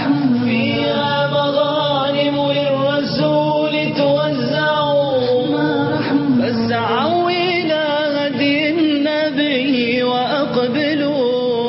فيها مغانم للرسول توزعوا فاسعوا إلى هدي النبي وأقبلوا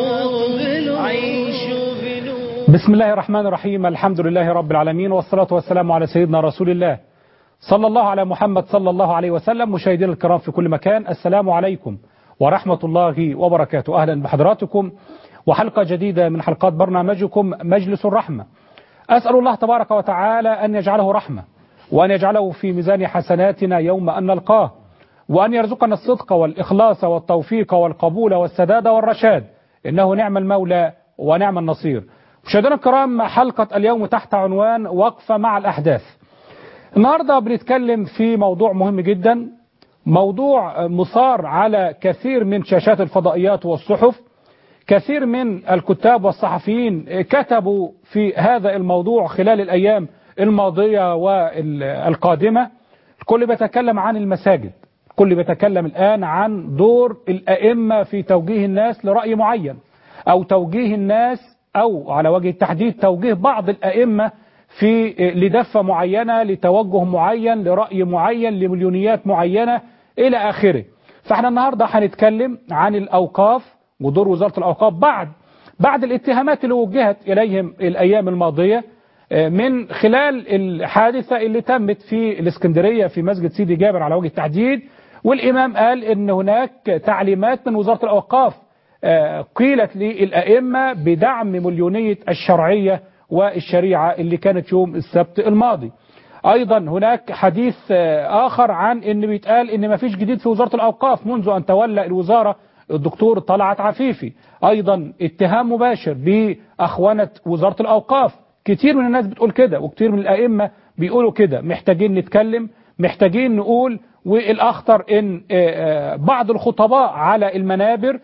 عيشوا بنور بسم الله الرحمن الرحيم الحمد لله رب العالمين والصلاة والسلام على سيدنا رسول الله صلى الله على محمد صلى الله عليه وسلم مشاهدينا الكرام في كل مكان السلام عليكم ورحمة الله وبركاته أهلا بحضراتكم وحلقة جديدة من حلقات برنامجكم مجلس الرحمة أسأل الله تبارك وتعالى أن يجعله رحمة وأن يجعله في ميزان حسناتنا يوم أن نلقاه وأن يرزقنا الصدق والإخلاص والتوفيق والقبول والسداد والرشاد إنه نعم المولى ونعم النصير مشاهدينا الكرام حلقة اليوم تحت عنوان وقفة مع الأحداث النهاردة بنتكلم في موضوع مهم جدا موضوع مثار على كثير من شاشات الفضائيات والصحف كثير من الكتاب والصحفيين كتبوا في هذا الموضوع خلال الأيام الماضية والقادمة الكل بيتكلم عن المساجد الكل بيتكلم الآن عن دور الأئمة في توجيه الناس لرأي معين أو توجيه الناس أو على وجه التحديد توجيه بعض الأئمة في لدفة معينة لتوجه معين لرأي معين لمليونيات معينة إلى آخره فاحنا النهاردة هنتكلم عن الأوقاف ودور وزارة الأوقاف بعد بعد الاتهامات اللي وجهت إليهم الأيام الماضية من خلال الحادثة اللي تمت في الإسكندرية في مسجد سيدي جابر على وجه التحديد والإمام قال إن هناك تعليمات من وزارة الأوقاف قيلت للأئمة بدعم مليونية الشرعية والشريعة اللي كانت يوم السبت الماضي أيضا هناك حديث آخر عن أن بيتقال أن ما فيش جديد في وزارة الأوقاف منذ أن تولى الوزارة الدكتور طلعت عفيفي أيضا اتهام مباشر بأخوانة وزارة الأوقاف كتير من الناس بتقول كده وكتير من الأئمة بيقولوا كده محتاجين نتكلم محتاجين نقول والأخطر أن بعض الخطباء على المنابر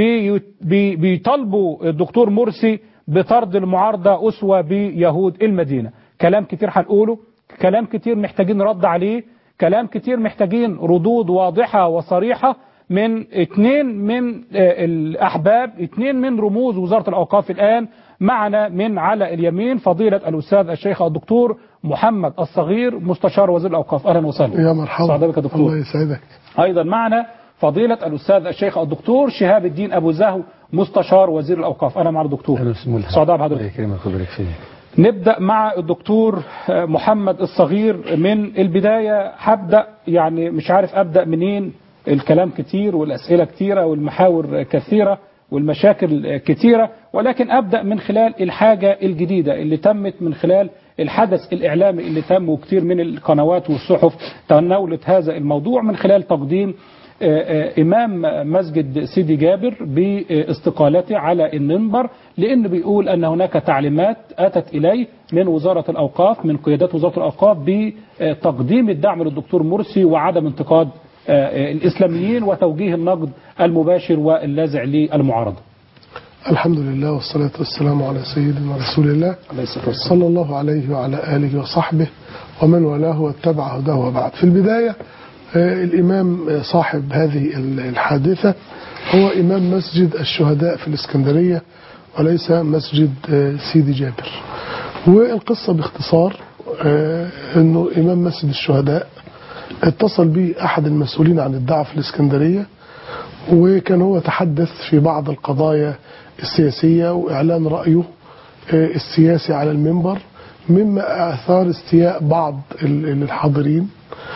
بيطالبوا الدكتور مرسي بطرد المعارضة أسوة بيهود المدينة كلام كتير هنقوله كلام كتير محتاجين رد عليه كلام كتير محتاجين ردود واضحة وصريحة من اثنين من الأحباب اثنين من رموز وزارة الأوقاف الآن معنا من على اليمين فضيلة الأستاذ الشيخ الدكتور محمد الصغير مستشار وزير الأوقاف أهلا وسهلا يا مرحبا سعداء بك يا دكتور الله يسعدك أيضا معنا فضيلة الأستاذ الشيخ الدكتور شهاب الدين أبو زهو مستشار وزير الأوقاف أنا مع الدكتور أهلا وسهلا سعداء بحضرتك الله يكرمك ويبارك فيك نبدأ مع الدكتور محمد الصغير من البداية هبدأ يعني مش عارف أبدأ منين الكلام كتير والأسئلة كتيرة والمحاور كثيرة والمشاكل كتيرة ولكن أبدأ من خلال الحاجة الجديدة اللي تمت من خلال الحدث الإعلامي اللي تم وكتير من القنوات والصحف تناولت هذا الموضوع من خلال تقديم إمام مسجد سيدي جابر باستقالته على المنبر لأنه بيقول أن هناك تعليمات أتت إليه من وزارة الأوقاف من قيادات وزارة الأوقاف بتقديم الدعم للدكتور مرسي وعدم انتقاد الإسلاميين وتوجيه النقد المباشر واللاذع للمعارضة الحمد لله والصلاة والسلام على سيدنا رسول الله صلى الله عليه وعلى آله وصحبه ومن والاه واتبع هداه وبعد في البداية الإمام صاحب هذه الحادثة هو إمام مسجد الشهداء في الإسكندرية وليس مسجد سيدي جابر والقصة باختصار أنه إمام مسجد الشهداء اتصل به أحد المسؤولين عن الدعوة في الإسكندرية وكان هو تحدث في بعض القضايا السياسية وإعلان رأيه السياسي على المنبر مما أثار استياء بعض الحاضرين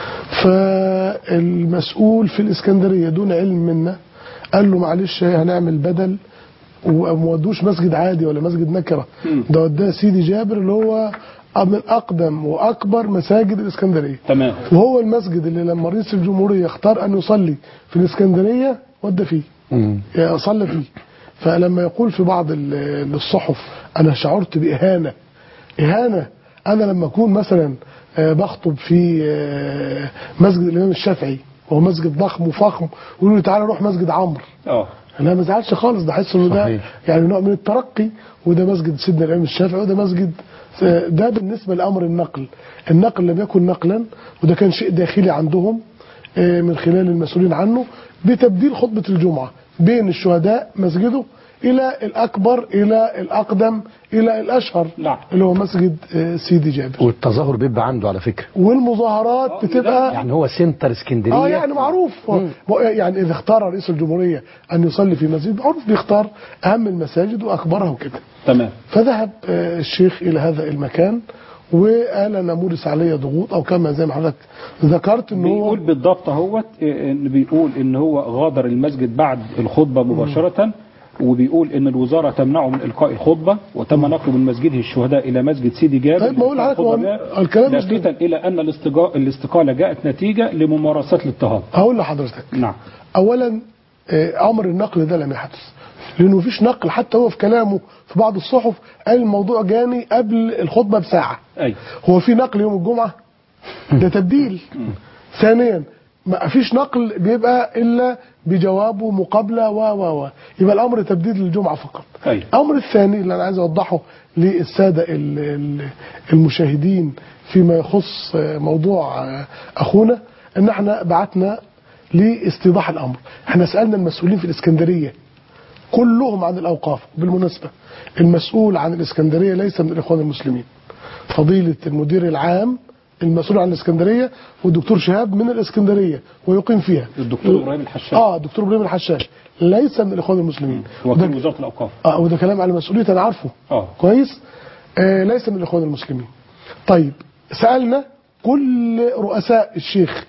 فالمسؤول في الإسكندرية دون علم منا قال له معلش هنعمل بدل وما ودوش مسجد عادي ولا مسجد نكرة ده وداه سيدي جابر اللي هو من أقدم وأكبر مساجد الإسكندرية تمام وهو المسجد اللي لما رئيس الجمهورية اختار أن يصلي في الإسكندرية ودى فيه يعني صلى فيه فلما يقول في بعض الصحف أنا شعرت بإهانة إهانة أنا لما أكون مثلا بخطب في مسجد الإمام الشافعي وهو مسجد ضخم وفخم ويقولوا لي تعالى نروح مسجد عمرو اه انا ما زعلش خالص ده احس انه ده صحيح. يعني نوع من الترقي وده مسجد سيدنا الامام الشافعي وده مسجد ده بالنسبه لامر النقل النقل لم يكن نقلا وده كان شيء داخلي عندهم من خلال المسؤولين عنه بتبديل خطبه الجمعه بين الشهداء مسجده الى الاكبر الى الاقدم الى الاشهر نعم. اللي هو مسجد آه، سيدي جابر والتظاهر بيبقى عنده على فكرة والمظاهرات بتبقى يعني هو سنتر اسكندرية اه يعني معروف يعني اذا اختار رئيس الجمهوريه ان يصلي في مسجد معروف بيختار اهم المساجد واكبرها وكده تمام فذهب آه، الشيخ الى هذا المكان وقال انا مورس علي ضغوط او كما زي ما حضرتك ذكرت ان هو بيقول بالضبط اهوت إيه، ان بيقول ان هو غادر المسجد بعد الخطبه مباشره وبيقول ان الوزاره تمنعه من القاء الخطبه وتم نقله من مسجده الشهداء الى مسجد سيدي جابر طيب ما أقول لحضرتك، الخطبة ما هو ده الكلام مش لافتا الى ان الاستجا- الاستقاله جاءت نتيجه لممارسات الاضطهاد هقول لحضرتك نعم اولا آه، امر النقل ده لم يحدث لانه مفيش نقل حتى هو في كلامه في بعض الصحف قال الموضوع جاني قبل الخطبه بساعه اي هو في نقل يوم الجمعه ده تبديل ثانيا ما فيش نقل بيبقى الا بجوابه مقابله و و و يبقى الامر تبديل للجمعه فقط أي. الامر الثاني اللي انا عايز اوضحه للساده ال- ال- المشاهدين فيما يخص آه، موضوع آه، اخونا ان احنا بعتنا لاستيضاح الامر احنا سالنا المسؤولين في الاسكندريه كلهم عن الاوقاف بالمناسبه المسؤول عن الاسكندريه ليس من الاخوان المسلمين فضيله المدير العام المسؤول عن الاسكندريه والدكتور شهاب من الاسكندريه ويقيم فيها الدكتور ابراهيم الحشاش اه دكتور ابراهيم الحشاش ليس من الاخوان المسلمين وكيل وده, وزاره الاوقاف آه وده كلام على مسؤوليتي انا عارفه اه كويس آه ليس من الاخوان المسلمين طيب سالنا كل رؤساء الشيخ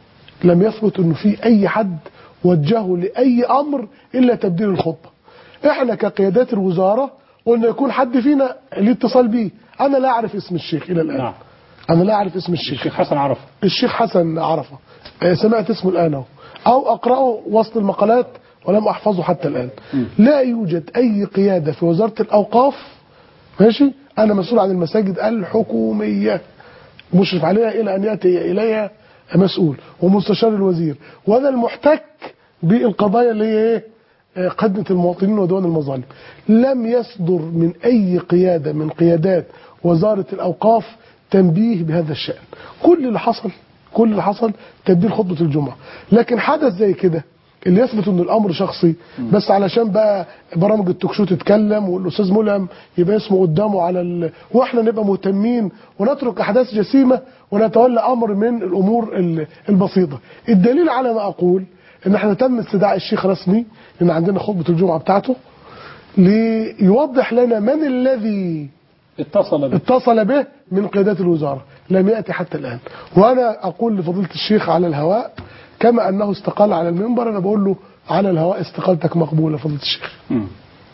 لم يثبت انه في اي حد وجهه لاي امر الا تبديل الخطبه احنا كقيادات الوزاره قلنا يكون حد فينا ليه اتصال بيه انا لا اعرف اسم الشيخ الى الان نعم انا لا اعرف اسم الشيخ الشيخ حسن عرفه الشيخ حسن عرفه آه، سمعت اسمه الان اهو او اقراه وسط المقالات ولم احفظه حتى الان لا يوجد اي قياده في وزاره الاوقاف ماشي انا مسؤول عن المساجد الحكوميه مشرف عليها الى ان ياتي اليها مسؤول ومستشار الوزير وانا المحتك بالقضايا اللي هي ايه آه، خدمه المواطنين وديوان المظالم لم يصدر من اي قياده من قيادات وزاره الاوقاف تنبيه بهذا الشان كل اللي حصل كل اللي حصل تبديل خطبه الجمعه لكن حدث زي كده اللي يثبت ان الامر شخصي بس علشان بقى برامج التوك شو تتكلم والاستاذ ملهم يبقى اسمه قدامه على ال... واحنا نبقى مهتمين ونترك احداث جسيمه ونتولى امر من الامور ال- البسيطه الدليل على ما اقول ان احنا تم استدعاء الشيخ رسمي لان عندنا خطبه الجمعه بتاعته ليوضح لنا من الذي اتصل به اتصل به من قيادات الوزارة لم يأتي حتى الآن وأنا أقول لفضيلة الشيخ على الهواء كما أنه استقال على المنبر أنا بقول له على الهواء استقالتك مقبولة فضيلة الشيخ مم.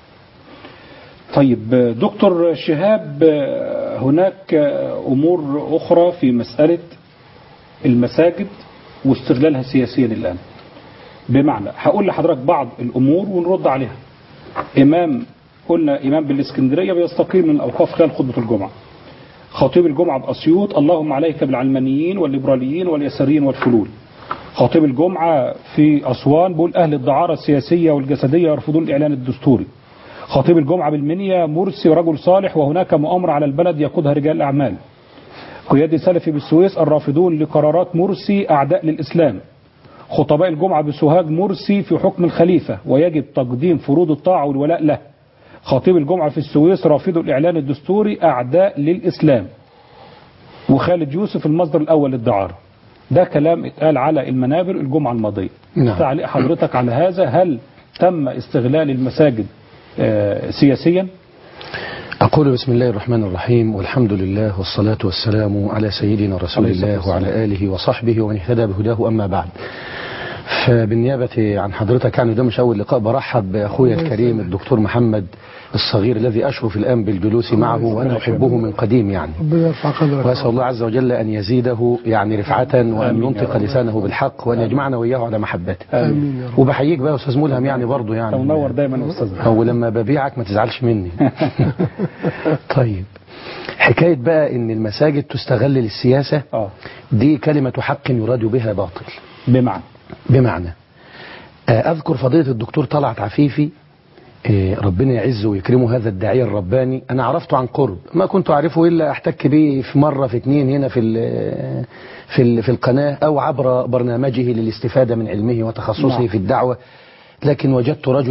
طيب دكتور شهاب هناك أمور أخرى في مسألة المساجد واستغلالها سياسيا الآن بمعنى هقول لحضرتك بعض الأمور ونرد عليها إمام قلنا إمام بالإسكندرية بيستقيل من الأوقاف خلال خطبة الجمعة خطيب الجمعة بأسيوط اللهم عليك بالعلمانيين والليبراليين واليساريين والفلول خطيب الجمعة في أسوان بيقول أهل الدعارة السياسية والجسدية يرفضون الإعلان الدستوري خطيب الجمعة بالمنيا مرسي رجل صالح وهناك مؤامرة على البلد يقودها رجال أعمال قيادي سلفي بالسويس الرافضون لقرارات مرسي أعداء للإسلام خطباء الجمعة بسوهاج مرسي في حكم الخليفة ويجب تقديم فروض الطاعة والولاء له خطيب الجمعة في السويس رافض الإعلان الدستوري أعداء للإسلام وخالد يوسف المصدر الأول للدعارة ده كلام اتقال على المنابر الجمعة الماضية نعم. تعليق حضرتك على هذا هل تم استغلال المساجد آه، سياسيا أقول بسم الله الرحمن الرحيم والحمد لله والصلاة والسلام على سيدنا رسول عليه الصلاة الله وعلى آله وصحبه ومن اهتدى بهداه أما بعد فبالنيابة عن حضرتك يعني ده مش أول لقاء برحب بأخويا الكريم الدكتور محمد الصغير الذي أشرف الآن بالجلوس معه وأنا أحبه من قديم يعني ربنا يرفع قدرك وأسأل الله عز وجل أن يزيده يعني رفعة وأن آمين يا ينطق رب. لسانه بالحق وأن يجمعنا وإياه على محبته آمين يا رب وبحييك بقى يا أستاذ ملهم يعني برضه يعني منور دايما يا أستاذ أو لما ببيعك ما تزعلش مني طيب حكاية بقى ان المساجد تستغل للسياسة اه دي كلمة حق يراد بها باطل بمعنى بمعنى آه، أذكر فضيلة الدكتور طلعت عفيفي آه، ربنا يعزه ويكرمه هذا الداعية الرباني أنا عرفته عن قرب ما كنت أعرفه إلا أحتك به في مرة في اتنين هنا في ال- في ال- في القناة أو عبر برنامجه للاستفادة من علمه وتخصصه نعم. في الدعوة لكن وجدت رجلا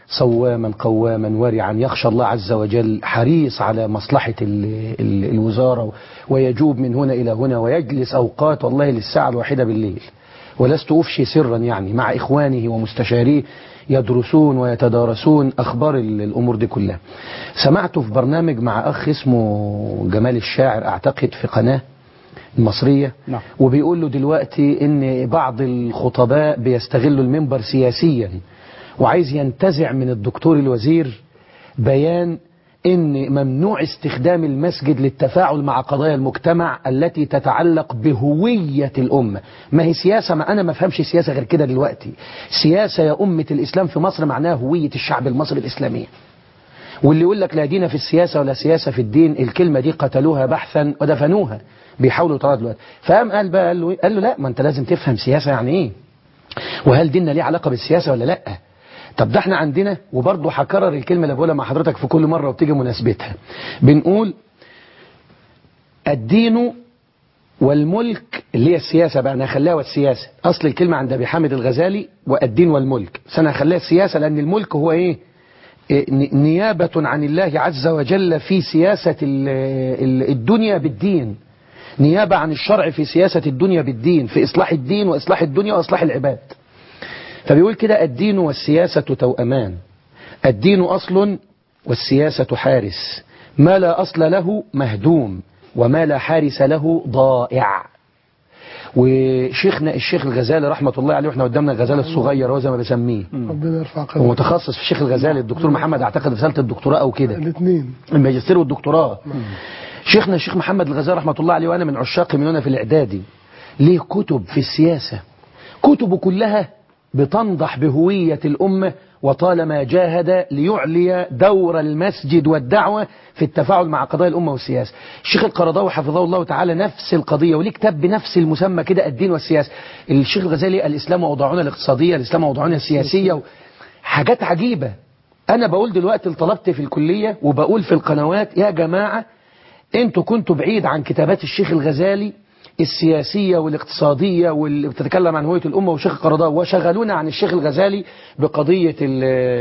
صواما قواما ورعا يخشى الله عز وجل حريص على مصلحة ال ال الوزارة ويجوب من هنا إلى هنا ويجلس أوقات والله للساعة الواحدة بالليل ولست أفشي سرا يعني مع إخوانه ومستشاريه يدرسون ويتدارسون أخبار ال- الأمور دي كلها سمعته في برنامج مع أخ اسمه جمال الشاعر أعتقد في قناة المصرية نعم. وبيقول له دلوقتي ان بعض الخطباء بيستغلوا المنبر سياسيا وعايز ينتزع من الدكتور الوزير بيان ان ممنوع استخدام المسجد للتفاعل مع قضايا المجتمع التي تتعلق بهوية الأمة ما هي سياسة ما أنا ما فهمش سياسة غير كده دلوقتي سياسة يا أمة الإسلام في مصر معناها هوية الشعب المصري الإسلامي واللي يقول لك لا دين في السياسة ولا سياسة في الدين الكلمة دي قتلوها بحثا ودفنوها بيحاولوا يطردوا دلوقتي فقام قال بقى قال له, إيه؟ قال له لا ما انت لازم تفهم سياسة يعني ايه وهل ديننا ليه علاقة بالسياسة ولا لا طب ده احنا عندنا وبرضه هكرر الكلمة اللي بقولها مع حضرتك في كل مرة وبتيجي مناسبتها بنقول الدين والملك اللي هي السياسة بقى أنا هخليها والسياسة أصل الكلمة عند أبي حامد الغزالي والدين والملك بس أنا هخليها السياسة لأن الملك هو إيه إيه، ن- نيابة عن الله عز وجل في سياسة ال- ال- الدنيا بالدين نيابة عن الشرع في سياسة الدنيا بالدين في إصلاح الدين وإصلاح الدنيا وإصلاح العباد فبيقول كده الدين والسياسة توأمان الدين أصل والسياسة حارس ما لا أصل له مهدوم وما لا حارس له ضائع وشيخنا الشيخ الغزالي رحمة الله عليه واحنا قدامنا الغزالي الصغير هو زي ما بسميه ربنا يرفع هو قدره متخصص في الشيخ الغزالي الدكتور محمد اعتقد رسالة الدكتوراه او كده الاثنين الماجستير والدكتوراه شيخنا الشيخ محمد الغزالي رحمة الله عليه وانا من عشاق من هنا في الاعدادي ليه كتب في السياسة كتبه كلها بتنضح بهوية الأمة وطالما جاهد ليعلي دور المسجد والدعوة في التفاعل مع قضايا الأمة والسياسة الشيخ القرضاوي حفظه الله تعالى نفس القضية وليه كتاب بنفس المسمى كده الدين والسياسة الشيخ الغزالي الإسلام وأوضاعنا الاقتصادية الإسلام وأوضاعنا السياسية حاجات عجيبة أنا بقول دلوقتي طلبت في الكلية وبقول في القنوات يا جماعة انتوا كنتوا بعيد عن كتابات الشيخ الغزالي السياسية والاقتصادية واللي بتتكلم عن هوية الأمة وشيخ القرضاوي وشغلونا عن الشيخ الغزالي بقضية ال-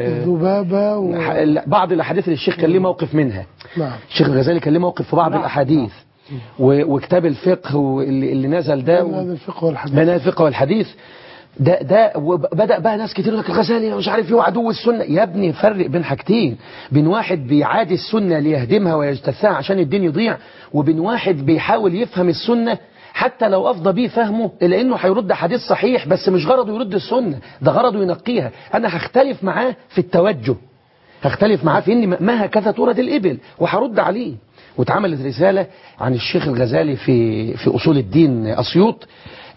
الذبابة و... ح- بعض الأحاديث اللي الشيخ كان ليه موقف منها نعم الشيخ الغزالي كان ليه موقف في بعض الأحاديث و- وكتاب الفقه واللي اللي نزل ده بين هذا الفقه والحديث بين الفقه والحديث ده ده وبدا بقى ناس كتير يقول لك الغزالي مش عارف ايه عدو السنه يا ابني فرق بين حاجتين بين واحد بيعادي السنه ليهدمها ويجتثها عشان الدين يضيع وبين واحد بيحاول يفهم السنه حتى لو افضى بيه فهمه الا انه هيرد حديث صحيح بس مش غرضه يرد السنه ده غرضه ينقيها انا هختلف معاه في التوجه هختلف معاه في ان ما هكذا تورد الابل وهرد عليه واتعملت رساله عن الشيخ الغزالي في في اصول الدين اسيوط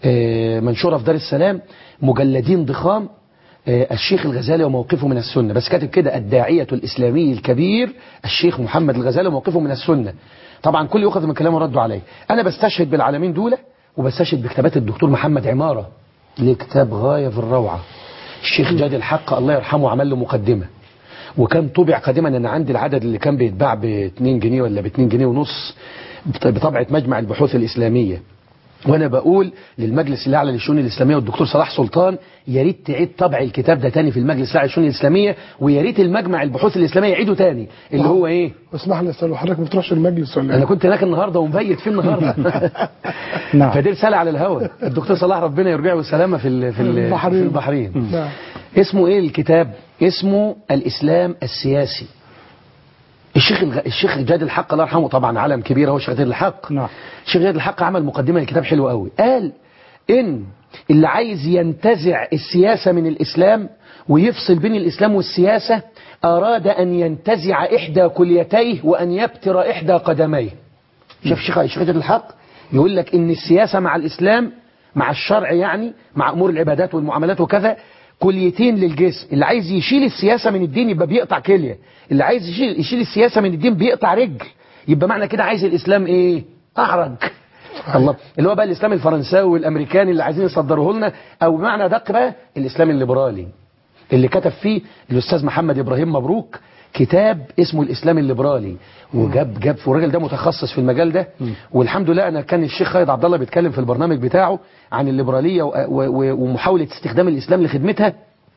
آه، منشوره في دار السلام مجلدين ضخام آه، الشيخ الغزالي وموقفه من السنه بس كاتب كده الداعيه الاسلامي الكبير الشيخ محمد الغزالي وموقفه من السنه طبعا كل يؤخذ من كلامه ردوا عليه انا بستشهد بالعالمين دول وبستشهد بكتابات الدكتور محمد عماره ليه كتاب غايه في الروعه الشيخ جاد الحق الله يرحمه عمل له مقدمه وكان طبع قديما انا عندي العدد اللي كان بيتباع ب 2 جنيه ولا ب 2 جنيه ونص بط- بطبعه مجمع البحوث الاسلاميه وانا بقول للمجلس الاعلى للشؤون الاسلاميه والدكتور صلاح سلطان يا ريت تعيد طبع الكتاب ده تاني في المجلس الاعلى للشؤون الاسلاميه ويا ريت المجمع البحوث الاسلاميه يعيده تاني اللي هو ايه واسمح لي اسال حضرتك ما بتروحش المجلس ولا انا ايه؟ كنت هناك النهارده ومبيت فيه النهارده نعم. فدي رساله على الهوا الدكتور صلاح ربنا يرجعه بالسلامه في ال- في ال- في البحرين. البحرين نعم اسمه ايه الكتاب اسمه الاسلام السياسي الشيخ الغ... الشيخ جاد الحق الله يرحمه طبعا علم كبير هو الشيخ جاد الحق نعم. الشيخ جاد الحق عمل مقدمه للكتاب حلو قوي قال ان اللي عايز ينتزع السياسه من الاسلام ويفصل بين الاسلام والسياسه اراد ان ينتزع احدى كليتيه وان يبتر احدى قدميه شوف الشيخ الشيخ جاد الحق يقول لك ان السياسه مع الاسلام مع الشرع يعني مع امور العبادات والمعاملات وكذا كليتين للجسم اللي عايز يشيل السياسه من الدين يبقى بيقطع كليه اللي عايز يشيل, يشيل السياسه من الدين بيقطع رجل يبقى معنى كده عايز الاسلام ايه اعرج الله اللي هو بقى الاسلام الفرنساوي والامريكاني اللي عايزين يصدروه لنا او بمعنى دق بقى الاسلام الليبرالي اللي كتب فيه الاستاذ محمد ابراهيم مبروك كتاب اسمه الاسلام الليبرالي وجاب جاب والراجل ده متخصص في المجال ده والحمد لله انا كان الشيخ خالد عبد الله بيتكلم في البرنامج بتاعه عن الليبراليه و- و- و- ومحاوله استخدام الاسلام لخدمتها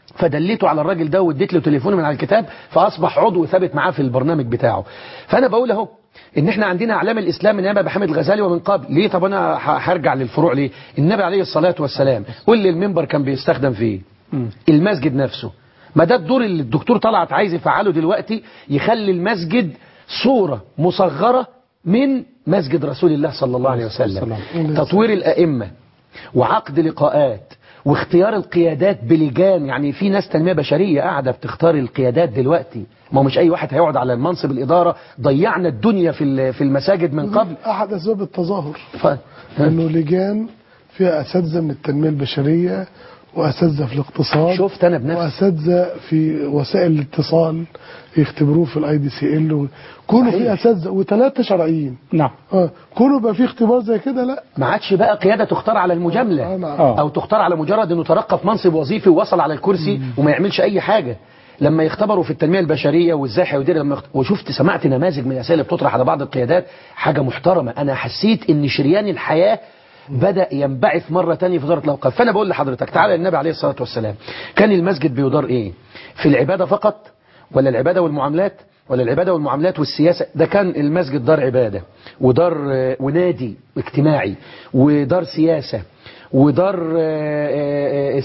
فدليته على الراجل ده واديت له تليفونه من على الكتاب فاصبح عضو ثابت معاه في البرنامج بتاعه فانا بقول اهو ان احنا عندنا اعلام الاسلام من ابي حامد الغزالي ومن قبل ليه طب انا ه- هرجع للفروع ليه النبي عليه الصلاه والسلام قول لي المنبر كان بيستخدم في ايه المسجد نفسه ما ده الدور اللي الدكتور طلعت عايز يفعله دلوقتي يخلي المسجد صورة مصغرة من مسجد رسول الله صلى الله عليه وسلم تطوير الأئمة وعقد لقاءات واختيار القيادات بلجان يعني في ناس تنمية بشرية قاعدة بتختار القيادات دلوقتي ما هو مش أي واحد هيقعد على المنصب الإدارة ضيعنا الدنيا في ال- في المساجد من قبل احد اسباب التظاهر ف... انه لجان فيها اساتذه من التنميه البشريه واساتذه في الاقتصاد شفت أنا بنفسي واساتذه في وسائل الاتصال يختبروه في الاي دي سي ال كونوا في صحيح. اساتذه وثلاثه شرعيين نعم اه كونوا بقى في اختبار زي كده لا ما عادش بقى قيادة تختار على المجاملة آه، نعم. آه. أو تختار على مجرد أنه ترقى في منصب وظيفي ووصل على الكرسي وما يعملش أي حاجة لما يختبروا في التنمية البشرية وازاي هيدير لما يخت... وشفت سمعت نماذج من الأسئلة اللي بتطرح على بعض القيادات حاجة محترمة أنا حسيت إن شريان الحياة بدأ ينبعث مرة تانية في وزارة الأوقاف فأنا بقول لحضرتك تعالى النبي عليه الصلاة والسلام كان المسجد بيدار إيه في العبادة فقط ولا العبادة والمعاملات ولا العبادة والمعاملات والسياسة ده كان المسجد دار عبادة ودار آه، ونادي اجتماعي ودار سياسة ودار آه، آه،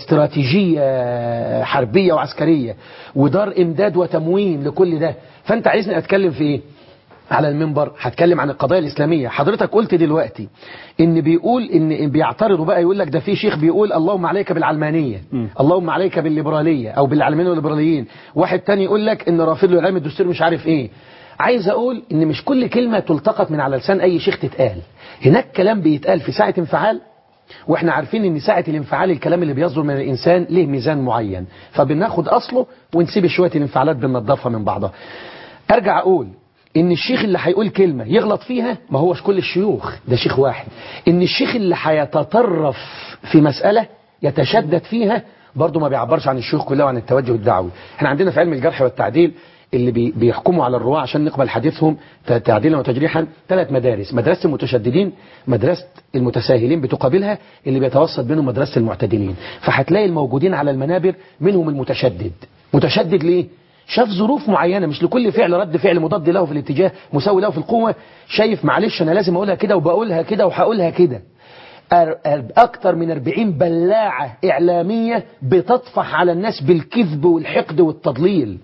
استراتيجية حربية وعسكرية ودار إمداد وتموين لكل ده فأنت عايزني أتكلم في إيه على المنبر هتكلم عن القضايا الإسلامية حضرتك قلت دلوقتي إن بيقول إن بيعترضوا بقى يقول لك ده في شيخ بيقول اللهم عليك بالعلمانية اللهم عليك بالليبرالية أو بالعلمانيين والليبراليين واحد تاني يقول لك إن رافض له الإعلام الدستوري مش عارف إيه عايز أقول إن مش كل كلمة تلتقط من على لسان أي شيخ تتقال هناك كلام بيتقال في ساعة انفعال واحنا عارفين ان ساعة الانفعال الكلام اللي بيصدر من الانسان له ميزان معين فبناخد اصله ونسيب شوية الانفعالات بننضفها من بعضها ارجع اقول ان الشيخ اللي هيقول كلمة يغلط فيها ما هوش كل الشيوخ ده شيخ واحد ان الشيخ اللي هيتطرف في مسألة يتشدد فيها برضه ما بيعبرش عن الشيوخ كلها وعن التوجه الدعوي احنا عندنا في علم الجرح والتعديل اللي بي بيحكموا على الرواة عشان نقبل حديثهم ت- تعديلا وتجريحا ثلاث مدارس مدرسة المتشددين مدرسة المتساهلين بتقابلها اللي بيتوسط بينهم مدرسة المعتدلين فهتلاقي الموجودين على المنابر منهم المتشدد متشدد ليه شاف ظروف معينة مش لكل فعل رد فعل مضاد له في الاتجاه مساوي له في القوة شايف معلش أنا لازم أقولها كده وبقولها كده وهقولها كده أر- أر- أكتر من 40 بلاعة إعلامية بتطفح على الناس بالكذب والحقد والتضليل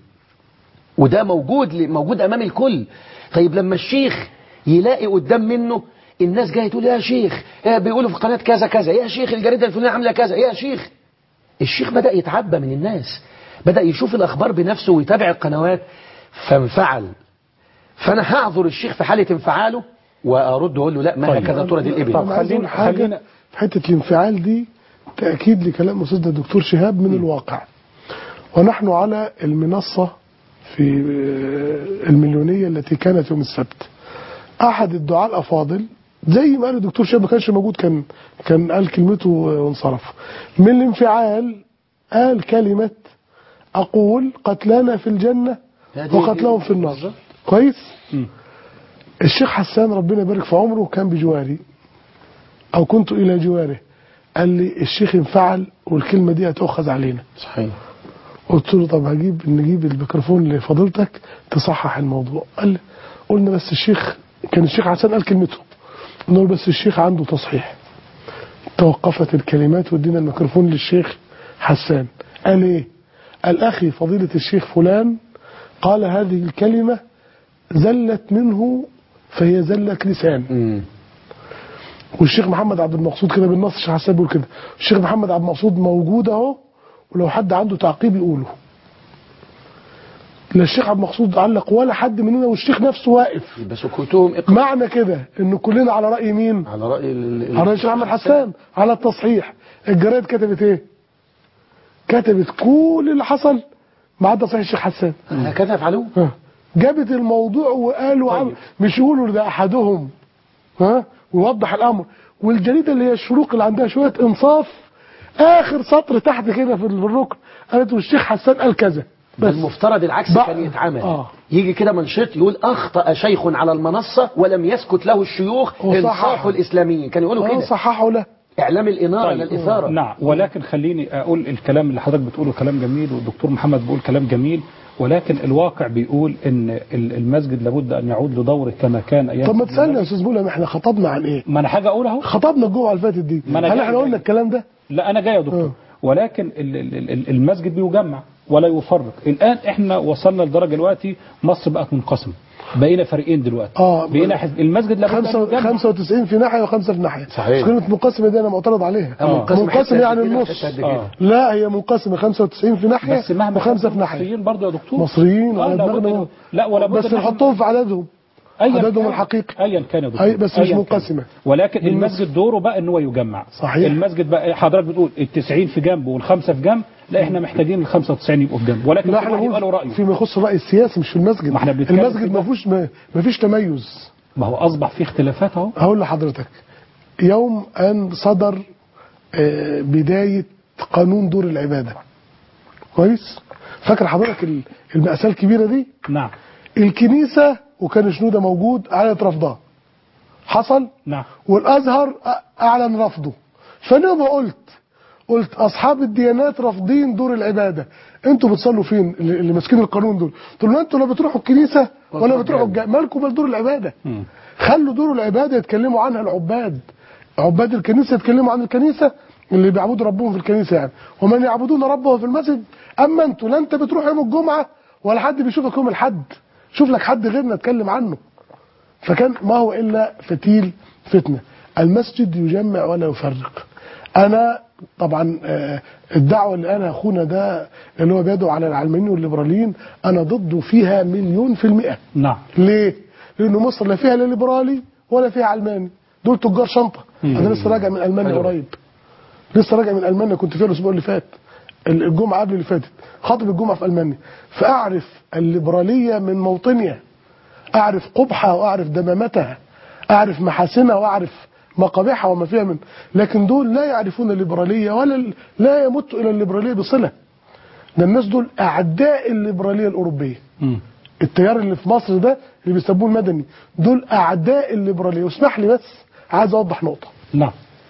وده موجود ل- موجود أمام الكل طيب لما الشيخ يلاقي قدام منه الناس جايه تقول يا شيخ يا بيقولوا في قناة كذا كذا يا شيخ الجريدة الفلانية عاملة كذا يا شيخ الشيخ بدأ يتعبى من الناس بدأ يشوف الأخبار بنفسه ويتابع القنوات فانفعل فأنا هعذر الشيخ في حالة انفعاله وأرد وأقول له لا ما هكذا ترد الإبل طب أنا عايز خلينا- أقول حاجة خلينا- في حتة الانفعال دي تأكيد لكلام أستاذنا الدكتور شهاب من الواقع ونحن على المنصة في آه، المليونية التي كانت يوم السبت أحد الدعاة الأفاضل زي ما قال الدكتور شهاب ما كانش موجود كان كان قال كلمته وانصرف من الانفعال قال كلمة أقول قتلانا في الجنة هذه- وقتلهم في النار كويس الشيخ حسان ربنا يبارك في عمره كان بجواري او كنت الى جواره قال لي الشيخ انفعل والكلمه دي هتؤخذ علينا صحيح قلت له طب هجيب نجيب الميكروفون لفضيلتك تصحح الموضوع قال لي قلنا بس الشيخ كان الشيخ حسان قال كلمته قلنا له بس الشيخ عنده تصحيح توقفت الكلمات وادينا الميكروفون للشيخ حسان قال ايه قال اخي فضيله الشيخ فلان قال هذه الكلمه زلت منه فهي زله لسان مم. والشيخ محمد عبد المقصود كده بالنص الشيخ حسان بيقول كده الشيخ محمد عبد المقصود موجود اهو ولو حد عنده تعقيب يقوله لا الشيخ عبد المقصود علق ولا حد مننا والشيخ نفسه واقف يبقى سكوتهم إقرار معنى كده ان كلنا على راي مين على رأي ال- ال- على راي الشيخ محمد حسان على التصحيح الجرايد كتبت ايه كتبت كل اللي حصل ما عدا تصحيح الشيخ حسان هكذا يفعلون ها. جابت الموضوع وقالوا طيب. عم مش يقولوا ده احدهم ها ويوضح الامر والجريده اللي هي الشروق اللي عندها شويه انصاف اخر سطر تحت كده في الركن قالت والشيخ حسان قال كذا بس بس المفترض العكس بقى- كان يتعمل آه. يجي كده منشط يقول أخطأ شيخ على المنصة ولم يسكت له الشيوخ وصحح. انصافوا الإسلاميين كانوا يقولوا اه كده صححوا له اعلام الاناره طيب. لا الاثاره نعم ولكن خليني اقول الكلام اللي حضرتك بتقوله كلام جميل والدكتور محمد بيقول كلام جميل ولكن الواقع بيقول ان ال- المسجد لابد ان يعود لدوره كما كان ايام طب ما تسالني يا استاذ بولا احنا خطبنا عن ايه؟ ما انا حاجه اقول اهو خطبنا الجمعه اللي فاتت دي ما أنا هل جاي- احنا قلنا جاي. الكلام ده؟ لا انا جاي يا دكتور آه. ولكن ال- ال- ال- المسجد بيجمع ولا يفرق الان احنا وصلنا لدرجه دلوقتي مصر بقت منقسمه بقينا فريقين دلوقتي آه. بقينا حزب المسجد لابد ان خمسة- يجمع 95 في ناحيه وخمسه في ناحيه صحيح. مش كلمه منقسمه دي انا معترض عليها آه، منقسمة منقسم حتة يعني قد كده، النص حتة قد كده. آه. لا هي منقسمه 95 في ناحيه بس مهما وخمسه كانوا في ناحيه مصريين برضه يا دكتور مصريين آه وعلى لابد دماغنا إنه- لا ولا بد بس إن إحنا- نحطهم في عددهم أيا عددهم كان. الحقيقي ايا كان يا دكتور أي بس مش أياً منقسمة. كان. ولكن بالنص. المسجد دوره بقى ان هو يجمع صحيح. المسجد بقى حضرتك بتقول ال 90 في جنب والخمسه في جنب لا احنا محتاجين ال 95 يبقوا في جنب ولكن لا كل احنا واحد يبقى له بنقول رايه فيما يخص الراي السياسي مش في المسجد ما احنا بنتكلم في المسجد ده. ما فيهوش ما ما فيش تميز ما هو اصبح فيه اختلافات اهو هقول لحضرتك يوم ان صدر آه، بدايه قانون دور العباده كويس فاكر حضرتك ال- المأساة الكبيرة دي نعم الكنيسة وكان شنودة موجود أعلنت رفضها حصل نعم والازهر أ- اعلن رفضه فانا ما قلت قلت اصحاب الديانات رافضين دور العباده انتوا بتصلوا فين اللي اللي ماسكين القانون دول قلت له انتوا لا بتروحوا الكنيسه ولا بتروحوا الجامع مالكم مال دور العباده مم. خلوا دور العباده يتكلموا عنها العباد عباد الكنيسه يتكلموا عن الكنيسه اللي بيعبدوا ربهم في الكنيسه يعني ومن يعبدون ربه في المسجد اما انتوا لا انت بتروح يوم الجمعه ولا حد بيشوفك يوم الحد شوف لك حد غيرنا اتكلم عنه فكان ما هو إلا فتيل فتنة المسجد يجمع ولا يفرق أنا طبعا آه، الدعوة اللي أنا أخونا ده اللي هو بيدعو على العلمانيين والليبراليين أنا ضده فيها مليون في المئة نعم ليه؟ لأنه مصر لا فيها لا ليبرالي ولا فيها علماني دول تجار شنطة أنا لسه راجع من ألمانيا حلو. قريب لسه راجع من ألمانيا كنت فيها الأسبوع اللي فات الجمعة قبل اللي فاتت خاطب الجمعة في ألمانيا فأعرف الليبرالية من موطنها أعرف قبحها وأعرف دمامتها أعرف محاسنها وأعرف مقابحها وما فيها من لكن دول لا يعرفون الليبرالية ولا ال- لا يمت إلى الليبرالية بصلة ده الناس دول أعداء الليبرالية الأوروبية مم. التيار اللي في مصر ده اللي بيسموه المدني دول أعداء الليبرالية واسمح لي بس عايز أوضح نقطة نعم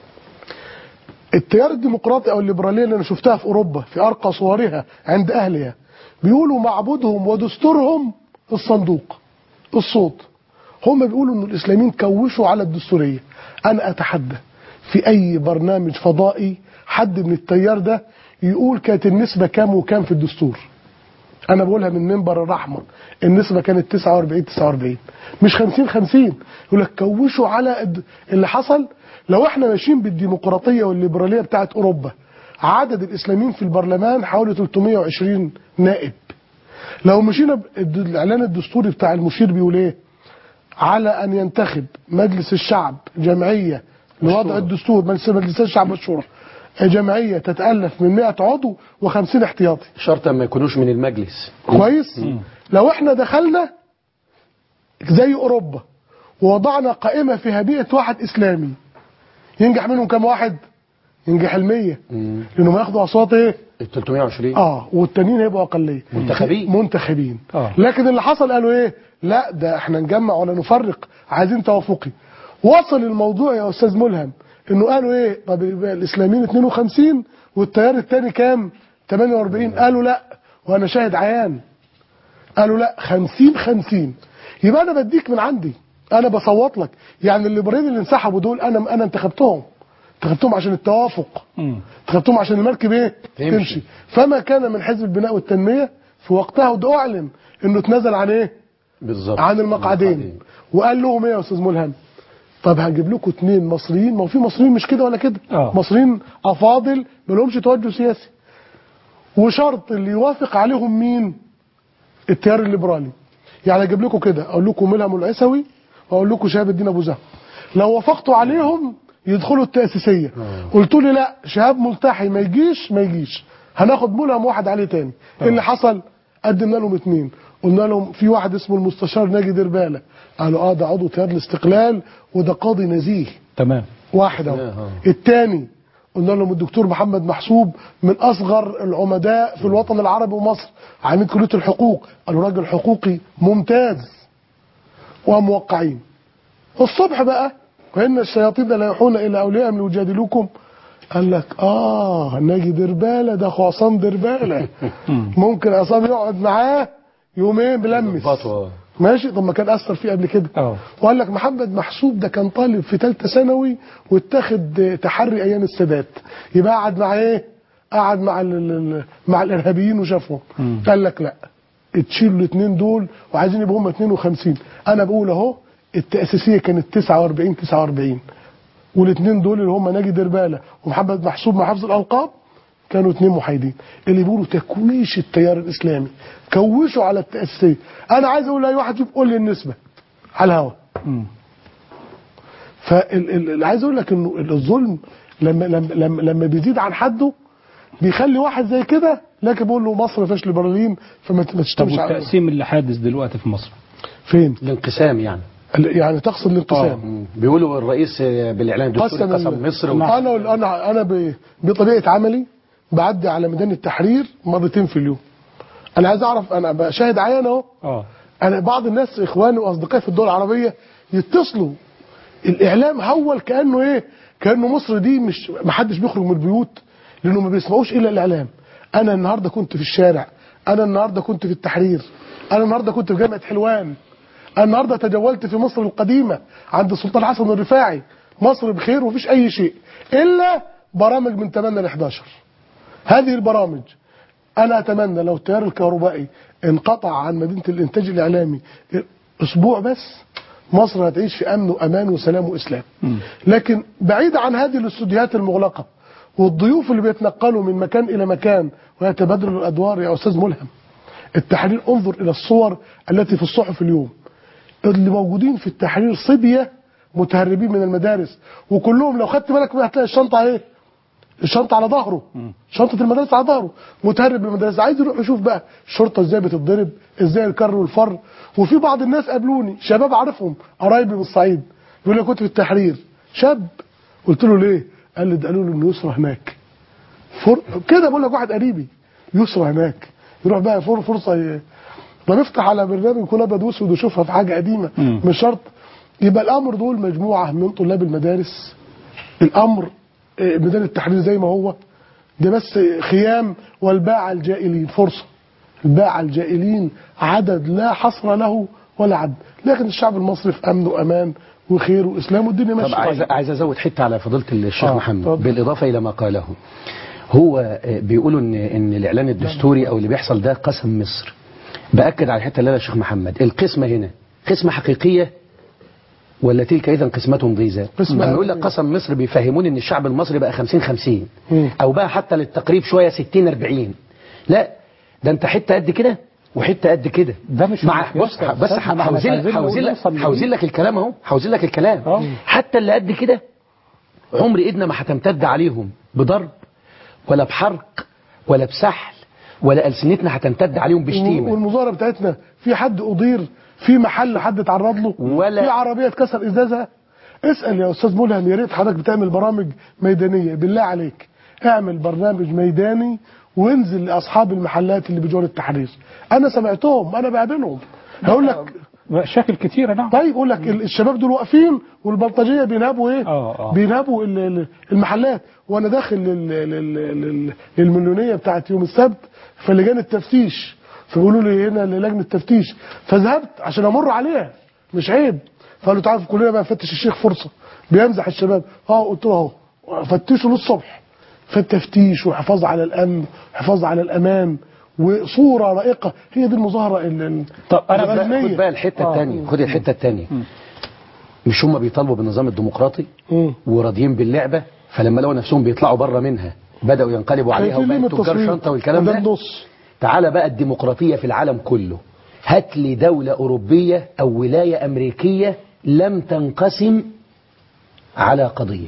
التيار الديمقراطي او الليبراليه اللي انا شفتها في اوروبا في ارقى صورها عند اهلها بيقولوا معبودهم ودستورهم الصندوق الصوت هم بيقولوا ان الاسلاميين كوشوا على الدستوريه انا اتحدى في اي برنامج فضائي حد من التيار ده يقول كانت النسبه كام وكام في الدستور انا بقولها من منبر الرحمه النسبه كانت 49 49 مش 50 50 يقول لك كوشوا على الد- اللي حصل لو احنا ماشيين بالديمقراطيه والليبراليه بتاعت اوروبا عدد الاسلاميين في البرلمان حوالي 320 نائب لو مشينا بالد- الاعلان الدستوري بتاع المشير بيقول ايه على ان ينتخب مجلس الشعب جمعيه لوضع الدستور مجلس مجلس الشعب والشورى جمعيه تتالف من 100 عضو و50 احتياطي شرطا ما يكونوش من المجلس كويس لو احنا دخلنا زي اوروبا ووضعنا قائمه فيها 100 واحد اسلامي ينجح منهم كم واحد ينجح المية لانهم هياخدوا اصوات ايه ال 320 اه والتانيين هيبقوا اقليه منتخبين. منتخبين آه. لكن اللي حصل قالوا ايه لا ده احنا نجمع ولا نفرق عايزين توافقي وصل الموضوع يا استاذ ملهم انه قالوا ايه طب يبقى الاسلاميين 52 والتيار الثاني كام 48 قالوا لا وانا شاهد عيان قالوا لا 50 50 يبقى انا بديك من عندي انا بصوت لك يعني الليبراليين اللي انسحبوا دول انا انا انتخبتهم انتخبتهم عشان التوافق مم. انتخبتهم عشان المركب ايه تمشي. تمشي فما كان من حزب البناء والتنميه في وقتها وده اعلن انه اتنازل عن ايه بالظبط عن المقعدين وقال لهم ايه يا استاذ ملهم طب هجيب لكم اثنين مصريين ما هو في مصريين مش كده ولا كده آه. مصريين افاضل ما لهمش توجه سياسي وشرط اللي يوافق عليهم مين التيار الليبرالي يعني اجيب لكم كده اقول لكم ملهم العيسوي واقول لكم شهاب الدين ابو زهر لو وافقتوا عليهم يدخلوا التاسيسيه قلت لي لا شهاب ملتحي ما يجيش ما يجيش هناخد ملهم واحد عليه تاني ايه اللي حصل قدمنا لهم اثنين قلنا لهم في واحد اسمه المستشار ناجي درباله قالوا اه ده عضو تيار الاستقلال وده قاضي نزيه تمام واحد اهو آه. الثاني قلنا لهم الدكتور محمد محسوب من اصغر العمداء في الوطن العربي ومصر عميد كليه الحقوق قالوا راجل حقوقي ممتاز وموقعين الصبح بقى وان الشياطين لا يوحون الى اوليائهم ليجادلوكم قال لك اه ناجي درباله ده اخو عصام درباله ممكن عصام يقعد معاه يومين بلمس ظبطه. ماشي طب ما كان اثر فيه قبل كده اه وقال لك محمد محسوب ده كان طالب في ثالثه ثانوي واتاخد تحري ايام السادات يبقى قعد مع ايه؟ قعد مع ال ال مع الارهابيين وشافهم قال لك لا تشيلوا الاثنين دول وعايزين يبقوا هم 52 انا بقول اهو التاسيسيه كانت 49 49 والاثنين دول اللي هم ناجي درباله ومحمد محسوب مع حفظ الالقاب كانوا اثنين محايدين اللي بيقولوا تكويش التيار الاسلامي كوشوا على التاسيسيه انا عايز اقول لاي واحد فيكم قول لي النسبه على الهوا فاللي عايز اقول لك انه الظلم لما لما لما, لما بيزيد عن حده بيخلي واحد زي كده لكن بيقول له مصر ما فيهاش ليبراليين فما ت- ما طب تشتمش على والتقسيم اللي حادث دلوقتي في مصر فين؟ الانقسام يعني يعني تقصد الانقسام مم. بيقولوا الرئيس آه، بالاعلان الدستوري قسم قسم ال- مصر و... انا انا انا ب- بطبيعه عملي بعدي على ميدان التحرير مرتين في اليوم انا عايز اعرف انا بشاهد عيان اهو اه انا بعض الناس اخواني واصدقائي في الدول العربيه يتصلوا الاعلام هول كانه ايه كانه مصر دي مش ما حدش بيخرج من البيوت لانه ما بيسمعوش الا الاعلام انا النهارده كنت في الشارع انا النهارده كنت في التحرير انا النهارده كنت في جامعه حلوان انا النهارده تجولت في مصر القديمه عند السلطان حسن الرفاعي مصر بخير ومفيش اي شيء الا برامج من 8 ل 11 هذه البرامج انا اتمنى لو التيار الكهربائي انقطع عن مدينه الانتاج الاعلامي اسبوع بس مصر هتعيش في امن وامان وسلام واسلام لكن بعيد عن هذه الاستوديوهات المغلقه والضيوف اللي بيتنقلوا من مكان الى مكان ويتبادلوا الادوار يا استاذ ملهم التحرير انظر الى الصور التي في الصحف اليوم اللي موجودين في التحرير صبيه متهربين من المدارس وكلهم لو خدت بالك هتلاقي الشنطه ايه الشنطه على ظهره شنطه المدرسه على ظهره متهرب من المدرسه عايز يروح يشوف بقى الشرطه ازاي بتتضرب ازاي الكر والفر وفي بعض الناس قابلوني شباب عارفهم قرايبي من الصعيد يقول لي كنت في التحرير شاب قلت له ليه قال لي ده قالوا له انه يسرى هناك فر... كده بقول لك واحد قريبي يسرى هناك يروح بقى فر فرصه ي... بنفتح على برنامج يكون ابيض واسود ويشوفها في حاجه قديمه مش شرط يبقى الامر دول مجموعه من طلاب المدارس الامر آه، ميدان التحرير زي ما هو ده بس خيام والباع الجائلين فرصه الباع الجائلين عدد لا حصر له ولا عد لكن الشعب المصري في امن وامان وخير واسلام والدنيا طب ماشيه عايز عايز ازود حته على فضيله الشيخ آه، محمد اتفضل. بالاضافه الى ما قاله هو آه، بيقولوا ان ان الاعلان الدستوري او اللي بيحصل ده قسم مصر باكد على الحته اللي قالها الشيخ محمد القسمه هنا قسمه حقيقيه ولا تلك اذا قسمه ضيزى قسمة لما يقول لك حقيقية. قسم مصر بيفهمون ان الشعب المصري بقى 50 50 مم. او بقى حتى للتقريب شويه 60 40 لا ده انت حته قد كده وحته قد كده ده مش مع مقياس بص يا بس أستاذنا، ما احنا حوزين عايزين حوزين نقول لك نوصل لإيه؟ حوزين لك الكلام اهو حوزين لك الكلام آه. حتى اللي قد كده عمر ايدنا ما هتمتد عليهم بضرب ولا بحرق ولا بسحل ولا السنتنا هتمتد عليهم بشتيمه والمظاهره بتاعتنا في حد اضير في محل حد اتعرض له ولا- في عربيه اتكسر ازازها اسال يا استاذ ملهم يا ريت حضرتك بتعمل برامج ميدانيه بالله عليك اعمل برنامج ميداني وانزل لاصحاب المحلات اللي بجوار التحرير انا سمعتهم انا بقابلهم هقول لك مشاكل كتيرة نعم طيب اقول لك ال- الشباب دول واقفين والبلطجيه بينهبوا ايه؟ آه، آه. بينهبوا ال- ال- المحلات وانا داخل لل- لل- لل- للمليونيه بتاعت يوم السبت فلجان التفتيش فبيقولوا لي هنا لجنه التفتيش فذهبت عشان امر عليها مش عيب فقالوا تعالوا كلنا بقى نفتش الشيخ فرصه بيمزح الشباب اه قلت له اهو فتشوا للصبح فالتفتيش وحفاظ على الامن حفاظ على الامان وصوره رائقه هي دي المظاهره ال- ال- طب أنا خد بقى- الرسمية. خد بقى الحته آه. الثانيه خد الحته الثانيه مش هم بيطالبوا بالنظام الديمقراطي مم. وراضيين باللعبه فلما لقوا نفسهم بيطلعوا بره منها بداوا ينقلبوا عليها خايفين من وبقت تجار التصويت. شنطه والكلام وده ده النص تعالى بقى الديمقراطيه في العالم كله هات لي دوله اوروبيه او ولايه امريكيه لم تنقسم على قضيه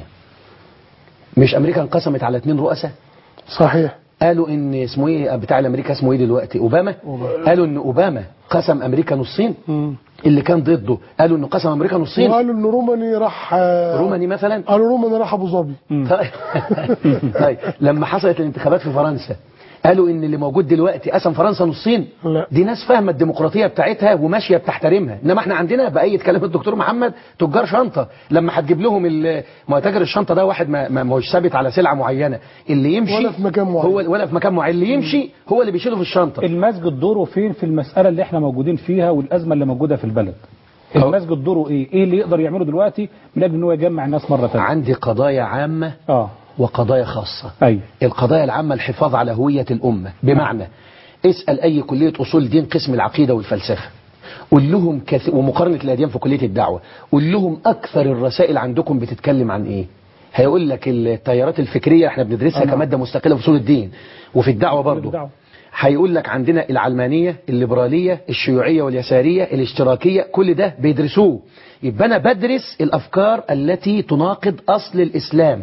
مش امريكا انقسمت على اثنين رؤساء صحيح قالوا ان اسمه ايه بتاع الامريكا اسمه ايه دلوقتي اوباما قالوا ان اوباما قسم امريكا نصين اللي كان ضده قالوا انه قسم امريكا نصين وقالوا ان روماني راح آه، روماني مثلا قالوا روماني راح ابو ظبي طيب طيب لما حصلت الانتخابات في فرنسا قالوا ان اللي موجود دلوقتي قسم فرنسا نصين لا. دي ناس فاهمه الديمقراطيه بتاعتها وماشيه بتحترمها انما احنا عندنا بايد كلام الدكتور محمد تجار شنطه لما هتجيب لهم ال- ما هو تاجر الشنطه ده واحد ما ما ما هوش ثابت على سلعه معينه اللي يمشي ولا في مكان معين. هو ولا في مكان معين اللي يمشي هو اللي بيشيله في الشنطه المسجد دوره فين في المسألة اللي احنا موجودين فيها والأزمة اللي موجودة في البلد المسجد دوره ايه ايه اللي يقدر يعمله دلوقتي من اجل ان هو يجمع الناس مرة ثانيه عندي قضايا عامه اه وقضايا خاصه ايوه القضايا العامة الحفاظ على هوية الأمة بمعنى اسأل أي كلية أصول دين قسم العقيدة والفلسفة قول لهم كث... ومقارنة الأديان في كلية الدعوة قول لهم أكثر الرسائل عندكم بتتكلم عن إيه هيقول لك التيارات الفكرية احنا بندرسها نعم. كمادة مستقلة في أصول الدين وفي الدعوة برضه الدعوة. هيقول لك عندنا العلمانية الليبرالية الشيوعية واليسارية الاشتراكية كل ده بيدرسوه يبقى أنا بدرس الأفكار التي تناقض أصل الإسلام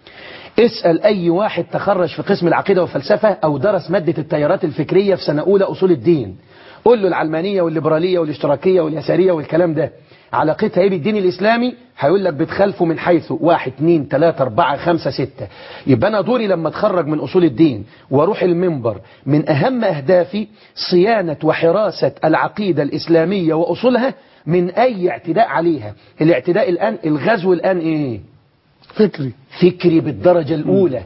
اسأل أي واحد تخرج في قسم العقيدة والفلسفة أو درس مادة التيارات الفكرية في سنة أولى أصول الدين قول له العلمانية والليبرالية والاشتراكية واليسارية والكلام ده علاقتها ايه بالدين الإسلامي هيقول لك بتخالفه من حيث واحد اتنين تلاتة أربعة خمسة ستة يبقى أنا دوري لما اتخرج من أصول الدين واروح المنبر من أهم أهدافي صيانة وحراسة العقيدة الإسلامية وأصولها من أي اعتداء عليها الاعتداء الآن الغزو الآن إيه فكري فكري بالدرجة الأولى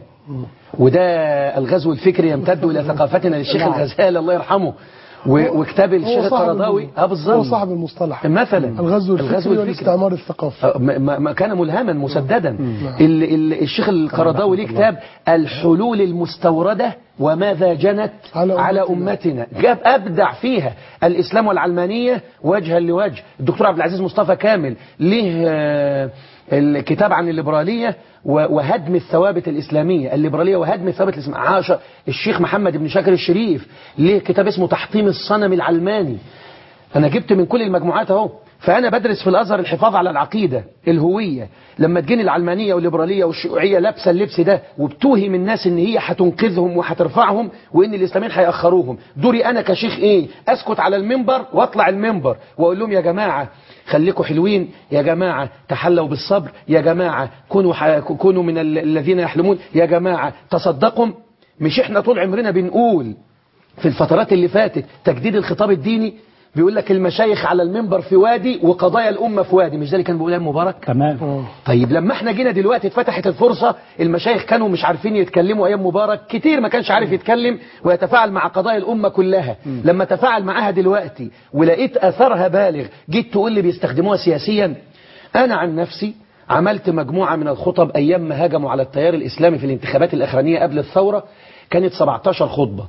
وده الغزو الفكري يمتد إلى ثقافتنا للشيخ نعم. الغزالي الله يرحمه و- وكتاب الشيخ هو صاحب القرضاوي الم- اه بالظبط هو صاحب المصطلح مثلا الغزو الفكري والاستعمار الثقافي آه، ما- ما ما كان ملهما مسددا ال ال الشيخ القرضاوي ليه كتاب الحلول المستوردة وماذا جنت على على, أمتنا. أمتنا جاب أبدع فيها الإسلام والعلمانية وجها لوجه الدكتور عبد العزيز مصطفى كامل ليه آه، الكتاب عن الليبرالية و- وهدم الثوابت الإسلامية الليبرالية وهدم الثوابت الإسلامية عاشر الشيخ محمد بن شاكر الشريف ليه كتاب اسمه تحطيم الصنم العلماني انا جبت من كل المجموعات اهو فانا بدرس في الازهر الحفاظ على العقيده الهويه لما تجيني العلمانيه والليبراليه والشيوعيه لابسه اللبس ده وبتوهم الناس ان هي هتنقذهم وهترفعهم وان الاسلاميين هيأخروهم دوري انا كشيخ ايه اسكت على المنبر واطلع المنبر واقول لهم يا جماعه خليكم حلوين يا جماعه تحلوا بالصبر يا جماعه كونوا ح... كونوا من ال- الذين يحلمون يا جماعه تصدقوا مش احنا طول عمرنا بنقول في الفترات اللي فاتت تجديد الخطاب الديني بيقول لك المشايخ على المنبر في وادي وقضايا الأمة في وادي مش ده اللي كان بيقول ايام مبارك تمام آه. طيب لما احنا جينا دلوقتي اتفتحت الفرصة المشايخ كانوا مش عارفين يتكلموا ايام مبارك كتير ما كانش عارف يتكلم ويتفاعل مع قضايا الأمة كلها لما تفاعل معاها دلوقتي ولقيت أثرها بالغ جيت تقول لي بيستخدموها سياسيا أنا عن نفسي عملت مجموعة من الخطب أيام ما هاجموا على التيار الإسلامي في الانتخابات الأخرانية قبل الثورة كانت 17 خطبة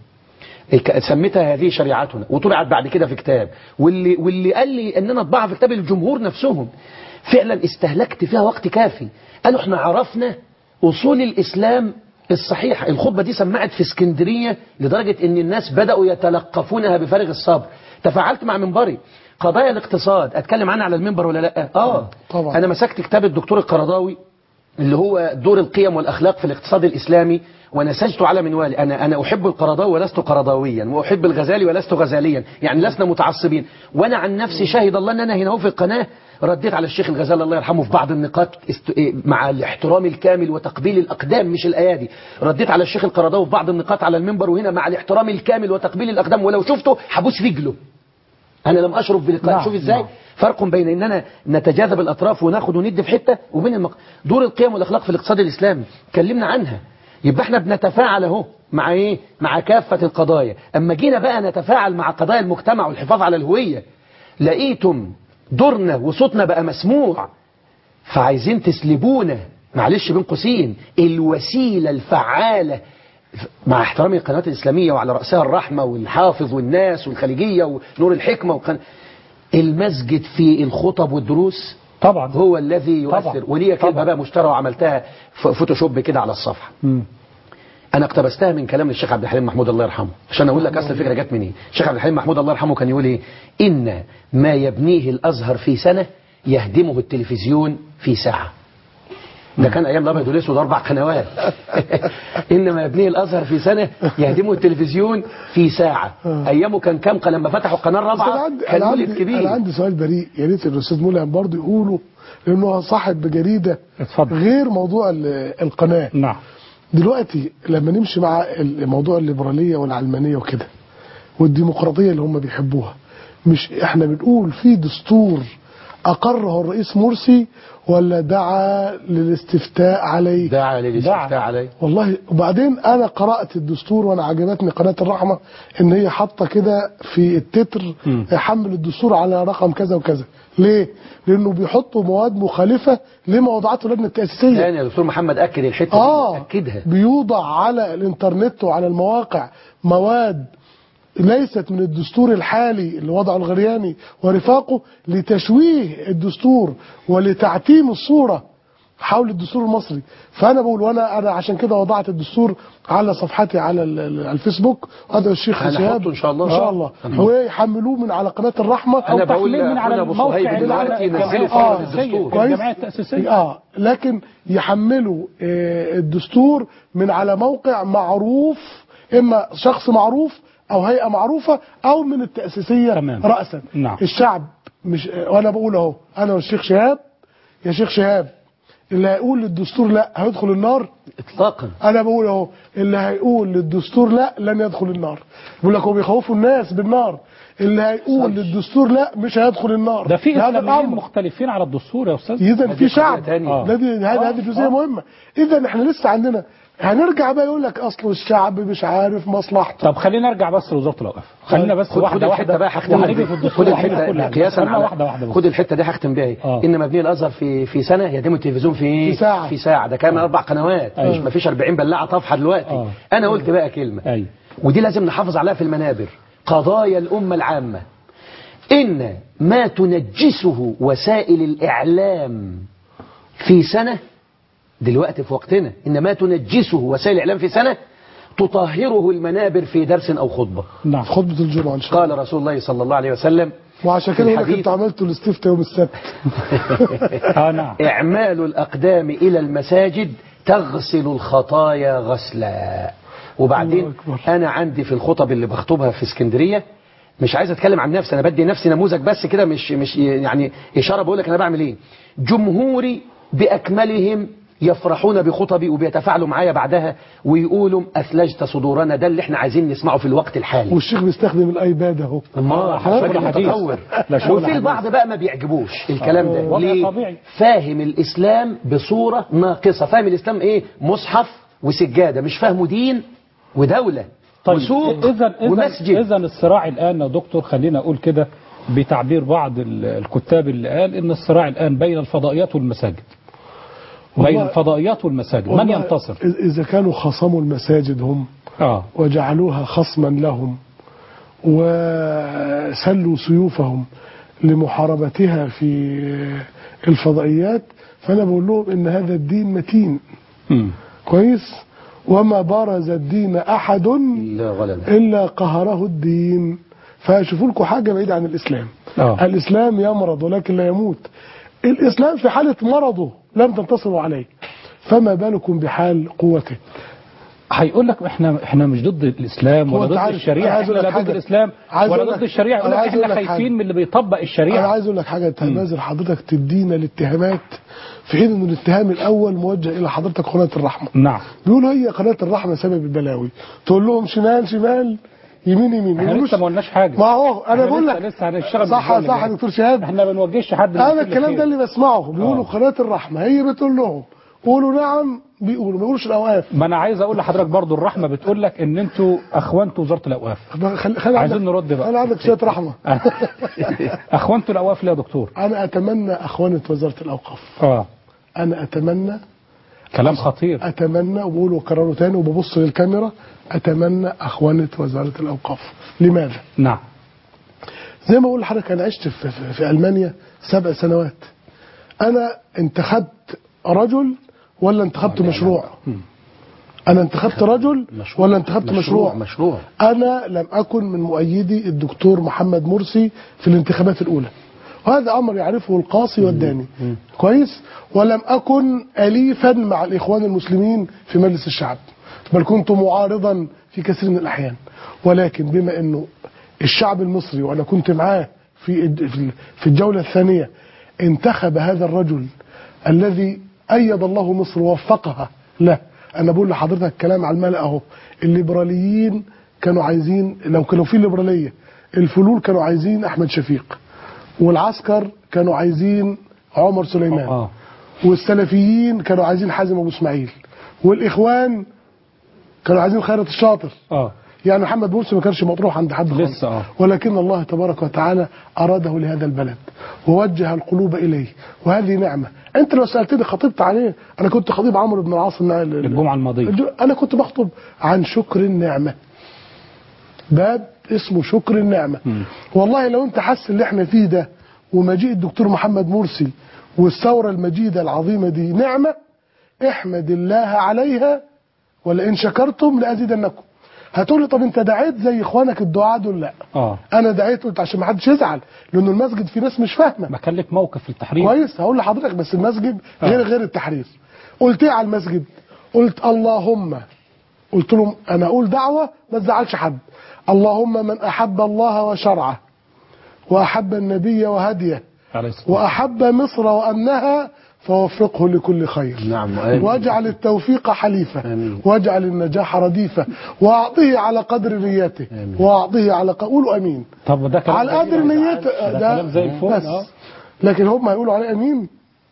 ك- سميتها هذه شريعتنا وطبعت بعد كده في كتاب واللي واللي قال لي ان انا اطبعها في كتاب الجمهور نفسهم فعلا استهلكت فيها وقت كافي قالوا احنا عرفنا اصول الاسلام الصحيحة الخطبة دي سمعت في اسكندرية لدرجة ان الناس بدأوا يتلقفونها بفارغ الصبر تفاعلت مع منبري قضايا الاقتصاد اتكلم عنها على المنبر ولا لا اه طبعا. انا مسكت كتاب الدكتور القرضاوي اللي هو دور القيم والأخلاق في الاقتصاد الإسلامي ونسجت على منوالي أنا, أنا أحب القرضاوي ولست قرضاويا وأحب الغزالي ولست غزاليا يعني لسنا متعصبين وأنا عن نفسي شاهد الله أن أنا هنا هو في القناة رديت على الشيخ الغزالي الله يرحمه في بعض النقاط است... إيه، مع الاحترام الكامل وتقبيل الأقدام مش الأيادي رديت على الشيخ القرضاوي في بعض النقاط على المنبر وهنا مع الاحترام الكامل وتقبيل الأقدام ولو شفته حبوس رجله أنا لم أشرف بلقاء نعم، شوف إزاي نعم. فرق بين اننا نتجاذب الاطراف وناخد وندي في حته وبين المق... دور القيم والاخلاق في الاقتصاد الاسلامي اتكلمنا عنها يبقى احنا بنتفاعل اهو مع ايه مع كافه القضايا اما جينا بقى نتفاعل مع قضايا المجتمع والحفاظ على الهويه لقيتم دورنا وصوتنا بقى مسموع فعايزين تسلبونا معلش بين قوسين الوسيله الفعاله مع احترامي القنوات الإسلامية وعلى رأسها الرحمة والحافظ والناس والخليجية ونور الحكمة وقن... المسجد في الخطب والدروس طبعا هو الذي يؤثر طبعا. وليا كلمة طبعا. بقى مشترى وعملتها ف- فوتوشوب كده على الصفحة مم. انا اقتبستها من كلام الشيخ عبد الحليم محمود الله يرحمه عشان اقول لك اصل الفكره جت منين الشيخ عبد الحليم محمود الله يرحمه كان يقول ايه ان ما يبنيه الازهر في سنه يهدمه التلفزيون في ساعه ده كان ايام الابيض والاسود اربع قنوات ان ما يبنيه الازهر في سنه يهدمه التلفزيون في ساعه ايامه كان كام قناه لما فتحوا القناه بس انا الرابعه عندي كان انا مولد عندي, أنا كبير عندي سؤال بريء يا ريت الاستاذ ملهم برضه يقوله لانه هو صاحب جريده اتفضل. غير موضوع ال- القناه نعم دلوقتي لما نمشي مع الموضوع الليبراليه والعلمانيه وكده والديمقراطيه اللي هم بيحبوها مش احنا بنقول في دستور اقره الرئيس مرسي ولا دعا للاستفتاء عليه دعا للاستفتاء دعا. عليه والله وبعدين انا قرات الدستور وانا عجبتني قناه الرحمه ان هي حاطه كده في التتر مم. حمل الدستور على رقم كذا وكذا ليه لانه بيحطوا مواد مخالفه لما وضعته اللجنه التاسيسيه تاني يا دكتور محمد اكد الحته اه دي اكدها بيوضع على الانترنت وعلى المواقع مواد ليست من الدستور الحالي اللي وضعه الغرياني ورفاقه لتشويه الدستور ولتعتيم الصوره حول الدستور المصري فانا بقول وانا انا عشان كده وضعت الدستور على صفحتي على ال- ال- على الفيسبوك هذا الشيخ هنحطه شهاب إن شاء الله. ان شاء الله هنحطه. ويحملوه من على قناه الرحمه أنا أو بقول تحليل من على لأخونا أبو الموقع صهيب دلوقتي الجمعية ينزلوا فورا التأسيسية. الدستور. كويس؟ الجمعية التأسيسية اه لكن يحملوا آه، الدستور من على موقع معروف اما شخص معروف او هيئه معروفه او من التاسيسيه تمام. راسا نعم. الشعب مش آه، وانا بقول اهو انا والشيخ شهاب يا شيخ شهاب اللي هيقول للدستور لا هيدخل النار اطلاقا انا بقول اهو اللي هيقول للدستور لا لن يدخل النار بيقول لك هو بيخوفوا الناس بالنار اللي هيقول للدستور لا مش هيدخل النار ده في هذا اسلاميين الامر مختلفين على الدستور يا استاذ اذا دي في شعب قضية تانية. آه. ده دي هذه هذه جزئيه مهمه اذا احنا لسه عندنا هنرجع بقى يقول لك اصل الشعب مش عارف مصلحته طب خلينا نرجع بس لوزاره الاوقاف خلينا بس خد واحده خد الحته واحده بقى هختم وهنيجي في الدستور خد وهنيجي في كل الحته حاجة. قياسا خلينا على واحده واحده بس خد الحته دي هختم بيها آه. ايه ان مبني الازهر في في سنه يتم التلفزيون في ايه؟ في ساعة. في ساعه ده كان اربع قنوات أيوة. مش مفيش 40 بلاعه طافحه دلوقتي آه. انا قلت بقى كلمه ايوه ودي لازم نحافظ عليها في المنابر قضايا الأمة العامة إن ما تنجسه وسائل الإعلام في سنة دلوقتي في وقتنا إن ما تنجسه وسائل الإعلام في سنة تطهره المنابر في درس أو خطبة نعم في خطبه الجمعه ان شاء الله قال رسول الله صلى الله عليه وسلم وعشان كده يقول لك الحديث- انتوا عملتوا الاستفتاء يوم السبت اه نعم إعمال الأقدام إلى المساجد تغسل الخطايا غسلا وبعدين الله أكبر. أنا عندي في الخطب اللي بخطبها في اسكندرية مش عايز أتكلم عن نفسي أنا بدي نفسي نموذج بس كده مش مش يعني إشارة بقول لك أنا بعمل إيه جمهوري بأكملهم يفرحون بخطبي وبيتفاعلوا معايا بعدها ويقولوا أثلجت صدورنا ده اللي احنا عايزين نسمعه في الوقت الحالي والشيخ بيستخدم الايباد اهو الله شغل راجل حديث. متطور لا، شغل وفي حديث. البعض بقى ما بيعجبوش الكلام ده وضع ليه طبيعي. فاهم الاسلام بصوره ناقصه فاهم الاسلام ايه مصحف وسجاده مش فاهمه دين ودوله وسوق اذا ومسجد اذا الصراع الان يا دكتور خلينا اقول كده بتعبير بعض ال- الكتاب اللي قال ان الصراع الان بين الفضائيات والمساجد بين والله- الفضائيات والمساجد من والله ينتصر إذ- اذا كانوا خصموا المساجد هم اه وجعلوها خصما لهم وسلوا سيوفهم لمحاربتها في الفضائيات فانا بقول لهم ان هذا الدين متين مم. كويس وما برز الدين احد لا غلط الا قهره الدين فشوفوا لكم حاجه بعيده عن الاسلام آه. الاسلام يمرض ولكن لا يموت الاسلام في حاله مرضه لم تنتصروا عليه فما بالكم بحال قوته هيقول لك احنا احنا مش ضد الاسلام هو ولا أنت ضد عارف، أنا الشريعه عايز احنا أقول لا لك ضد حاجة. الاسلام عايز ولا أقول ضد لك- الشريعه يقول أنا لك عايز أقول احنا لك حاجة. خايفين من اللي بيطبق انا الشريعه عايز اقول لك حاجه تنازل حضرتك تدينا الاتهامات في حين ان الاتهام الاول موجه الى حضرتك قناه الرحمه نعم بيقولوا هي قناه الرحمه سبب البلاوي تقول لهم شمال شمال يمين يمين ما احنا يقولوش لسه ما قلناش حاجه ما هو انا إحنا بقول لسه- لك لسه هنشتغل صح بالأسبوع صح يا اللي دكتور شهاب احنا ما بنوجهش حد انا لكل الكلام خير. ده اللي بسمعه بيقولوا قناه الرحمه هي بتقول لهم قولوا نعم بيقولوا ما بيقولوش الاوقاف ما انا عايز اقول لحضرتك برضو الرحمه بتقول لك ان انتوا اخوانتوا وزاره الاوقاف خلي خلي عايزين عندك- نرد بقى. خلي عندك شويه رحمه اخوانتوا الاوقاف ليه يا دكتور انا اتمنى اخوانه وزاره الاوقاف اه انا اتمنى كلام خطير اتمنى وبقول وكرره تاني وببص للكاميرا اتمنى اخوانه وزاره الاوقاف لماذا نعم زي ما اقول لحضرتك انا عشت في, في, في المانيا سبع سنوات انا انتخبت رجل ولا انتخبت مشروع انا انتخبت رجل ولا انتخبت مشروع, مشروع انا لم اكن من مؤيدي الدكتور محمد مرسي في الانتخابات الاولى وهذا امر يعرفه القاصي والداني كويس ولم اكن اليفا مع الاخوان المسلمين في مجلس الشعب بل كنت معارضا في كثير من الاحيان ولكن بما انه الشعب المصري وانا كنت معاه في في- في الجوله الثانيه انتخب هذا الرجل الذي ايد الله مصر ووفقها له انا بقول لحضرتك كلام على الملأ اهو الليبراليين كانوا عايزين لو كانوا في ليبراليه الفلول كانوا عايزين احمد شفيق والعسكر كانوا عايزين عمر سليمان اه والسلفيين كانوا عايزين حازم ابو اسماعيل والاخوان كانوا عايزين خيرت الشاطر اه يعني محمد مرسي ما كانش مطروح عند حد خالص لسه اه ولكن الله تبارك وتعالى أراده لهذا البلد ووجه القلوب إليه وهذه نعمة أنت لو سألتني خطبت عليه أنا كنت خطيب عمرو بن العاص النا- ال- الجمعة الماضية أنا كنت بخطب عن شكر النعمة باب اسمه شكر النعمة مم. والله لو أنت حاسس اللي احنا فيه ده ومجيء الدكتور محمد مرسي والثورة المجيدة العظيمة دي نعمة احمد الله عليها ولئن شكرتم لأزيدنكم هتقول لي طب انت دعيت زي اخوانك الدعاء دول لا اه انا دعيت قلت عشان ما حدش يزعل لانه المسجد في ناس مش فاهمه ما كان لك موقف في التحرير كويس هقول لحضرتك بس المسجد غير آه. غير التحرير قلت ايه على المسجد قلت اللهم قلت لهم انا اقول دعوه ما تزعلش حد اللهم من احب الله وشرعه واحب النبي وهديه عليه الصلاة والسلام. واحب مصر وامنها فوفقه لكل خير نعم آمين. واجعل التوفيق حليفه آمين. واجعل النجاح رديفه واعطيه على قدر نيته آمين. واعطيه على ق... قولوا امين طب ده كلام على جميل قدر يا نيته جدعان. ده كلام زي الفل بس اه لكن هم هيقولوا عليه امين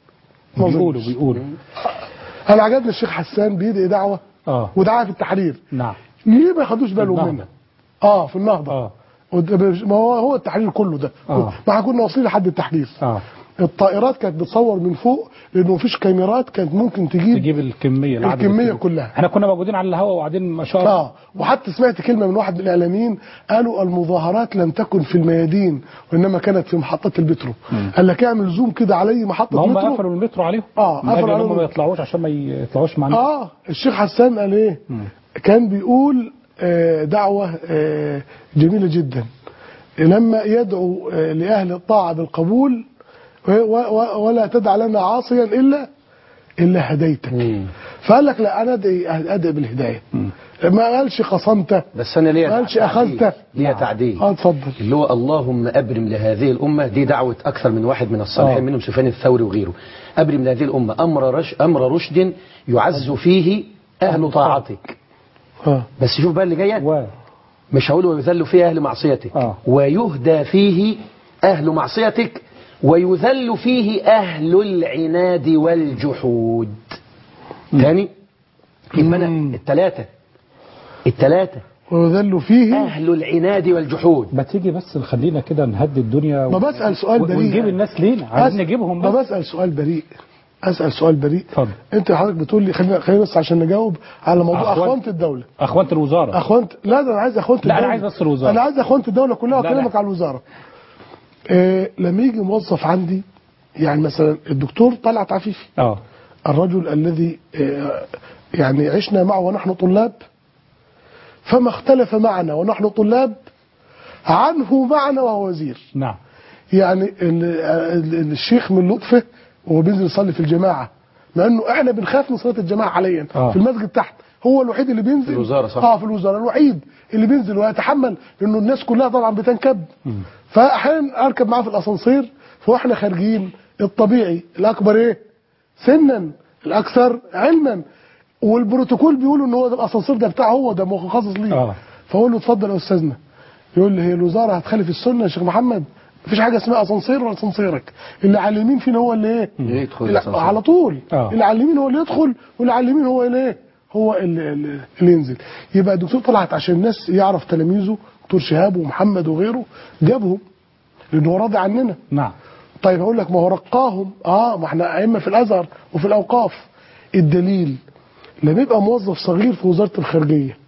ما بيقولوا أظنش. بيقولوا انا عجبني الشيخ حسان بيدعي دعوه اه ودعاها في التحرير نعم ليه ما ياخدوش بالهم النهضة. منها اه في النهضه اه ود- ما هو هو التحرير كله ده آه. ما احنا كنا واصلين لحد التحرير اه الطائرات كانت بتصور من فوق لانه مفيش كاميرات كانت ممكن تجيب تجيب الكمية العدد الكمية الكبير. كلها. احنا كنا موجودين على الهواء وقاعدين ما شاء الله اه وحتى سمعت كلمه من واحد من الاعلاميين قالوا المظاهرات لم تكن في الميادين وانما كانت في محطه البترو قال لك اعمل زوم كده علي محطه ما هم مترو قفلوا المترو عليهم آه، من أجل قفلوا إن هم عليهم. ما يطلعوش عشان ما يطلعوش مع الناس. اه الشيخ حسان قال ايه كان بيقول آه، دعوه آه، جميله جدا لما يدعو آه، لاهل الطاعه بالقبول و- و- ولا تدع لنا عاصيا الا الا هديتك مم. فقال لك لا انا ادعي ادعي بالهدايه ما قالش خصمته بس انا ليا ما قالش تعديل. أخذته. ليا تعديل اه اتفضل اللي هو اللهم ابرم لهذه الامه دي دعوه اكثر من واحد من الصالحين آه. منهم سفيان الثوري وغيره ابرم لهذه الامه امر رش امر رشد يعز فيه اهل طاعتك اه بس شوف بقى اللي جايه و مش هقول ويذل فيه اهل معصيتك آه. ويهدى فيه اهل معصيتك ويذل فيه اهل العناد والجحود تاني يبقى انا مم. الثلاثه الثلاثه ويذل فيه اهل العناد والجحود ما تيجي بس خلينا كده نهدي الدنيا و... ما بسال سؤال و- بريء ونجيب الناس لينا عايزين نجيبهم ما بس بسال سؤال بريء اسال سؤال بريء اتفضل. انت حضرتك بتقول لي خلينا خلينا بس عشان نجاوب على موضوع أخوان- اخوانه الدوله اخوانة الوزارة اخوانه لا ده انا عايز اخوانه لا، أنا الدوله عايز بس الوزارة. انا عايز اخوانه الدوله كلها لا، واكلمك لا. على الوزاره إيه لما يجي موظف عندي يعني مثلا الدكتور طلعت عفيفي اه الرجل الذي آه، يعني عشنا معه ونحن طلاب فما اختلف معنا ونحن طلاب عنه معنا وهو وزير نعم يعني ال- ال- الشيخ من لطفه وهو بينزل يصلي في الجماعه مع انه احنا بنخاف من صلاه الجماعه حاليا آه. في المسجد تحت هو الوحيد اللي بينزل في الوزارة، صح. اه في الوزاره الوحيد اللي بينزل ويتحمل لانه الناس كلها طبعا بتنكب فاحيانا اركب معاه في الاسانسير فاحنا خارجين الطبيعي الاكبر ايه سنا الاكثر علما والبروتوكول بيقولوا ان هو ده الاسانسير ده بتاعه هو ده مخصص ليه آه. فاقول له اتفضل يا استاذنا يقول لي هي الوزاره هتخالف السنه يا شيخ محمد مفيش حاجه اسمها اسانسير ولا اسانسيرك اللي على اليمين فينا هو اللي ايه يدخل لا، الأسانسير. على طول آه. اللي على اليمين هو اللي يدخل واللي على اليمين هو اللي ايه هو اللي, اللي اللي ينزل يبقى الدكتور طلعت عشان الناس يعرف تلاميذه دكتور شهاب ومحمد وغيره جابهم لانه هو راضي عننا نعم طيب هقول لك ما هو رقاهم اه ما احنا ائمه في الازهر وفي الاوقاف الدليل لما يبقى موظف صغير في وزاره الخارجيه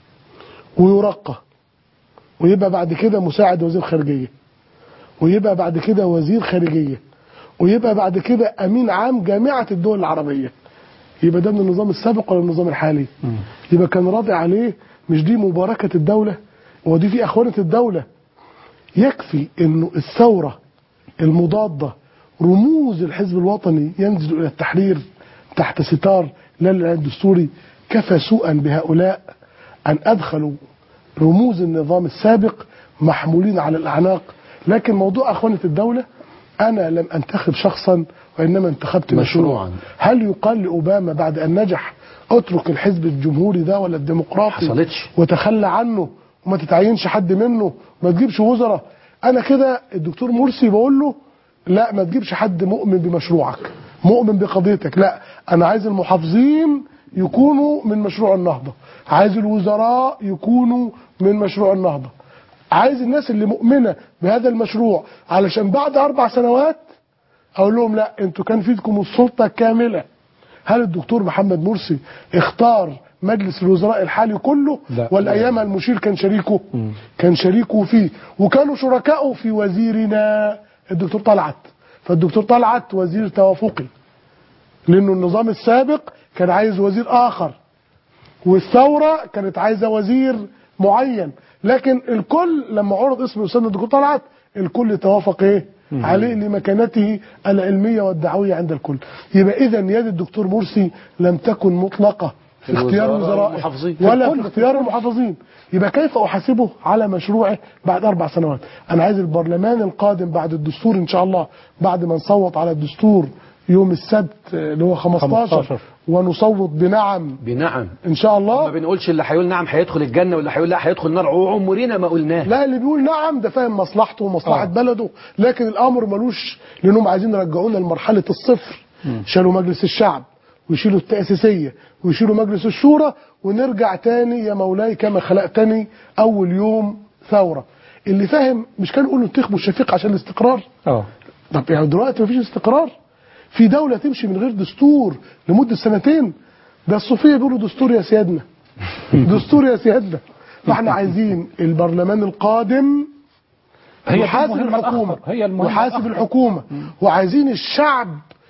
ويرقى ويبقى بعد كده مساعد وزير خارجيه ويبقى بعد كده وزير خارجيه ويبقى بعد كده امين عام جامعه الدول العربيه يبقى ده من النظام السابق ولا النظام الحالي يبقى كان راضي عليه مش دي مباركه الدوله ودي في اخوانه الدوله يكفي انه الثوره المضاده رموز الحزب الوطني ينزل الى التحرير تحت ستار لا للإعلان الدستوري كفى سوءا بهؤلاء ان ادخلوا رموز النظام السابق محمولين على الاعناق لكن موضوع اخوانه الدوله انا لم انتخب شخصا وانما انتخبت مشروعا مشروعاً. هل يقال لاوباما بعد ان نجح اترك الحزب الجمهوري ده ولا الديمقراطي حصلتش. وتخلى عنه وما تتعينش حد منه ما تجيبش وزراء انا كده الدكتور مرسي بقول له لا ما تجيبش حد مؤمن بمشروعك مؤمن بقضيتك لا انا عايز المحافظين يكونوا من مشروع النهضه عايز الوزراء يكونوا من مشروع النهضه عايز الناس اللي مؤمنه بهذا المشروع علشان بعد اربع سنوات اقول لهم لا انتوا كان في ايدكم السلطه كامله هل الدكتور محمد مرسي اختار مجلس الوزراء الحالي كله لا. ولا ايامها المشير كان شريكه كان شريكه فيه وكانوا شركائه في وزيرنا الدكتور طلعت فالدكتور طلعت وزير توافقي لانه النظام السابق كان عايز وزير اخر والثوره كانت عايزه وزير معين لكن الكل لما عرض اسم الاستاذ الدكتور طلعت الكل توافق ايه عليه لمكانته العلميه والدعويه عند الكل يبقى اذا يد الدكتور مرسي لم تكن مطلقه في اختيار الوزراء وزرائه والمحافظين. ولا الكل. في اختيار المحافظين يبقى كيف احاسبه على مشروعه بعد اربع سنوات انا عايز البرلمان القادم بعد الدستور ان شاء الله بعد ما نصوت على الدستور يوم السبت آه، اللي هو 15, 15. ونصوت بنعم بنعم ان شاء ما الله بنقولش اللي هيقول نعم هيدخل الجنه واللي هيقول لا هيدخل النار عمرنا ما قلناه لا اللي بيقول نعم ده فاهم مصلحته ومصلحه آه. بلده لكن الامر ملوش لانهم عايزين يرجعونا لمرحله الصفر شالوا مجلس الشعب ويشيلوا التاسيسيه ويشيلوا مجلس الشورى ونرجع تاني يا مولاي كما خلقتني اول يوم ثوره اللي فاهم مش كانوا يقولوا انتخبوا الشفيق عشان الاستقرار اه طب يعني دلوقتي مفيش استقرار في دولة تمشي من غير دستور لمدة سنتين ده الصوفية بيقولوا دستور يا سيادنا دستور يا سيادنا فاحنا عايزين البرلمان القادم هي دي يحاسب المهمة الحكومة الأخطر. هي المهمة يحاسب الأخطر. الحكومة وعايزين الشعب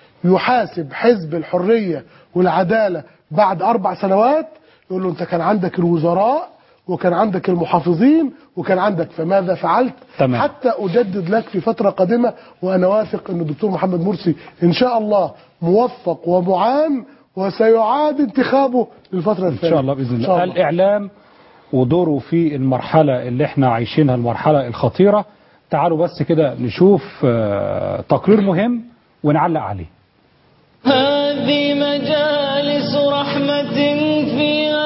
يحاسب حزب الحرية والعدالة بعد أربع سنوات يقول له أنت كان عندك الوزراء وكان عندك المحافظين وكان عندك فماذا فعلت تمام. حتى أجدد لك في فترة قادمة وأنا واثق أن الدكتور محمد مرسي إن شاء الله موفق ومعان وسيعاد انتخابه للفترة ان الثانية شاء الله باذن إن شاء الله الله. الاعلام ودوره في المرحله اللي احنا عايشينها المرحله الخطيره تعالوا بس كده نشوف آه، تقرير مهم ونعلق عليه هذه مجالس رحمة فيها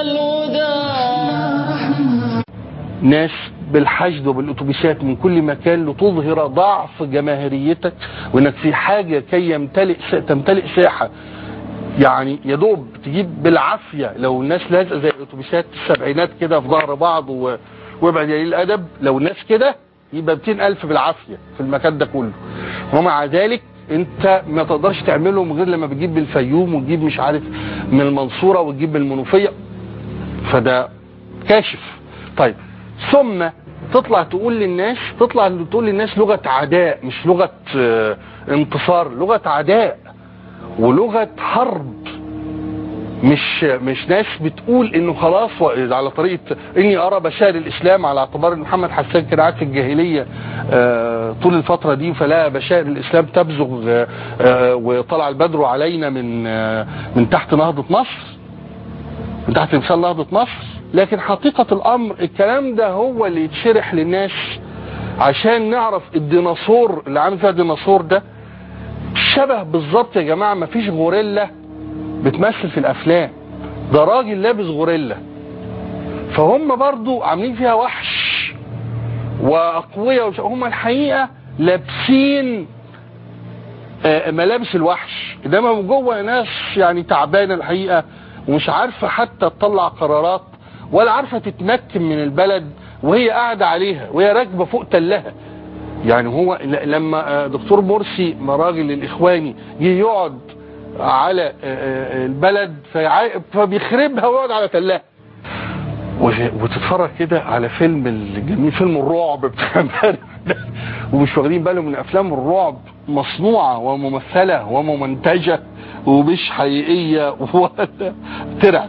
الهدى ناس بالحشد وبالاتوبيسات من كل مكان لتظهر ضعف جماهيريتك وانك في حاجه كي يمتلئ تمتلئ ساحه يعني يا دوب تجيب بالعافيه لو الناس لازقه زي الاتوبيسات السبعينات كده في ظهر بعض و... وابعد يا قليل الادب لو الناس كده يبقى 200 الف بالعافيه في المكان ده كله ومع ذلك انت ما تقدرش تعملهم غير لما بتجيب من الفيوم وتجيب مش عارف من المنصوره وتجيب من المنوفيه فده كاشف طيب ثم تطلع تقول للناس تطلع تقول للناس لغه عداء مش لغه آه، انتصار لغه عداء ولغه حرب مش مش ناس بتقول انه خلاص و- على طريقه اني ارى بشائر الاسلام على اعتبار ان محمد حسان كان قاعد في الجاهليه آه، طول الفتره دي فلا بشائر الاسلام تبزغ آه، آه، وطلع البدر علينا من آه، من تحت نهضه مصر من تحت تمثال نهضة مصر لكن حقيقة الأمر الكلام ده هو اللي يتشرح للناس عشان نعرف الديناصور اللي عامل فيها الديناصور ده شبه بالظبط يا جماعة مفيش غوريلا بتمثل في الأفلام ده راجل لابس غوريلا فهم برضو عاملين فيها وحش وأقوياء وش- هم الحقيقة لابسين آه، ملابس الوحش انما من جوه ناس يعني تعبانه الحقيقه ومش عارفه حتى تطلع قرارات ولا عارفه تتمكن من البلد وهي قاعده عليها وهي راكبه فوق تلها يعني هو ل- لما آه، دكتور مرسي مراجل الاخواني جه يقعد على آه، آه، البلد فيع- فبيخربها ويقعد على تلها وش- وتتفرج كده على فيلم الجميل فيلم الرعب بتاع امبارح ده ومش واخدين بالهم من افلام الرعب مصنوعه وممثله وممنتجه ومش حقيقيه ولا ترعب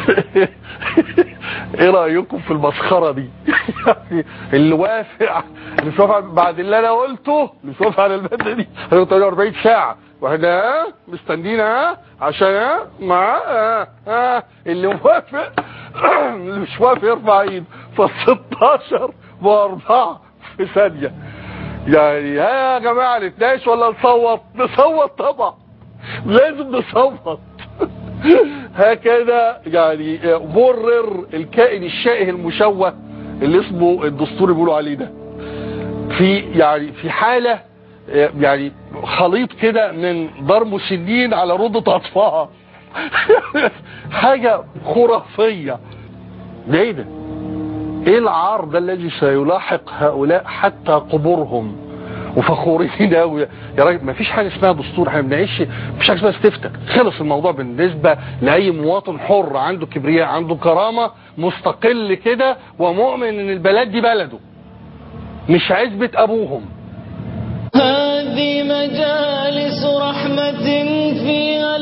ايه رايكم في المسخره دي يعني اللي وافق اللي مش وافق بعد اللي انا قلته اللي مش وافق على الماده دي هيقعد 48 ساعه واحنا ها مستنيين ها عشان ها مع ها ها اللي موافق اللي مش موافق يرفع ايد ف 16 واربعه في ثانيه يعني يا جماعة نتناقش ولا نصوت نصوت طبعا لازم نصوت هكذا يعني برر الكائن الشائه المشوه اللي اسمه الدستور بيقولوا عليه ده في يعني في حالة يعني خليط كده من ضرب مسنين على ردة أطفال حاجة خرافية ده ايه ده ايه العار ده الذي سيلاحق هؤلاء حتى قبورهم وفخورين قوي يا راجل ما فيش حاجه اسمها دستور احنا بنعيش مفيش حاجه اسمها استفتاء خلص الموضوع بالنسبه لاي مواطن حر عنده كبرياء عنده كرامه مستقل كده ومؤمن ان البلد دي بلده مش عزبه ابوهم هذه مجالس رحمة فيها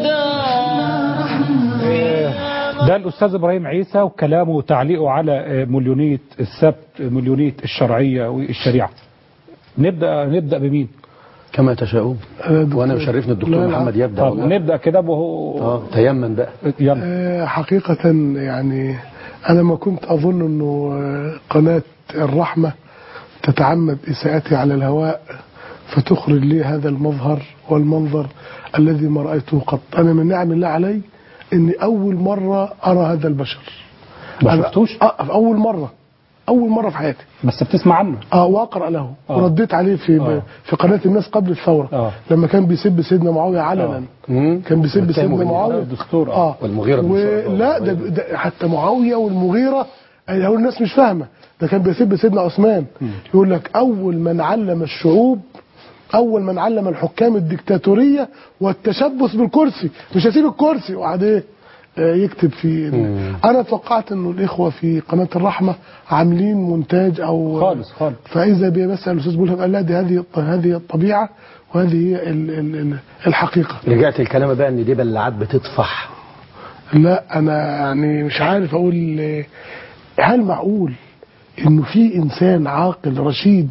الهدى ده الأستاذ إبراهيم عيسى وكلامه وتعليقه على مليونية السبت مليونية الشرعية والشريعة نبدأ نبدأ بمين؟ كما تشاءون أنا دكتور- وانا يشرفني الدكتور لا، لا. محمد يبدا طب والله نبدأ كده وهو اه تيمن بقى يلا آه، حقيقة يعني أنا ما كنت أظن أنه آه، قناة الرحمة تتعمد إساءتي على الهواء فتخرج لي هذا المظهر والمنظر الذي ما رأيته قط أنا من نعم الله علي أني أول مرة أرى هذا البشر ما أنا- شفتوش آه أول مرة أول مرة في حياتي بس بتسمع عنه اه واقرا له آه. ورديت عليه في آه. في قناه الناس قبل الثوره آه. لما كان بيسب سيدنا معاويه علنا مم. كان بيسب واتهموا سيدنا بالنفاق. معاويه الدستور، آه. اه والمغيرة بن شعبة ولا ده, ده حتى معاويه والمغيره هو الناس مش فاهمه ده كان بيسب سيدنا عثمان يقول لك اول من علم الشعوب اول من علم الحكام الدكتاتوريه والتشبث بالكرسي مش هسيب الكرسي وقعد ايه آه، يكتب في انا توقعت انه الاخوه في قناه الرحمه عاملين مونتاج او خالص خالص فاذا بي بسال الاستاذ بولهب قال لا دي هذه هذه الطبيعه وهذه هي ال- ال- ال- الحقيقه رجعت الكلام بقى ان دي بلعات بتطفح لا انا يعني مش عارف اقول آه، هل معقول انه في انسان عاقل رشيد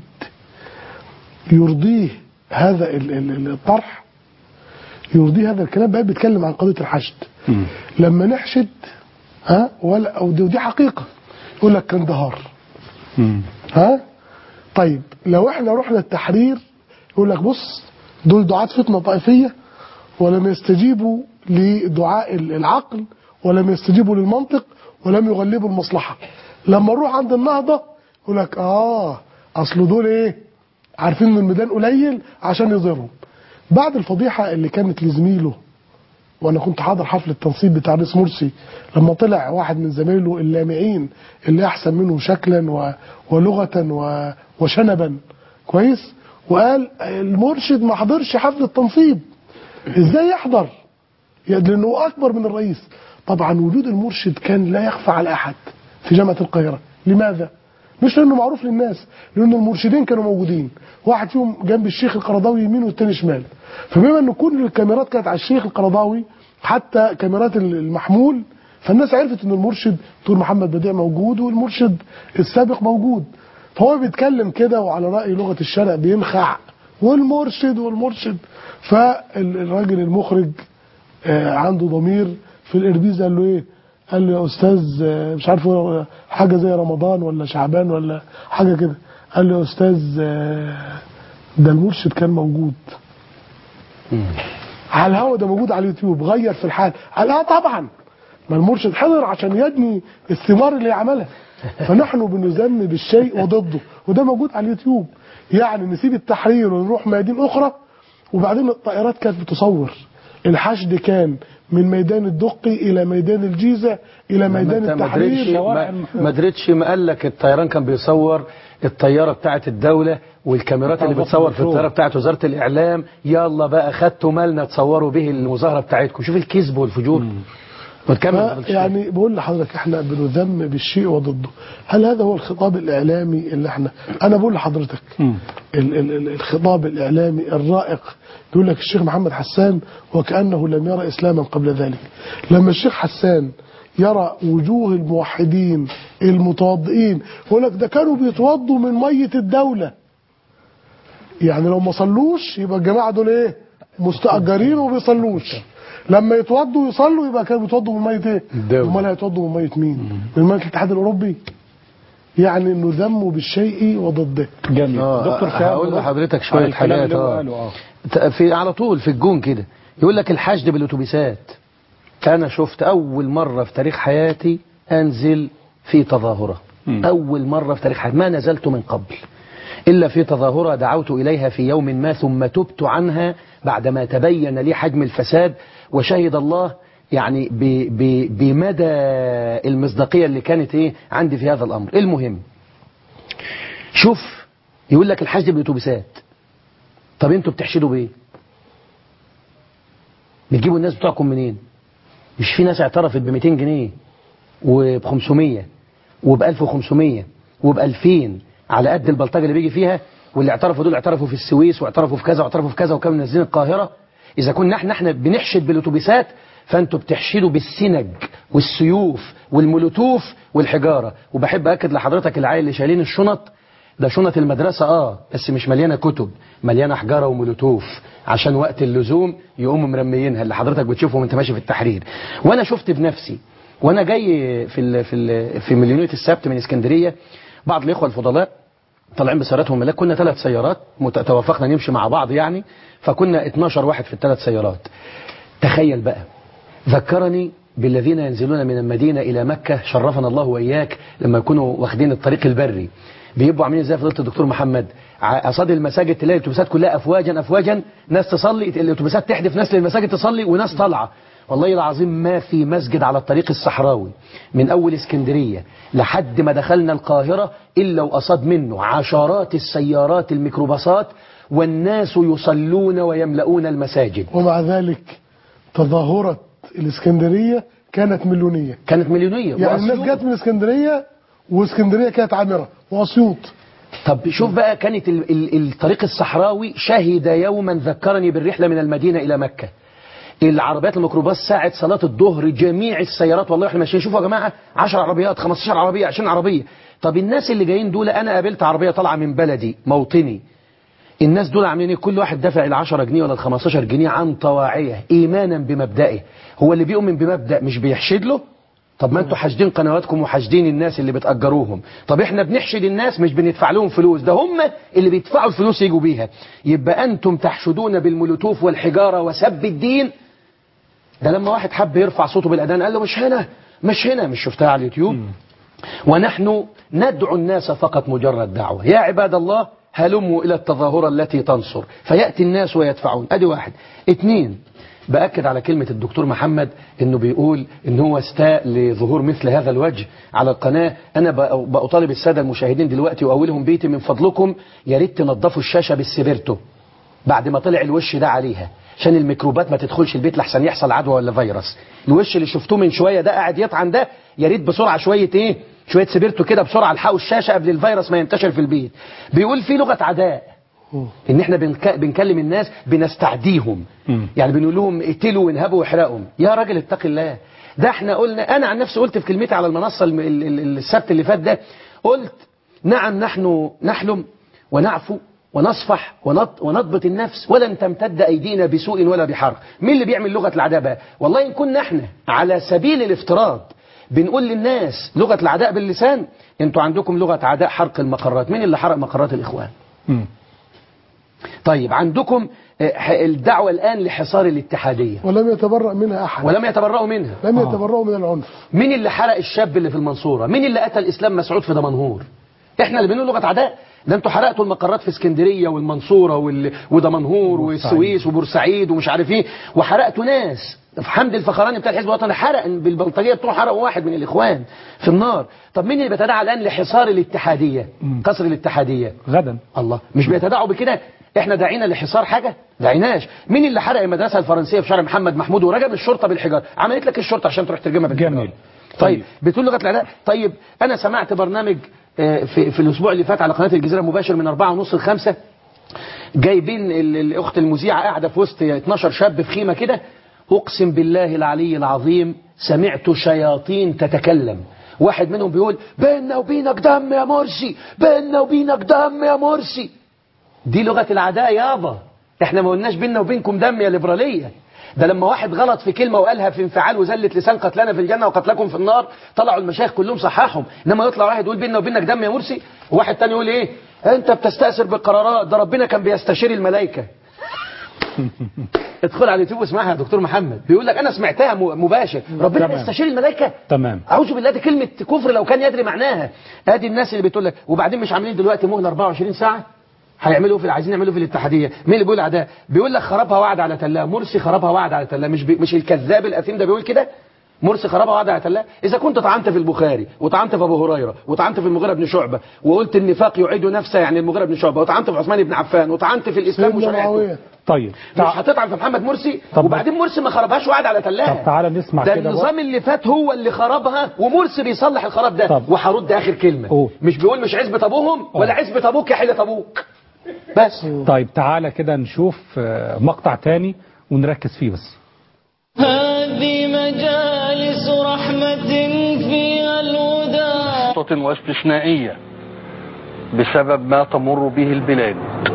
يرضيه هذا ال- ال- ال- الطرح يرضيه هذا الكلام بقى بيتكلم عن قضيه الحشد لما نحشد ها ولا او دي, ودي حقيقه يقول لك كان دهار ها طيب لو احنا رحنا التحرير يقول لك بص دول دعاة فتنة طائفية ولم يستجيبوا لدعاء العقل ولم يستجيبوا للمنطق ولم يغلبوا المصلحة لما نروح عند النهضة يقول لك اه اصل دول ايه عارفين ان الميدان قليل عشان يضرهم بعد الفضيحة اللي كانت لزميله وانا كنت حاضر حفل التنصيب بتاع رئيس مرسي لما طلع واحد من زمايله اللامعين اللي احسن منه شكلا و... ولغه و... وشنبا كويس وقال المرشد ما حضرش حفل التنصيب ازاي يحضر يعني لانه اكبر من الرئيس طبعا وجود المرشد كان لا يخفى على احد في جامعه القاهره لماذا مش لانه معروف للناس لان المرشدين كانوا موجودين واحد فيهم جنب الشيخ القرضاوي يمين والتاني شمال فبما ان كل الكاميرات كانت على الشيخ القرضاوي حتى كاميرات المحمول فالناس عرفت ان المرشد دكتور محمد بديع موجود والمرشد السابق موجود فهو بيتكلم كده وعلى راي لغه الشرع بينخع والمرشد والمرشد فالراجل المخرج آه، عنده ضمير في الاربيز قال له ايه قال له يا استاذ آه، مش عارف هو حاجه زي رمضان ولا شعبان ولا حاجه كده قال له يا استاذ آه، ده المرشد كان موجود على الهوا ده موجود على اليوتيوب غير في الحال قال اه طبعا ما المرشد حضر عشان يجني الثمار اللي عملها فنحن بنذم بالشيء وضده وده موجود على اليوتيوب يعني نسيب التحرير ونروح ميادين اخرى وبعدين الطائرات كانت بتصور الحشد كان من ميدان الدقي الى ميدان الجيزه الى ميدان ما دريتش التحرير ما- ما دريتش ما قال لك الطيران كان بيصور الطياره بتاعه الدوله والكاميرات اللي بتاع بتصور في البترول. الطياره بتاعه وزاره الاعلام يلا بقى خدتوا مالنا تصوروا به المظاهره بتاعتكم شوف الكذب والفجور وتكمل ف- يعني بقول لحضرتك احنا بنذم بالشيء وضده هل هذا هو الخطاب الاعلامي اللي احنا انا بقول لحضرتك ال ال ال الخطاب الاعلامي الرائق بيقول لك الشيخ محمد حسان وكانه لم يرى اسلاما قبل ذلك لما الشيخ حسان يرى وجوه الموحدين المتوضئين يقول لك ده كانوا بيتوضوا من ميه الدوله يعني لو ما صلوش يبقى الجماعه دول ايه مستاجرين وما بيصلوش لما يتوضوا ويصلوا يبقى كانوا بيتوضوا من ميه ايه الدولة. امال هيتوضوا من ميه مين من ميه الاتحاد الاوروبي يعني انه ذمه بالشيء وضده جميل آه، دكتور شهاب هقول رد لحضرتك على شوية الكلام حاجات اللي هو آه. قاله، اه ت- في على طول في الجون كده يقول لك الحشد بالاتوبيسات انا شفت اول مره في تاريخ حياتي انزل في تظاهره مم. اول مره في تاريخ حياتي ما نزلت من قبل الا في تظاهره دعوت اليها في يوم ما ثم تبت عنها بعدما تبين لي حجم الفساد وشهد الله يعني ب ب بمدى المصداقيه اللي كانت ايه عندي في هذا الامر المهم شوف يقول لك الحشد بالاتوبيسات طب انتوا بتحشدوا بايه بتجيبوا الناس بتوعكم منين مش في ناس اعترفت ب 200 جنيه وب 500 وب 1500 وب 2000 على قد البلطجه اللي بيجي فيها واللي اعترفوا دول اعترفوا في السويس واعترفوا في كذا واعترفوا في كذا وكانوا منزلين القاهره اذا كنا احنا احنا بنحشد بالاتوبيسات فانتوا بتحشدوا بالسنج والسيوف والمولوتوف والحجاره وبحب اكد لحضرتك العيال اللي شايلين الشنط ده شنط المدرسة اه بس مش مليانة كتب مليانة حجارة ومولوتوف عشان وقت اللزوم يقوموا مرميينها اللي حضرتك بتشوفهم وانت ماشي في التحرير وانا شفت بنفسي وانا جاي في ال في ال في مليونية السبت من اسكندرية بعض الاخوة الفضلاء طالعين بسياراتهم ملاك كنا ثلاث سيارات مت- توافقنا نمشي مع بعض يعني فكنا 12 واحد في الثلاث سيارات تخيل بقى ذكرني بالذين ينزلون من المدينة إلى مكة شرفنا الله وإياك لما يكونوا واخدين الطريق البري بيبقوا عاملين زي فضيله الدكتور محمد ع- قصاد المساجد تلاقي الاتوبيسات كلها افواجا افواجا ناس تصلي الاتوبيسات تحدف ناس للمساجد تصلي وناس طالعه والله العظيم ما في مسجد على الطريق الصحراوي من اول اسكندريه لحد ما دخلنا القاهره الا وقصاد منه عشرات السيارات الميكروباصات والناس يصلون ويملؤون المساجد ومع ذلك تظاهرة الإسكندرية كانت مليونية كانت مليونيه يعني الناس وأسيوط. جت من اسكندرية واسكندرية كانت عامرة وأسيوط طب شوف بقى كانت ال ال الطريق الصحراوي شهد يوما ذكرني بالرحلة من المدينة إلى مكة العربيات الميكروباص ساعة صلاة الظهر جميع السيارات والله احنا ماشيين شوفوا يا جماعة 10 عربيات 15 عربية 20 عربية طب الناس اللي جايين دول أنا قابلت عربية طالعة من بلدي موطني الناس دول عاملين ايه كل واحد دافع ال 10 جنيه ولا ال 15 جنيه عن طواعية إيمانا بمبدئه هو اللي بيؤمن بمبدأ مش بيحشد له طب ما انتوا حاشدين قنواتكم وحاشدين الناس اللي بتأجروهم طب احنا بنحشد الناس مش بندفع لهم فلوس ده هم اللي بيدفعوا الفلوس يجوا بيها يبقى انتم تحشدون بالمولوتوف والحجارة وسب الدين ده لما واحد حب يرفع صوته بالأذان قال له مش هنا مش هنا مش شفتها على اليوتيوب ونحن ندعو الناس فقط مجرد دعوة يا عباد الله هلموا إلى التظاهرة التي تنصر فيأتي الناس ويدفعون أدي واحد اتنين بأكد على كلمة الدكتور محمد انه بيقول ان هو استاء لظهور مثل هذا الوجه على القناة انا بأ- بأطالب السادة المشاهدين دلوقتي واولهم بيتي من فضلكم يا ريت تنظفوا الشاشة بالسبيرتو بعد ما طلع الوش ده عليها عشان الميكروبات ما تدخلش البيت لحسن يحصل عدوى ولا فيروس الوش اللي شفتوه من شوية ده قاعد يطعن ده يا ريت بسرعة شوية ايه شوية سبيرتو كده بسرعة الحقوا الشاشة قبل الفيروس ما ينتشر في البيت بيقول في لغة عداء ان احنا بنك... بنكلم الناس بنستعديهم مم. يعني بنقول لهم اقتلوا وانهبوا واحرقوا يا راجل اتق الله ده احنا قلنا انا عن نفسي قلت في كلمتي على المنصة الم- ال- ال- السبت اللي فات ده قلت نعم نحن نحلم ونعفو ونصفح ونط ونضبط النفس ولن تمتد ايدينا بسوء ولا بحرق مين اللي بيعمل لغة العداء بقى والله ان كنا احنا على سبيل الافتراض بنقول للناس لغة العداء باللسان انتوا عندكم لغة عداء حرق المقرات مين اللي حرق مقرات الاخوان مم. طيب عندكم آه، ح- الدعوة الآن لحصار الاتحادية ولم يتبرأ منها أحد ولم يتبرؤوا منها لم يتبرأوا من العنف مين اللي حرق الشاب اللي في المنصورة مين اللي قتل إسلام مسعود في دمنهور احنا اللي بنقول لغة عداء ده انتوا حرقتوا المقرات في اسكندرية والمنصورة وال... ودمنهور والسويس وبورسعيد ومش عارف ايه وحرقتوا ناس حمد الفخراني بتاع الحزب الوطني حرق بالبلطجية بتوع حرقوا واحد من الإخوان في النار طب مين اللي بيتدعى الآن لحصار الاتحادية قصر الاتحادية غدا الله مش بيتدعوا بكده احنا داعينا لحصار حاجة داعيناش مين اللي حرق المدرسة الفرنسية في شارع محمد محمود ورجب الشرطة بالحجار عملت لك الشرطة عشان تروح ترجمها بالحجار جميل. طيب بتقول لغة العداء طيب انا سمعت برنامج آه، في, في الاسبوع اللي فات على قناة الجزيرة مباشر من أربعة ونص لخمسة جايبين ال- الاخت المذيعة قاعدة في وسط 12 شاب في خيمة كده اقسم بالله العلي العظيم سمعت شياطين تتكلم واحد منهم بيقول بيننا وبينك دم يا مرسي بيننا وبينك دم يا مرسي دي لغة العداء يابا احنا ما قلناش بيننا وبينكم دم يا ليبرالية ده لما واحد غلط في كلمة وقالها في انفعال وزلت لسان قتلنا في الجنة وقتلكم في النار طلعوا المشايخ كلهم صححهم انما يطلع واحد يقول بيننا وبينك دم يا مرسي وواحد تاني يقول ايه انت بتستأثر بالقرارات ده ربنا كان بيستشير الملائكة ادخل على اليوتيوب واسمعها يا دكتور محمد بيقول لك انا سمعتها م- مباشر ربنا تمام. بيستشير الملائكه تمام. اعوذ بالله دي كلمه كفر لو كان يدري معناها ادي الناس اللي بتقول لك وبعدين مش عاملين دلوقتي مهله 24 ساعه هيعملوا في عايزين يعملوا في الاتحاديه مين اللي بيقول على ده بيقول لك خربها وعد على تلاه مرسي خربها وعد على تلاه مش بي... مش الكذاب الاثيم ده بيقول كده مرسي خربها وعد على تلاه اذا كنت طعنت في البخاري وطعنت في ابو هريره وطعنت في المغيره بن شعبه وقلت النفاق يعيد نفسه يعني المغيره بن شعبه وطعنت في عثمان بن عفان وطعنت في الاسلام سيدنا وشريعته معاوية طيب مش تع... هتطعن في محمد مرسي طب وبعدين مرسي ما خربهاش وعد على تلاها طب تعالى نسمع ده كده النظام اللي فات هو اللي خربها ومرسي بيصلح الخراب ده طب. وهرد اخر كلمه قول. مش بيقول مش عزبه ابوهم ولا عزبه ابوك يا حيله ابوك بس طيب تعالى كده نشوف آه، مقطع تاني ونركز فيه بس هذه مجالس رحمة فيها الهدى خطة واستثنائية بسبب ما تمر به البلاد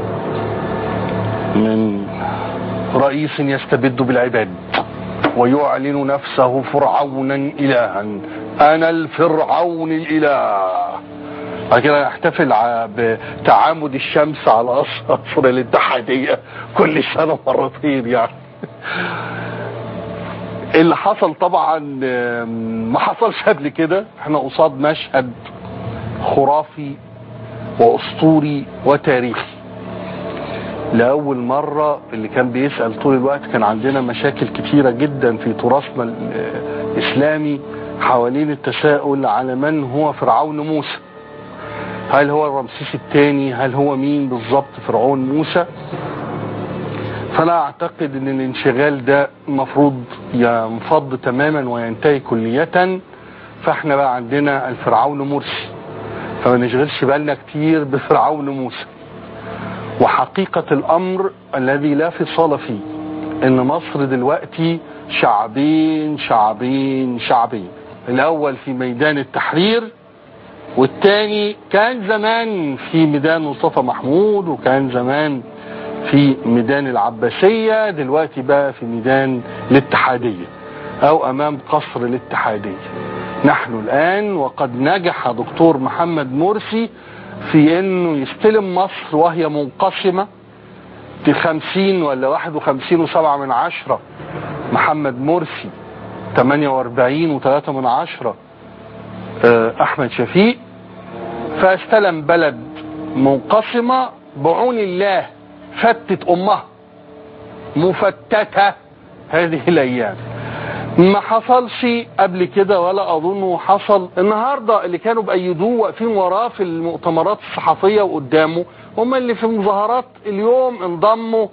من رئيس يستبد بالعباد ويعلن نفسه فرعونا إلها أنا الفرعون الإله بعد كده نحتفل ع- بتعامد الشمس على أصفر الاتحادية كل سنة مرتين يعني اللي حصل طبعا آم، ما حصلش قبل كده احنا قصاد مشهد خرافي واسطوري وتاريخي لأول مرة اللي كان بيسأل طول الوقت كان عندنا مشاكل كتيرة جدا في تراثنا ال- الإسلامي حوالين التساؤل على من هو فرعون موسى هل هو رمسيس الثاني هل هو مين بالظبط فرعون موسى فانا اعتقد ان الانشغال ده المفروض ينفض تماما وينتهي كلية فاحنا بقى عندنا الفرعون مرسي فما نشغلش بالنا كتير بفرعون موسى وحقيقة الامر الذي لا فصال فيه ان مصر دلوقتي شعبين شعبين شعبين الاول في ميدان التحرير والتاني كان زمان في ميدان مصطفى محمود وكان زمان في ميدان العباسية دلوقتي بقى في ميدان الاتحادية أو أمام قصر الاتحادية نحن الآن وقد نجح دكتور محمد مرسي في أنه يستلم مصر وهي منقسمة في خمسين ولا واحد وخمسين وسبعة من عشرة محمد مرسي 48 وثلاثة من عشرة آه، أحمد شفيق فاستلم بلد منقسمة بعون الله فتت أمها مفتتة هذه الأيام ما حصلش قبل كده ولا أظنه حصل النهاردة اللي كانوا بأيدوه واقفين وراه في المؤتمرات الصحفية وقدامه هم اللي في مظاهرات اليوم انضموا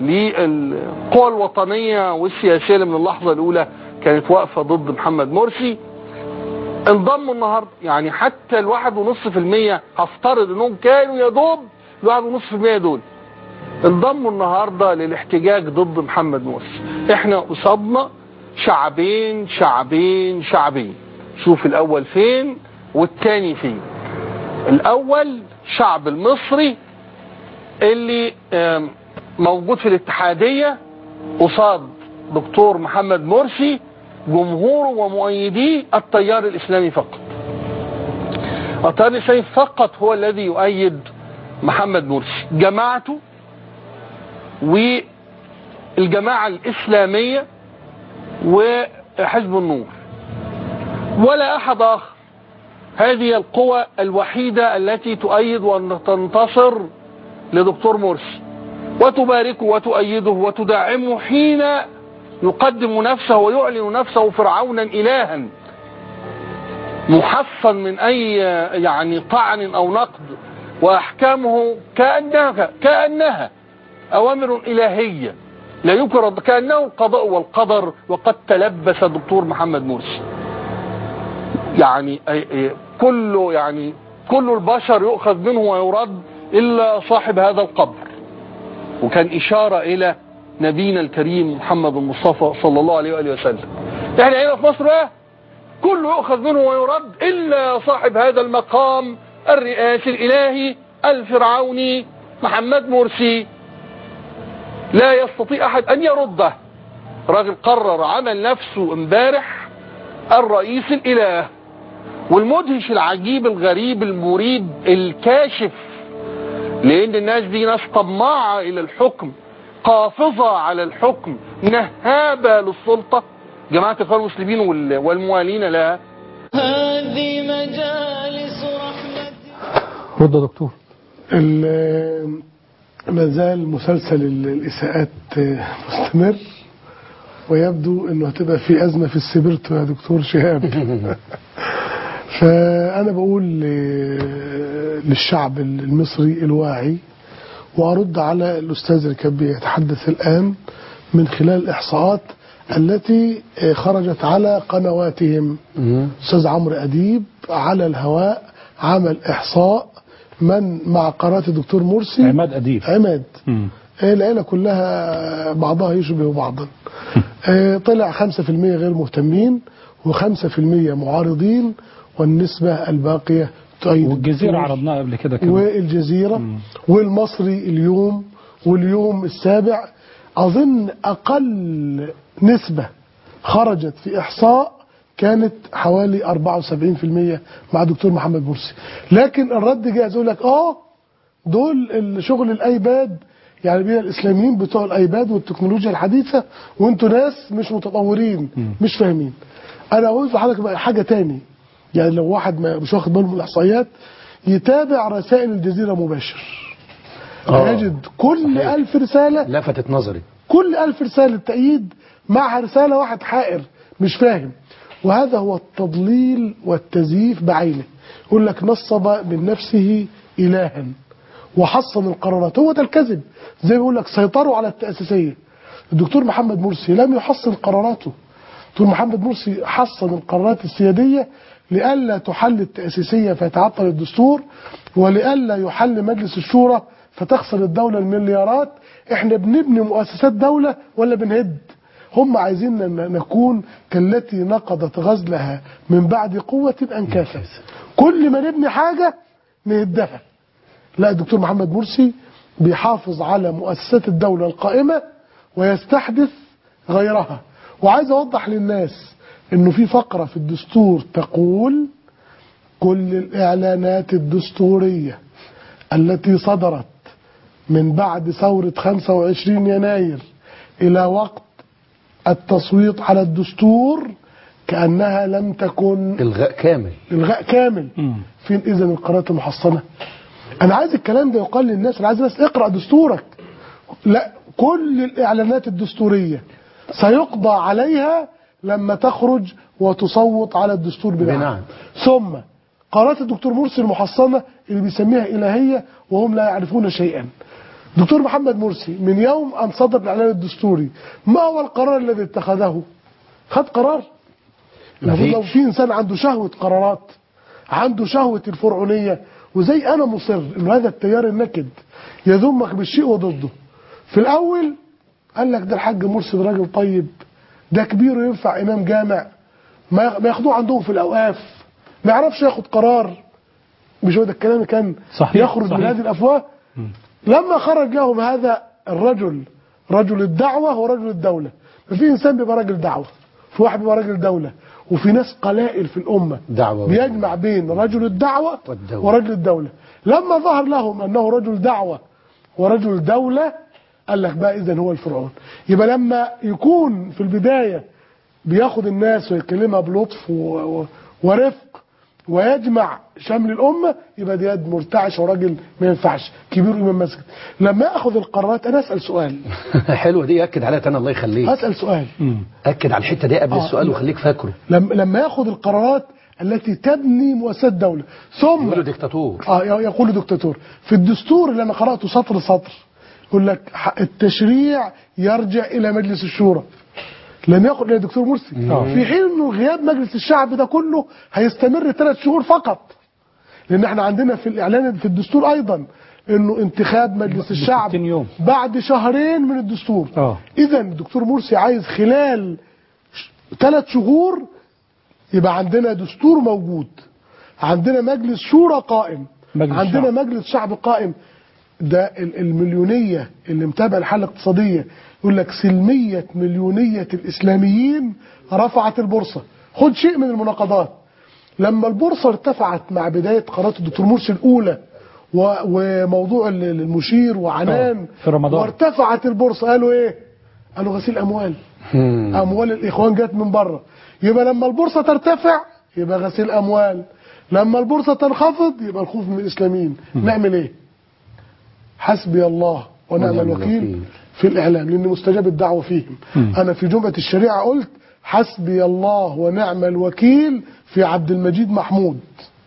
للقوى الوطنية والسياسية اللي من اللحظة الأولى كانت واقفة ضد محمد مرسي انضموا النهارده يعني حتى الواحد ونص في المية هفترض انهم كانوا يا دوب الواحد ونص في المية دول انضموا النهارده للاحتجاج ضد محمد مرسي احنا قصادنا شعبين شعبين شعبين شوف الاول فين والتاني فين الاول شعب المصري اللي آم، موجود في الاتحادية قصاد دكتور محمد مرسي جمهوره ومؤيديه التيار الإسلامي فقط التيار الإسلامي فقط هو الذي يؤيد محمد مرسي جماعته والجماعة الإسلامية وحزب النور ولا أحد آخر هذه القوى الوحيدة التي تؤيد وتنتصر لدكتور مرسي وتباركه وتؤيده وتدعمه حين يقدم نفسه ويعلن نفسه فرعونا إلها محصن من أي يعني طعن أو نقد وأحكامه كأنها كأنها أوامر إلهية لا يمكن رد كأنه القضاء والقدر وقد تلبس الدكتور محمد مرسي يعني أي- أي- كل يعني كل البشر يؤخذ منه ويرد إلا صاحب هذا القبر وكان إشارة إلى نبينا الكريم محمد المصطفى صلى الله عليه وآله وسلم احنا هنا في مصر ايه كله يؤخذ منه ويرد إلا صاحب هذا المقام الرئاسي الإلهي الفرعوني محمد مرسي لا يستطيع أحد أن يرده راجل قرر عمل نفسه امبارح الرئيس الاله والمدهش العجيب الغريب المريب الكاشف لان الناس دي ناس طماعه الى الحكم قافزه على الحكم نهابه للسلطه جماعه الاخوان المسلمين وال- والموالين لها هذه مجالس رحمة رد يا دكتور ال- ما زال مسلسل ال- الإساءات مستمر ويبدو أنه هتبقى في أزمة في السبرتو يا دكتور شهاب فأنا بقول ل- للشعب المصري الواعي وأرد على الأستاذ اللي كان بيتحدث الآن من خلال الإحصاءات التي خرجت على قنواتهم أستاذ عمرو أديب على الهواء عمل إحصاء من مع قناة الدكتور مرسي عماد أديب عماد مم. آه، العيلة كلها بعضها يشبه بعضا آه، طلع 5% غير مهتمين و5% معارضين والنسبة الباقية تؤيد والجزيرة الدكتور. عرضناها قبل كده كمان والجزيرة والمصري اليوم واليوم السابع أظن أقل نسبة خرجت في إحصاء كانت حوالي 74% مع دكتور محمد مرسي لكن الرد جاء يقول لك اه دول الشغل الايباد يعني بين الاسلاميين بتوع الايباد والتكنولوجيا الحديثه وانتوا ناس مش متطورين مش فاهمين انا اقول لحضرتك بقى حاجه تاني يعني لو واحد ما مش واخد باله من الاحصائيات يتابع رسائل الجزيره مباشر آه. يجد كل صحيح. ألف رسالة لفتت نظري كل ألف رسالة تأييد معها رسالة واحد حائر مش فاهم وهذا هو التضليل والتزييف بعينه يقول لك نصب من نفسه إلها وحصن القرارات هو ده الكذب زي ما بيقول لك سيطروا على التأسيسية الدكتور محمد مرسي لم يحصن قراراته دكتور محمد مرسي حصن القرارات السيادية لئلا تحل التأسيسية فيتعطل الدستور ولئلا يحل مجلس الشورى فتخسر الدولة المليارات احنا بنبني مؤسسات دولة ولا بنهد هم عايزين ن- نكون كالتي نقضت غزلها من بعد قوة أنكاثا كل ما نبني حاجة نهدها لا الدكتور محمد مرسي بيحافظ على مؤسسات الدولة القائمة ويستحدث غيرها وعايز أوضح للناس إنه في فقرة في الدستور تقول كل الإعلانات الدستورية التي صدرت من بعد ثورة 25 يناير إلى وقت التصويت على الدستور كأنها لم تكن الغاء كامل إلغاء كامل فين إذا القرارات المحصنة أنا عايز الكلام ده يقال للناس أنا عايز الناس اقرأ دستورك لا كل الإعلانات الدستورية سيقضى عليها لما تخرج وتصوت على الدستور بنعم بنعم. ثم قرارات الدكتور مرسي المحصنة اللي بيسميها إلهية وهم لا يعرفون شيئا دكتور محمد مرسي من يوم أن صدر الإعلان الدستوري ما هو القرار الذي اتخذه خد قرار المفروض لو مفيش. في إنسان عنده شهوة قرارات عنده شهوة الفرعونية وزي أنا مصر إنه هذا التيار النكد يذمك بالشيء وضده في الأول قال لك ده الحاج مرسي ده راجل طيب ده كبير وينفع إمام جامع ما ما ياخدوه عندهم في الأوقاف ما يعرفش ياخد قرار مش هو ده الكلام اللي كان صحيح، يخرج من صحيح. هذه الأفواه لما خرج لهم هذا الرجل رجل الدعوة ورجل الدولة ففي إنسان بيبقى راجل دعوة في واحد بيبقى راجل دولة وفي ناس قلائل في الأمة دعوة بيجمع بين رجل الدعوة والدولة. ورجل الدولة لما ظهر لهم أنه رجل دعوة ورجل دولة قال لك بقى إذا هو الفرعون يبقى لما يكون في البداية بياخد الناس ويكلمها بلطف و... و... ورفق ويجمع شمل الأمة يبقى دي يد مرتعش وراجل ما ينفعش كبير إمام مسجد لما ياخذ القرارات أنا أسأل سؤال حلوة دي أكد عليها تاني الله يخليك أسأل سؤال أكد على الحتة دي قبل آه. السؤال وخليك فاكره لما لما ياخذ القرارات التي تبني مؤسسات دولة ثم يقولوا ديكتاتور اه يقول دكتاتور في الدستور اللي انا قراته سطر سطر يقول لك ح- التشريع يرجع الى مجلس الشورى لم يقل الى دكتور مرسي في حين انه غياب مجلس الشعب ده كله هيستمر ثلاث شهور فقط لان احنا عندنا في الاعلان في الدستور ايضا انه انتخاب مجلس الشعب 60 يوم. بعد شهرين من الدستور آه. اذا الدكتور مرسي عايز خلال ثلاث شهور يبقى عندنا دستور موجود عندنا مجلس شورى قائم مجلس عندنا شعب. مجلس شعب قائم ده ال- المليونية اللي متابع الحالة الاقتصادية يقول لك سلمية مليونية الإسلاميين رفعت البورصة خد شيء من المناقضات لما البورصة ارتفعت مع بداية قرارات الدكتور مرسي الأولى و- وموضوع ال- المشير وعنان آه، في رمضان. وارتفعت البورصة قالوا ايه قالوا غسيل أموال اموال الاخوان جت من بره يبقى لما البورصه ترتفع يبقى غسيل اموال لما البورصه تنخفض يبقى الخوف من الاسلاميين نعمل ايه حسبي الله ونعم ونعم الوكيل الوكيل. في الاعلام لان مستجاب الدعوه فيهم انا في جمعه الشريعه قلت حسبي الله ونعم الوكيل في عبد المجيد محمود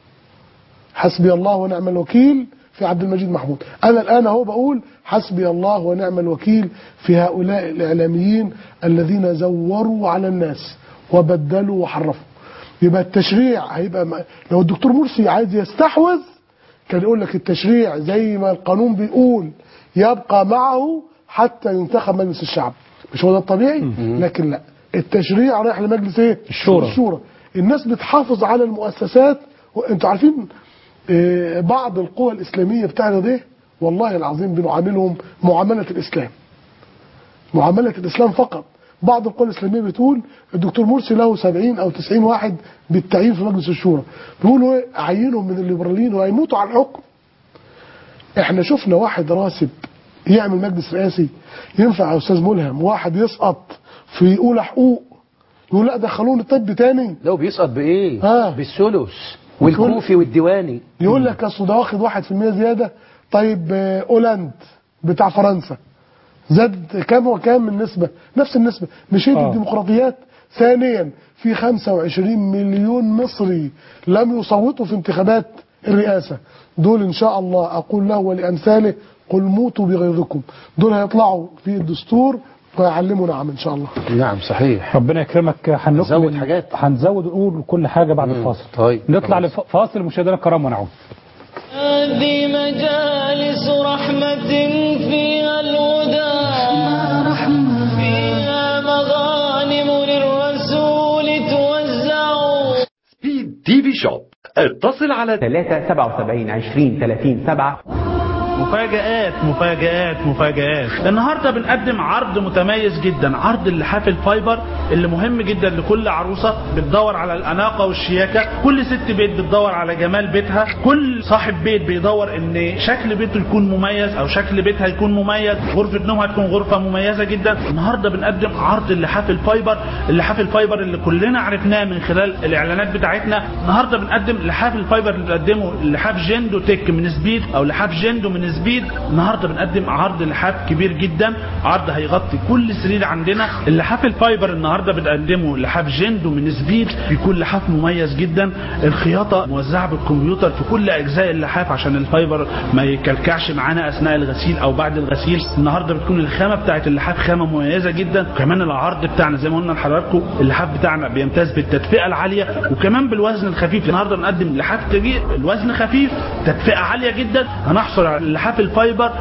حسبي الله ونعم الوكيل في عبد المجيد محمود أنا الآن هو بقول حسبي الله ونعم الوكيل في هؤلاء الإعلاميين الذين زوروا على الناس وبدلوا وحرفوا يبقى التشريع هيبقى م- لو الدكتور مرسي عايز يستحوذ كان يقول لك التشريع زي ما القانون بيقول يبقى معه حتى ينتخب مجلس الشعب مش هو ده الطبيعي لكن لا التشريع رايح لمجلس ايه الشورى. الشورى الناس بتحافظ على المؤسسات وانتوا عارفين آه، بعض القوى الإسلامية بتاعنا دي والله العظيم بنعاملهم معاملة الإسلام معاملة الإسلام فقط بعض القوى الإسلامية بتقول الدكتور مرسي له 70 أو 90 واحد بالتعيين في مجلس الشورى بيقولوا ايه عينهم من الليبراليين وهيموتوا على الحكم احنا شفنا واحد راسب يعمل مجلس رئاسي ينفع يا استاذ ملهم واحد يسقط في اولى حقوق يقول لا دخلوني طب تاني لو بيسقط بايه آه. بالثلث والكوفي والديواني يقول لك اصل ده واخد 1% زياده طيب آه، اولاند بتاع فرنسا زاد كام وكام من نسبه نفس النسبه مش هي دي آه. الديمقراطيات ثانيا في 25 مليون مصري لم يصوتوا في انتخابات الرئاسه دول ان شاء الله اقول له ولامثاله قل موتوا بغيظكم دول هيطلعوا في الدستور ويعلموا نعم ان شاء الله نعم صحيح ربنا يكرمك هنكمل هنزود حاجات. هنزود ونقول كل حاجه بعد الفاصل طيب نطلع خلاص. لفاصل مشاهدينا الكرام ونعود هذه مجالس رحمة فيها الهدى فيها مغانم للرسول توزع سبيد تي في شوب اتصل على 3 77 20 30 7 مفاجآت مفاجآت مفاجآت النهارده بنقدم عرض متميز جدا عرض اللحاف الفايبر اللي مهم جدا لكل عروسه بتدور على الاناقه والشياكه كل ست بيت بتدور على جمال بيتها كل صاحب بيت بيدور ان شكل بيته يكون مميز او شكل بيتها يكون مميز غرفه نومها تكون غرفه مميزه جدا النهارده بنقدم عرض اللحاف الفايبر اللحاف الفايبر اللي كلنا عرفناه من خلال الاعلانات بتاعتنا النهارده بنقدم لحاف الفايبر اللي بنقدمه لحاف جندو تك من سبيد او لحاف جندو من سبيد النهارده بنقدم عرض لحاف كبير جدا عرض هيغطي كل سرير عندنا اللحاف الفايبر النهارده بنقدمه لحاف جندو من سبيد بيكون لحاف مميز جدا الخياطه موزعه بالكمبيوتر في كل اجزاء اللحاف عشان الفايبر ما يكلكعش معانا اثناء الغسيل او بعد الغسيل النهارده بتكون الخامه بتاعت اللحاف خامه مميزه جدا وكمان العرض بتاعنا زي ما قلنا لحضراتكم اللحاف بتاعنا بيمتاز بالتدفئه العاليه وكمان بالوزن الخفيف النهارده بنقدم لحاف كبير الوزن خفيف تدفئه عاليه جدا هنحصل على اللحاف الفايبر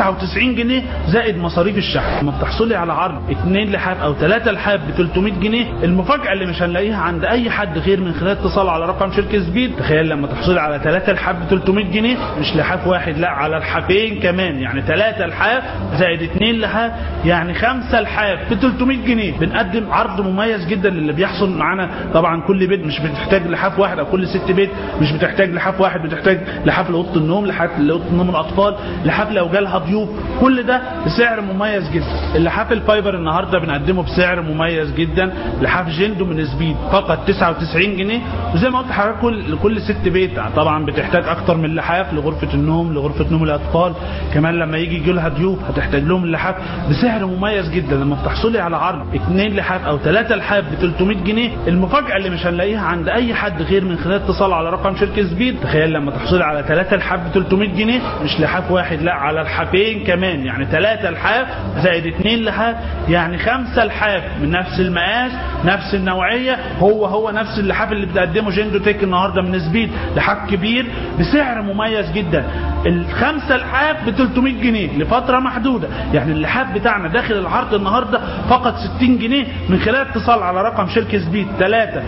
99 جنيه زائد مصاريف الشحن لما بتحصلي على عرض اثنين لحاف او ثلاثه لحاف ب 300 جنيه المفاجاه اللي مش هنلاقيها عند اي حد غير من خلال اتصال على رقم شركه سبيد تخيل لما تحصلي على ثلاثه لحاف ب 300 جنيه مش لحاف واحد لا على الحافين كمان يعني ثلاثه لحاف زائد اثنين لحاف يعني خمسه لحاف ب 300 جنيه بنقدم عرض مميز جدا للي بيحصل معانا طبعا كل بيت مش بتحتاج لحاف واحد او كل ست بيت مش بتحتاج لحاف واحد بتحتاج لحاف لاوضه النوم لحاف لاوضه نوم الاطفال لحاف لو جالها ضيوف كل ده بسعر مميز جدا اللحاف الفايبر النهارده بنقدمه بسعر مميز جدا لحاف جندو من سبيد فقط 99 جنيه وزي ما قلت لحضرتك كل لكل ست بيت طبعا بتحتاج اكتر من لحاف لغرفه النوم لغرفه نوم الاطفال كمان لما يجي يجي لها ضيوف هتحتاج لهم اللحاف بسعر مميز جدا لما بتحصلي على عرض اثنين لحاف او ثلاثه لحاف ب 300 جنيه المفاجاه اللي مش هنلاقيها عند اي حد غير من خلال اتصال على رقم شركه سبيد تخيل لما تحصلي على ثلاثه لحاف ب 300 جنيه مش لحاف واحد لا على الحافين كمان يعني ثلاثه لحاف زائد اثنين لحاف يعني خمسه لحاف من نفس المقاس نفس النوعيه هو هو نفس اللحاف اللي بتقدمه جندو تك النهارده من سبيد لحاف كبير بسعر مميز جدا الخمسه لحاف ب 300 جنيه لفتره محدوده يعني اللحاف بتاعنا داخل العرض النهارده فقط 60 جنيه من خلال اتصال على رقم شركه سبيد 3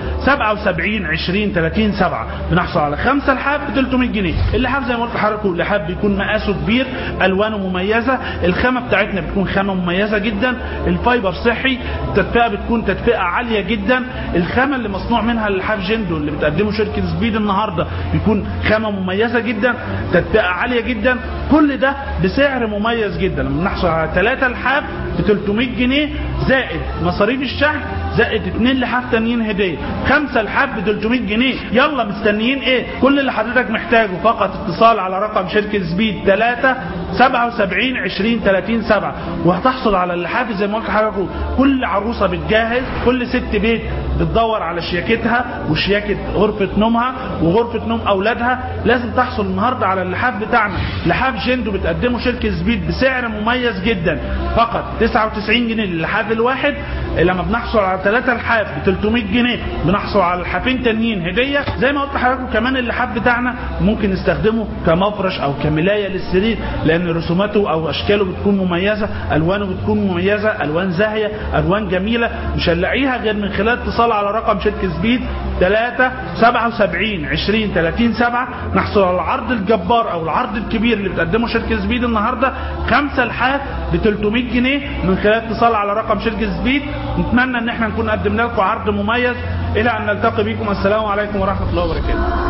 77 20 30 7 بنحصل على خمسه لحاف ب 300 جنيه اللحاف زي ما قلت لحضراتكم لحاف بيكون مقاس مقاسه كبير الوانه مميزه الخامه بتاعتنا بتكون خامه مميزه جدا الفايبر صحي التدفئه بتكون تدفئه عاليه جدا الخامه اللي مصنوع منها اللحاف جندو اللي بتقدمه شركه سبيد النهارده بيكون خامه مميزه جدا تدفئه عاليه جدا كل ده بسعر مميز جدا لما نحصل على ثلاثة لحاف ب 300 جنيه زائد مصاريف الشحن زائد اتنين لحاف تانيين هديه خمسة لحاف ب 300 جنيه يلا مستنيين ايه كل اللي حضرتك محتاجه فقط اتصال على رقم شركه سبيد 3 77 20 30 7 وهتحصل على اللحاف زي ما قلت لحضرتك كل عروسه بتجهز كل ست بيت بتدور على شياكتها وشياكه غرفه نومها وغرفه نوم اولادها لازم تحصل النهارده على اللحاف بتاعنا لحاف جندو بتقدمه شركه سبيد بسعر مميز جدا فقط 99 جنيه للحاف الواحد لما بنحصل على ثلاثة لحاف ب 300 جنيه بنحصل على لحافين تانيين هديه زي ما قلت لحضراتكم كمان اللحاف بتاعنا ممكن نستخدمه كمفرش او كملايه للسرير لان رسوماته او اشكاله بتكون مميزه الوانه بتكون مميزه الوان زاهيه الوان جميله مش هنلاقيها غير من خلال اتصال على رقم شركه سبيد 3 77 20 30 7 نحصل على العرض الجبار او العرض الكبير اللي بتقدمه شركه سبيد النهارده خمسة لحاف ب 300 جنيه من خلال اتصال على رقم شركه سبيد نتمنى ان احنا نكون قدمنا لكم عرض مميز الى ان نلتقي بكم السلام عليكم ورحمه الله وبركاته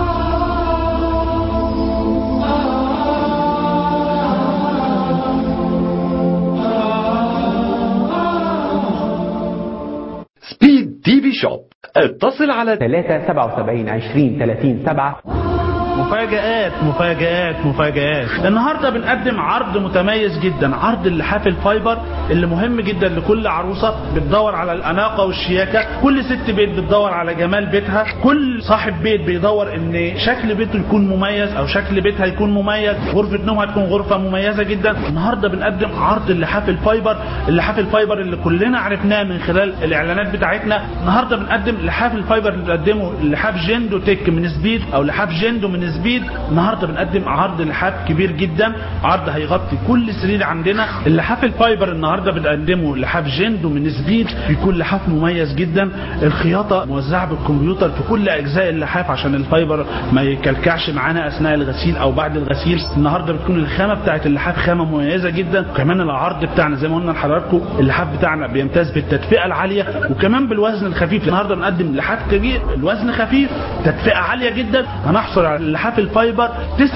سبيد تي في شوب اتصل على 3 77 20 30 7 مفاجآت مفاجآت مفاجآت النهارده بنقدم عرض متميز جدا عرض اللحاف الفايبر اللي مهم جدا لكل عروسه بتدور على الاناقه والشياكه كل ست بيت بتدور على جمال بيتها كل صاحب بيت بيدور ان شكل بيته يكون مميز او شكل بيتها يكون مميز غرفه نومها تكون غرفه مميزه جدا النهارده بنقدم عرض اللحاف الفايبر اللحاف الفايبر اللي كلنا عرفناه من خلال الاعلانات بتاعتنا النهارده بنقدم لحاف الفايبر اللي بنقدمه لحاف جندو تك من سبيد او لحاف جندو من سبيد النهارده بنقدم عرض لحاف كبير جدا عرض هيغطي كل سرير عندنا اللحاف الفايبر النهارده بنقدمه لحاف جندو من سبيد بيكون لحاف مميز جدا الخياطه موزعه بالكمبيوتر في كل اجزاء اللحاف عشان الفايبر ما يكلكعش معانا اثناء الغسيل او بعد الغسيل النهارده بتكون الخامه بتاعت اللحاف خامه مميزه جدا وكمان العرض بتاعنا زي ما قلنا لحضراتكم اللحاف بتاعنا بيمتاز بالتدفئه العاليه وكمان بالوزن الخفيف النهارده بنقدم لحاف كبير الوزن خفيف تدفئه عاليه جدا هنحصل على اللحاف الفايبر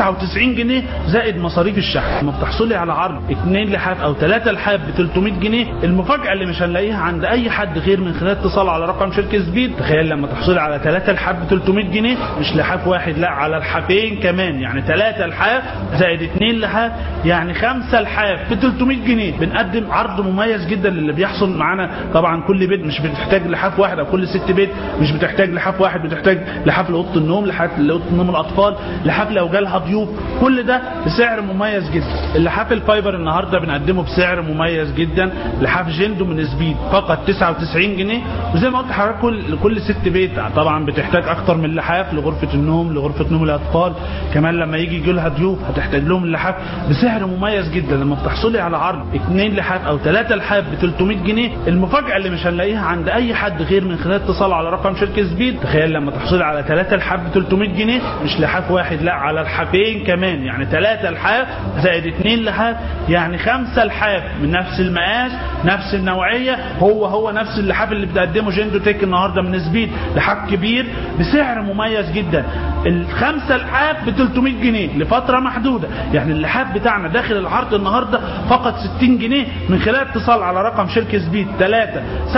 99 جنيه زائد مصاريف الشحن لما بتحصلي على عرض اثنين لحاف او ثلاثه لحاف ب 300 جنيه المفاجاه اللي مش هنلاقيها عند اي حد غير من خلال اتصال على رقم شركه سبيد تخيل لما تحصلي على ثلاثه لحاف ب 300 جنيه مش لحاف واحد لا على الحافين كمان يعني ثلاثه لحاف زائد اثنين لحاف يعني خمسه لحاف ب 300 جنيه بنقدم عرض مميز جدا للي بيحصل معانا طبعا كل بيت مش بتحتاج لحاف واحد او كل ست بيت مش بتحتاج لحاف واحد بتحتاج لحاف لاوضه النوم لحاف لاوضه نوم الاطفال لحاف لو جالها ضيوف كل ده بسعر مميز جدا اللحاف الفايبر النهارده بنقدمه بسعر مميز جدا لحاف جندو من سبيد فقط 99 جنيه وزي ما قلت لحضرتك كل كل ست بيت طبعا بتحتاج اكتر من لحاف لغرفه النوم لغرفه نوم الاطفال كمان لما يجي يجي لها ضيوف هتحتاج لهم اللحاف بسعر مميز جدا لما بتحصلي على عرض اثنين لحاف او ثلاثه لحاف ب 300 جنيه المفاجاه اللي مش هنلاقيها عند اي حد غير من خلال اتصال على رقم شركه سبيد تخيل لما تحصلي على ثلاثه لحاف ب 300 جنيه مش لحاف واحد لا على الحافين كمان يعني ثلاثة لحاف زائد اثنين لحاف يعني خمسة لحاف من نفس المقاس نفس النوعية هو هو نفس اللحاف اللي بتقدمه جندو تك النهاردة من سبيد لحاف كبير بسعر مميز جدا الخمسة لحاف ب 300 جنيه لفترة محدودة يعني اللحاف بتاعنا داخل العرض النهاردة فقط 60 جنيه من خلال اتصال على رقم شركة سبيد 3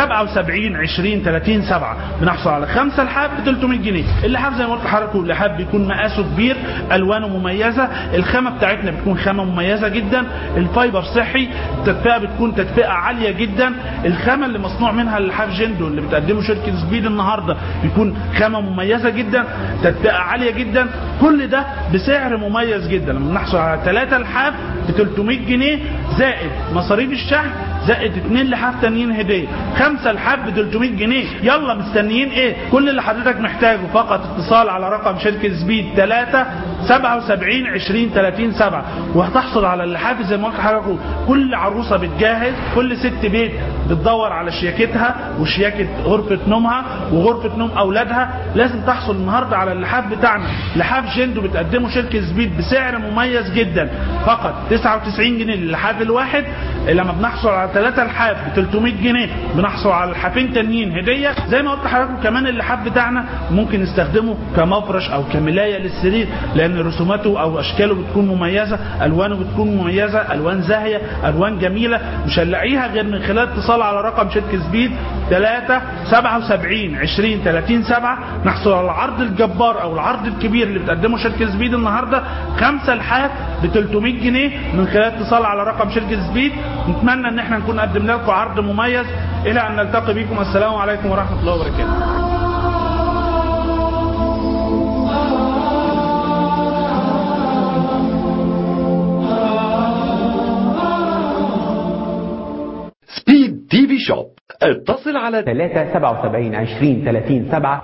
77 20 30 7 بنحصل على خمسة لحاف ب 300 جنيه اللحاف زي ما قلت لحضراتكم اللحاف بيكون مقاسه كبير الوانه مميزه الخامه بتاعتنا بتكون خامه مميزه جدا الفايبر صحي التدفئه بتكون تدفئه عاليه جدا الخامه اللي مصنوع منها اللحاف جندو اللي بتقدمه شركه سبيد النهارده بيكون خامه مميزه جدا تدفئه عاليه جدا كل ده بسعر مميز جدا لما نحصل على ثلاثة لحاف ب 300 جنيه زائد مصاريف الشحن زائد اتنين لحاف تانيين هديه خمسة لحاف ب 300 جنيه يلا مستنيين ايه كل اللي حضرتك محتاجه فقط اتصال على رقم شركه سبيد 3 77 20 30 7 وهتحصل على اللحاف زي ما قلت لحضراتكم كل عروسه بتجهز كل ست بيت بتدور على شياكتها وشياكه غرفه نومها وغرفه نوم اولادها لازم تحصل النهارده على اللحاف بتاعنا لحاف جندو بتقدمه شركه سبيد بسعر مميز جدا فقط 99 جنيه للحاف الواحد لما بنحصل على ثلاثة لحاف ب 300 جنيه بنحصل على لحافين تانيين هديه زي ما قلت لحضراتكم كمان اللحاف بتاعنا ممكن نستخدمه كمفرش او كملايه للسرير لان رسوماته او اشكاله بتكون مميزه الوانه بتكون مميزه الوان زاهيه الوان جميله مش هنلاقيها غير من خلال اتصال على رقم شركه سبيد 3 77 20 30 7 نحصل على العرض الجبار او العرض الكبير اللي بتقدمه شركه سبيد النهارده خمسه لحاف ب 300 جنيه من خلال اتصال على رقم شركه سبيد نتمنى ان احنا نكون قدمنا لكم عرض مميز الى ان نلتقي بكم السلام عليكم ورحمه الله وبركاته سبيد تي في شوب اتصل على 3 77 20 30 7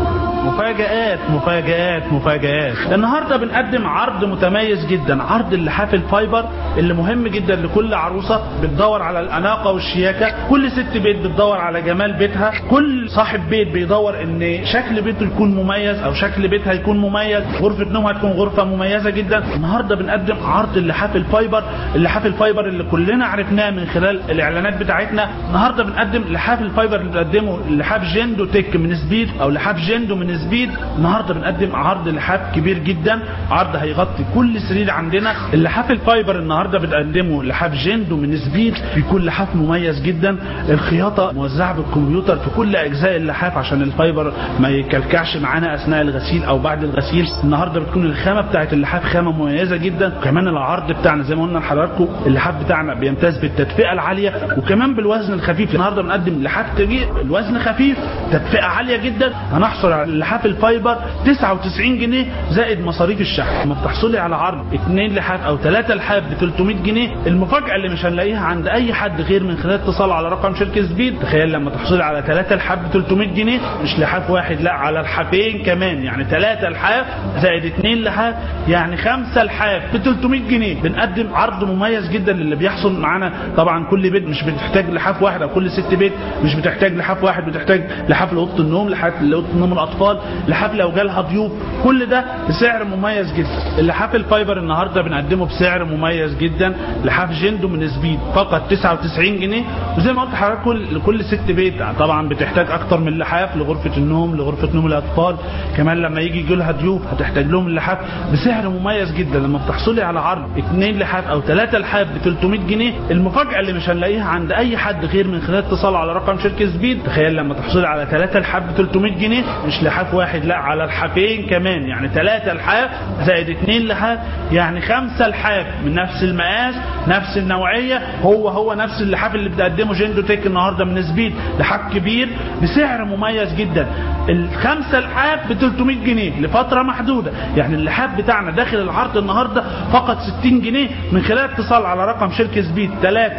مفاجآت مفاجآت مفاجآت النهارده بنقدم عرض متميز جدا عرض اللحاف الفايبر اللي مهم جدا لكل عروسه بتدور على الاناقه والشياكه كل ست بيت بتدور على جمال بيتها كل صاحب بيت بيدور ان شكل بيته يكون مميز او شكل بيتها يكون مميز غرفه نومها تكون غرفه مميزه جدا النهارده بنقدم عرض اللحاف الفايبر اللحاف الفايبر اللي كلنا عرفناه من خلال الاعلانات بتاعتنا النهارده بنقدم لحاف الفايبر اللي بنقدمه لحاف جندو تك من سبيد او لحاف جندو من سبيد النهارده بنقدم عرض لحاف كبير جدا عرض هيغطي كل سرير عندنا اللحاف الفايبر النهارده بنقدمه لحاف جندو من سبيد بيكون لحاف مميز جدا الخياطه موزعه بالكمبيوتر في كل اجزاء اللحاف عشان الفايبر ما يكلكعش معانا اثناء الغسيل او بعد الغسيل النهارده بتكون الخامه بتاعت اللحاف خامه مميزه جدا وكمان العرض بتاعنا زي ما قلنا لحضراتكم اللحاف بتاعنا بيمتاز بالتدفئه العاليه وكمان بالوزن الخفيف النهارده بنقدم لحاف كبير الوزن خفيف تدفئه عاليه جدا هنحصل على اللحاف الفايبر 99 جنيه زائد مصاريف الشحن لما بتحصلي على عرض اثنين لحاف او ثلاثه لحاف ب 300 جنيه المفاجاه اللي مش هنلاقيها عند اي حد غير من خلال اتصال على رقم شركه سبيد تخيل لما تحصلي على ثلاثه لحاف ب 300 جنيه مش لحاف واحد لا على الحافين كمان يعني ثلاثه لحاف زائد اثنين لحاف يعني خمسه لحاف ب 300 جنيه بنقدم عرض مميز جدا للي بيحصل معانا طبعا كل بيت مش بتحتاج لحاف واحد او كل ست بيت مش بتحتاج لحاف واحد بتحتاج لحاف لاوضه النوم لحاف لاوضه نوم الاطفال لحاف لو جالها ضيوف كل ده بسعر مميز جدا اللحاف الفايبر النهارده بنقدمه بسعر مميز جدا لحاف جندو من سبيد فقط 99 جنيه وزي ما قلت لحضراتكم لكل ست بيت طبعا بتحتاج اكتر من لحاف لغرفه النوم لغرفه نوم الاطفال كمان لما يجي يجي لها ضيوف هتحتاج لهم اللحاف بسعر مميز جدا لما بتحصلي على عرض اثنين لحاف او ثلاثه لحاف ب 300 جنيه المفاجاه اللي مش هنلاقيها عند اي حد غير من خلال اتصال على رقم شركه سبيد تخيل لما تحصلي على ثلاثه لحاف ب 300 جنيه مش لحاف واحد لا على الحافين كمان يعني ثلاثة لحاف زائد اثنين لحاف يعني خمسة لحاف من نفس المقاس نفس النوعية هو هو نفس اللحاف اللي بتقدمه جندو تيك النهاردة من سبيد لحاف كبير بسعر مميز جدا الخمسة لحاف ب 300 جنيه لفترة محدودة يعني اللحاف بتاعنا داخل العرض النهاردة فقط 60 جنيه من خلال اتصال على رقم شركة سبيد 3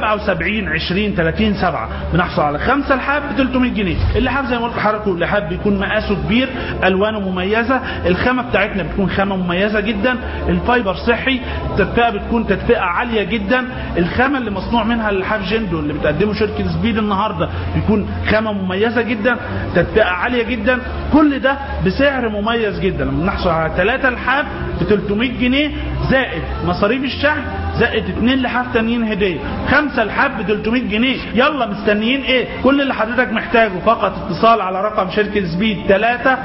77 20 30 7 بنحصل على خمسة لحاف ب 300 جنيه اللحاف زي ما قلت لحضراتكم اللحاف بيكون مقاسه كبير الوانه مميزه الخامه بتاعتنا بتكون خامه مميزه جدا الفايبر صحي التدفئه بتكون تدفئه عاليه جدا الخامه اللي مصنوع منها اللحاف جندو اللي بتقدمه شركه سبيد النهارده بيكون خامه مميزه جدا تدفئه عاليه جدا كل ده بسعر مميز جدا لما نحصل على ثلاثة لحاف ب 300 جنيه زائد مصاريف الشحن زائد اثنين لحاف تانيين هديه خمسة لحاف ب 300 جنيه يلا مستنيين ايه كل اللي حضرتك محتاجه فقط اتصال على رقم شركه سبيد 3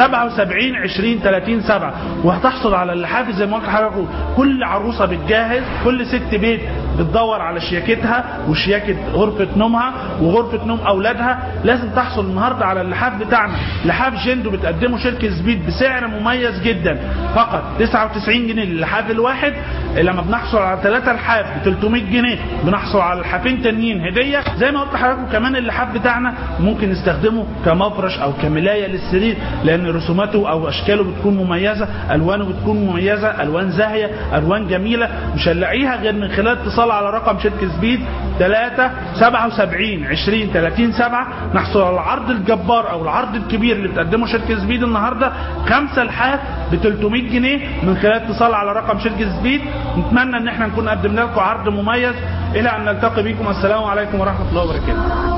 77 20 30 7 وهتحصل على اللحاف زي ما قلت لحضراتكم كل عروسه بتجهز كل ست بيت بتدور على شياكتها وشياكه غرفه نومها وغرفه نوم اولادها لازم تحصل النهارده على اللحاف بتاعنا لحاف جندو بتقدمه شركه سبيد بسعر مميز جدا فقط 99 جنيه للحاف الواحد لما بنحصل على ثلاثة لحاف ب 300 جنيه بنحصل على لحافين تانيين هديه زي ما قلت لحضراتكم كمان اللحاف بتاعنا ممكن نستخدمه كمفرش او كملايه للسرير لان رسوماته او اشكاله بتكون مميزه الوانه بتكون مميزه الوان زاهيه الوان جميله مش هنلاقيها غير من خلال اتصال على رقم شركه سبيد 3 77 20 30 7 نحصل على العرض الجبار او العرض الكبير اللي بتقدمه شركه سبيد النهارده خمسه لحاف ب 300 جنيه من خلال اتصال على رقم شركه سبيد نتمنى ان احنا نكون قدمنا لكم عرض مميز الى ان نلتقي بكم السلام عليكم ورحمه الله وبركاته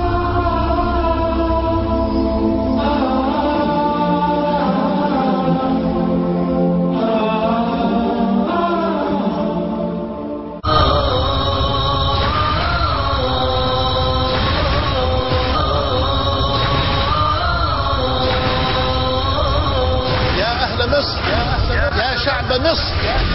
يا أهل مصر يا شعب مصر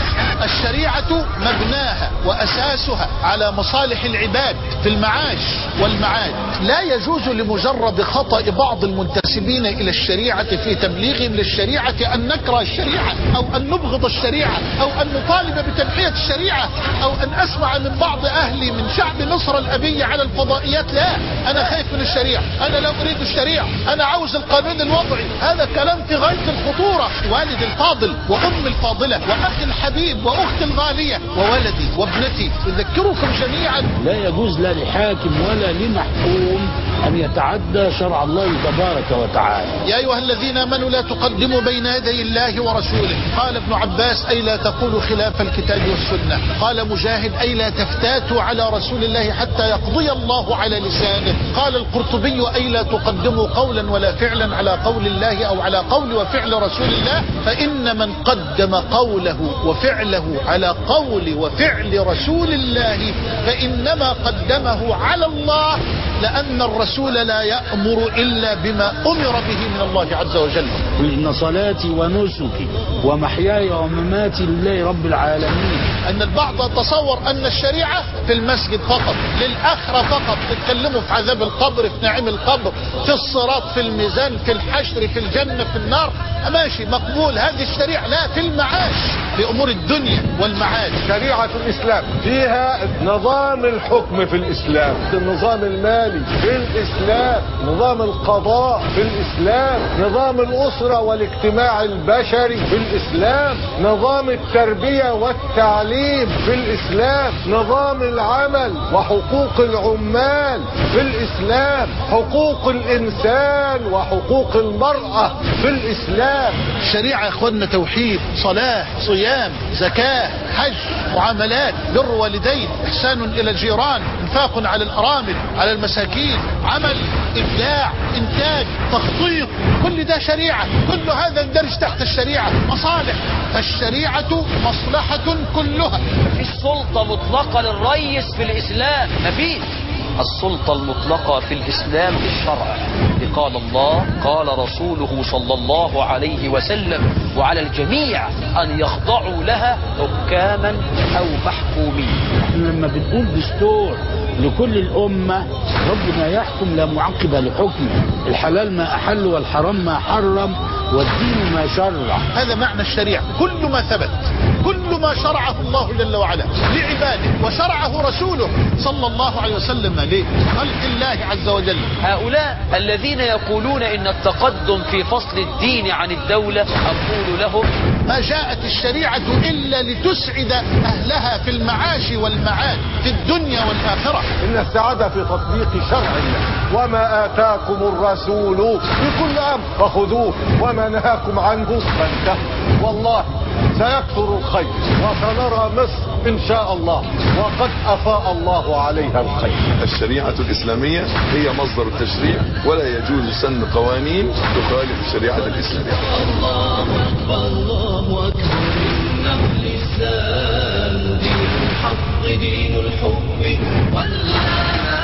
الشريعة مبناها وأساسها على مصالح العباد في المعاش والمعاد لا يجوز لمجرد خطأ بعض المنتسبين إلى الشريعة في تبليغهم للشريعة أن نكره الشريعة أو أن نبغض الشريعة أو أن نطالب بتنحية الشريعة أو أن أسمع من بعض أهلي من شعب مصر الأبي على الفضائيات لا أنا خايف من الشريعة أنا لا أريد الشريعة أنا عاوز القانون الوضعي هذا كلام في غاية الخطورة والدي الفاضل وأمي الفاضلة وأخي الحبيب وأختي الغالية وولدي وابنتي أذكركم جميعا لا يجوز لا لحاكم ولا لمحكوم أن يتعدى شرع الله تبارك وتعالى يا أيها الذين آمنوا لا تقدموا بين يدي الله ورسوله قال ابن عباس أي لا تقولوا خلاف الكتاب والسنة قال مجاهد أي لا تفتاتوا على رسول الله حتى يقضي الله على لسانه قال القرطبي أي لا تقدموا قولا ولا فعلا على قول الله أو على قول وفعل رسول الله فإن من قدم قوله وفعله على قول وفعل رسول الله فإنما قدمه على الله لأن الرسول لا يأمر إلا بما أمر به من الله عز وجل قل إن صلاتي ونسكي ومحياي ومماتي لله رب العالمين أن البعض تصور أن الشريعة في المسجد فقط للآخرة فقط تتكلموا في عذاب القبر في نعيم القبر في الصراط في الميزان في الحشر في الجنة في النار ماشي مقبول هذه الشريعة لا في المعاش في أمور الدنيا والمعاش شريعة الإسلام فيها نظام الحكم في الإسلام النظام المالي في الإسلام نظام القضاء في الإسلام نظام الأسرة والاجتماع البشري في الإسلام نظام التربية والتعليم في الإسلام نظام العمل وحقوق العمال في الإسلام حقوق الإنسان وحقوق المرأة في الإسلام الشريعة يا اخوانا توحيد صلاة صيام زكاة حج معاملات بر والدين احسان الى الجيران انفاق على الارامل على المساكين عمل ابداع انتاج تخطيط كل ده شريعة كل هذا يندرج تحت الشريعة مصالح فالشريعة مصلحة كلها مفيش سلطة مطلقة للريس في الإسلام مفيش السلطة المطلقة في الإسلام الشرع قال الله قال رسوله صلى الله عليه وسلم وعلى الجميع أن يخضعوا لها حكاما أو محكومين احنا لما بنقول دستور لكل الأمة ربنا يحكم لا معقب لحكمه الحلال ما أحل والحرام ما حرم والدين ما شرع هذا معنى الشريعة كل ما ثبت كل ما شرعه الله جل وعلا لعباده وشرعه رسوله صلى الله عليه وسلم لخلق الله عز وجل هؤلاء الذين يقولون إن التقدم في فصل الدين عن الدولة أقول لهم ما جاءت الشريعة إلا لتسعد أهلها في المعاش والمعاد في الدنيا والآخرة إن السعادة في تطبيق شرع الله وما آتاكم الرسول في كل أمر فخذوه وما نهاكم عنه فانتهوا والله سيكثر الخير وسنرى مصر إن شاء الله وقد أفاء الله عليها الخير الشريعة الإسلامية هي مصدر التشريع ولا يجوز سن قوانين تخالف الشريعة الإسلامية الله أكبر الله أكبر إنه الإسلام دين الحق دين الحب والأمان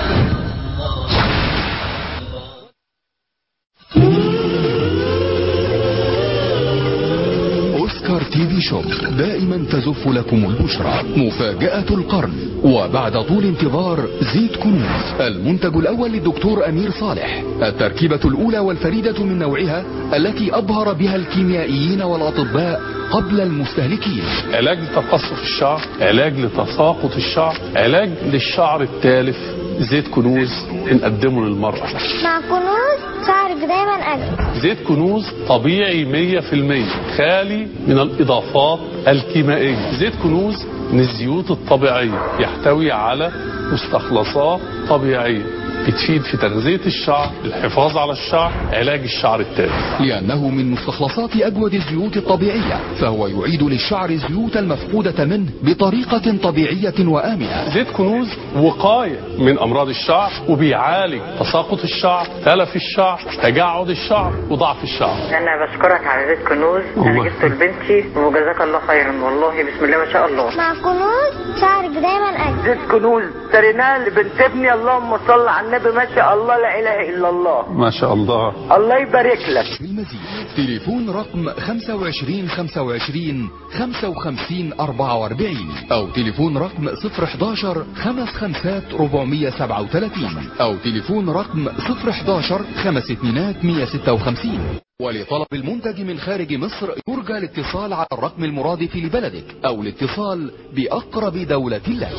أوسكار تي في شوب دائما تزف لكم البشرى مفاجأة القرن وبعد طول انتظار زيت كنوز المنتج الأول للدكتور أمير صالح التركيبة الأولى والفريدة من نوعها التي أبهر بها الكيميائيين والأطباء قبل المستهلكين علاج لتقصف الشعر علاج لتساقط الشعر علاج للشعر التالف زيت كنوز بنقدمه للمرأة مع كنوز شعرك دايما أجمل زيت كنوز طبيعي 100% خالي من الإضافات الكيميائية زيت كنوز ان الزيوت الطبيعيه يحتوي على مستخلصات طبيعيه بتفيد في تغذيه الشعر الحفاظ على الشعر علاج الشعر التالف لأنه من مستخلصات أجود الزيوت الطبيعية فهو يعيد للشعر الزيوت المفقودة منه بطريقة طبيعية وآمنة زيت كنوز وقاية من أمراض الشعر وبيعالج تساقط الشعر تلف الشعر تجعد الشعر وضعف الشعر انا بشكرك على زيت كنوز انا الله جبته لبنتي وجزاك الله خيرا والله بسم الله ما شاء الله مع كنوز شعرك دايما أجمل زيت كنوز اشتريناه لبنت ابني اللهم صل على النبي ما شاء الله لا اله الا الله ما شاء الله الله يبارك لك تليفون رقم 25 25 55 44 أو تليفون رقم 011 55 437 أو تليفون رقم 011 5200 156 ولطلب المنتج من خارج مصر يرجى الاتصال على الرقم المرادف لبلدك أو الاتصال بأقرب دولة لك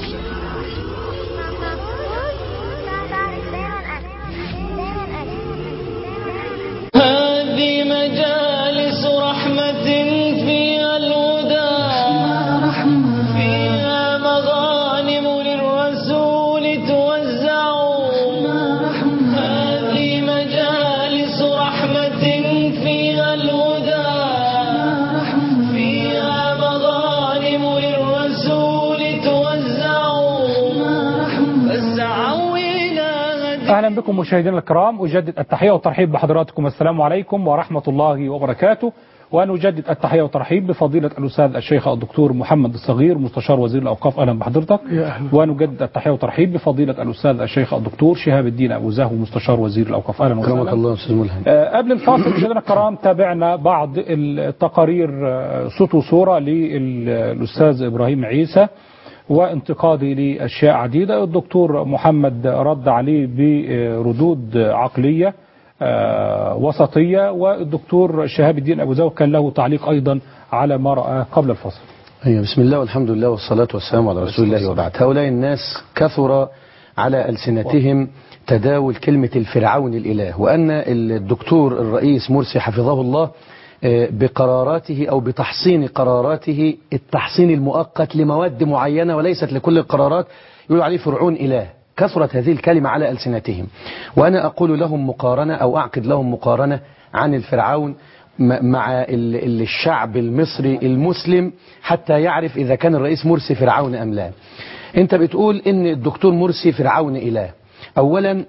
هذه مجالس رحمة فيها الهدى فيها مغانم للرسول توزع هذه مجالس رحمة فيها الهدى فيها مغانم للرسول توزع فاسعوا إلى اهلا بكم مشاهدينا الكرام اجدد التحيه والترحيب بحضراتكم السلام عليكم ورحمه الله وبركاته ونجدد التحيه والترحيب بفضيله الاستاذ الشيخ الدكتور محمد الصغير مستشار وزير الاوقاف اهلا بحضرتك يا أهلا. ونجدد التحيه والترحيب بفضيله الاستاذ الشيخ الدكتور شهاب الدين ابو زهو مستشار وزير الاوقاف اهلا وسهلا كرمك الله استاذ ملهم آه، قبل الفاصل مشاهدينا الكرام تابعنا بعض التقارير آه، صوت وصورة للأستاذ إبراهيم عيسى وانتقادي لأشياء عديدة الدكتور محمد رد عليه بردود عقلية آه، وسطية والدكتور شهاب الدين أبو زاو كان له تعليق أيضا على ما رأى قبل الفصل أيوة بسم الله والحمد لله والصلاة والسلام على رسول الله وبعد هؤلاء الناس كثر على ألسنتهم تداول كلمة الفرعون الإله وأن الدكتور الرئيس مرسي حفظه الله آه، بقراراته أو بتحصين قراراته التحصين المؤقت لمواد معينة وليست لكل القرارات يقول عليه فرعون إله كثرت هذه الكلمة على ألسنتهم وأنا أقول لهم مقارنة أو أعقد لهم مقارنة عن الفرعون م- مع ال- ال- الشعب المصري المسلم حتى يعرف إذا كان الرئيس مرسي فرعون أم لا أنت بتقول إن الدكتور مرسي فرعون إله أولا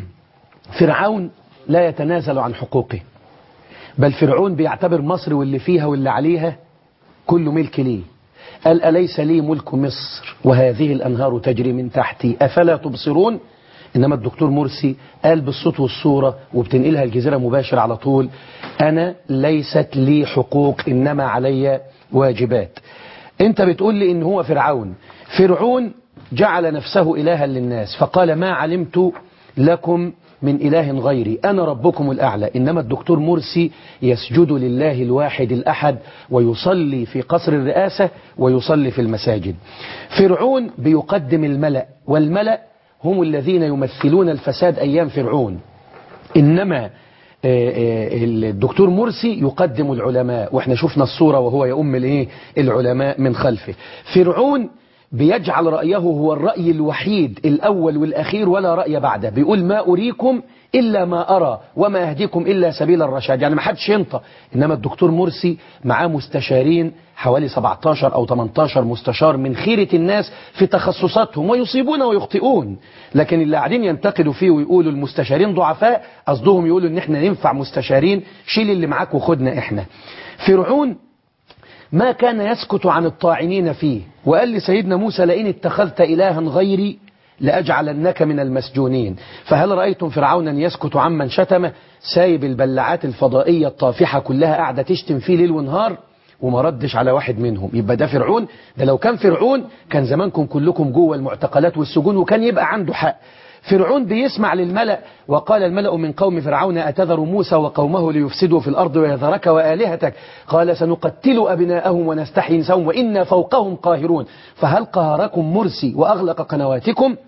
فرعون لا يتنازل عن حقوقه بل فرعون بيعتبر مصر واللي فيها واللي عليها كله ملك ليه قال أليس لي ملك مصر وهذه الأنهار تجري من تحتي أفلا تبصرون إنما الدكتور مرسي قال بالصوت والصورة وبتنقلها الجزيرة مباشر على طول أنا ليست لي حقوق إنما علي واجبات أنت بتقول لي إن هو فرعون فرعون جعل نفسه إلها للناس فقال ما علمت لكم من إله غيري أنا ربكم الأعلى إنما الدكتور مرسي يسجد لله الواحد الأحد ويصلي في قصر الرئاسة ويصلي في المساجد فرعون بيقدم الملأ والملأ هم الذين يمثلون الفساد أيام فرعون إنما آه، آه، الدكتور مرسي يقدم العلماء واحنا شفنا الصورة وهو يؤم الايه العلماء من خلفه فرعون بيجعل رأيه هو الرأي الوحيد الأول والأخير ولا رأي بعده بيقول ما أريكم إلا ما أرى وما أهديكم إلا سبيل الرشاد يعني ما حدش ينطق إنما الدكتور مرسي معاه مستشارين حوالي 17 أو 18 مستشار من خيرة الناس في تخصصاتهم ويصيبون ويخطئون لكن اللي قاعدين ينتقدوا فيه ويقولوا المستشارين ضعفاء قصدهم يقولوا إن إحنا ننفع مستشارين شيل اللي معاك وخدنا إحنا فرعون ما كان يسكت عن الطاعنين فيه وقال لسيدنا موسى لئن اتخذت إلها غيري لأجعلنك من المسجونين فهل رأيتم فرعونا يسكت عمن شتمه سايب البلعات الفضائية الطافحة كلها قاعدة تشتم فيه ليل ونهار وما ردش على واحد منهم يبقى ده فرعون ده لو كان فرعون كان زمانكم كلكم جوه المعتقلات والسجون وكان يبقى عنده حق فرعون بيسمع للملأ وقال الملأ من قوم فرعون أتذر موسى وقومه ليفسدوا في الأرض ويذرك وآلهتك قال سنقتل أبناءهم ونستحيي نساءهم وإنا فوقهم قاهرون فهل قهركم مرسي وأغلق قنواتكم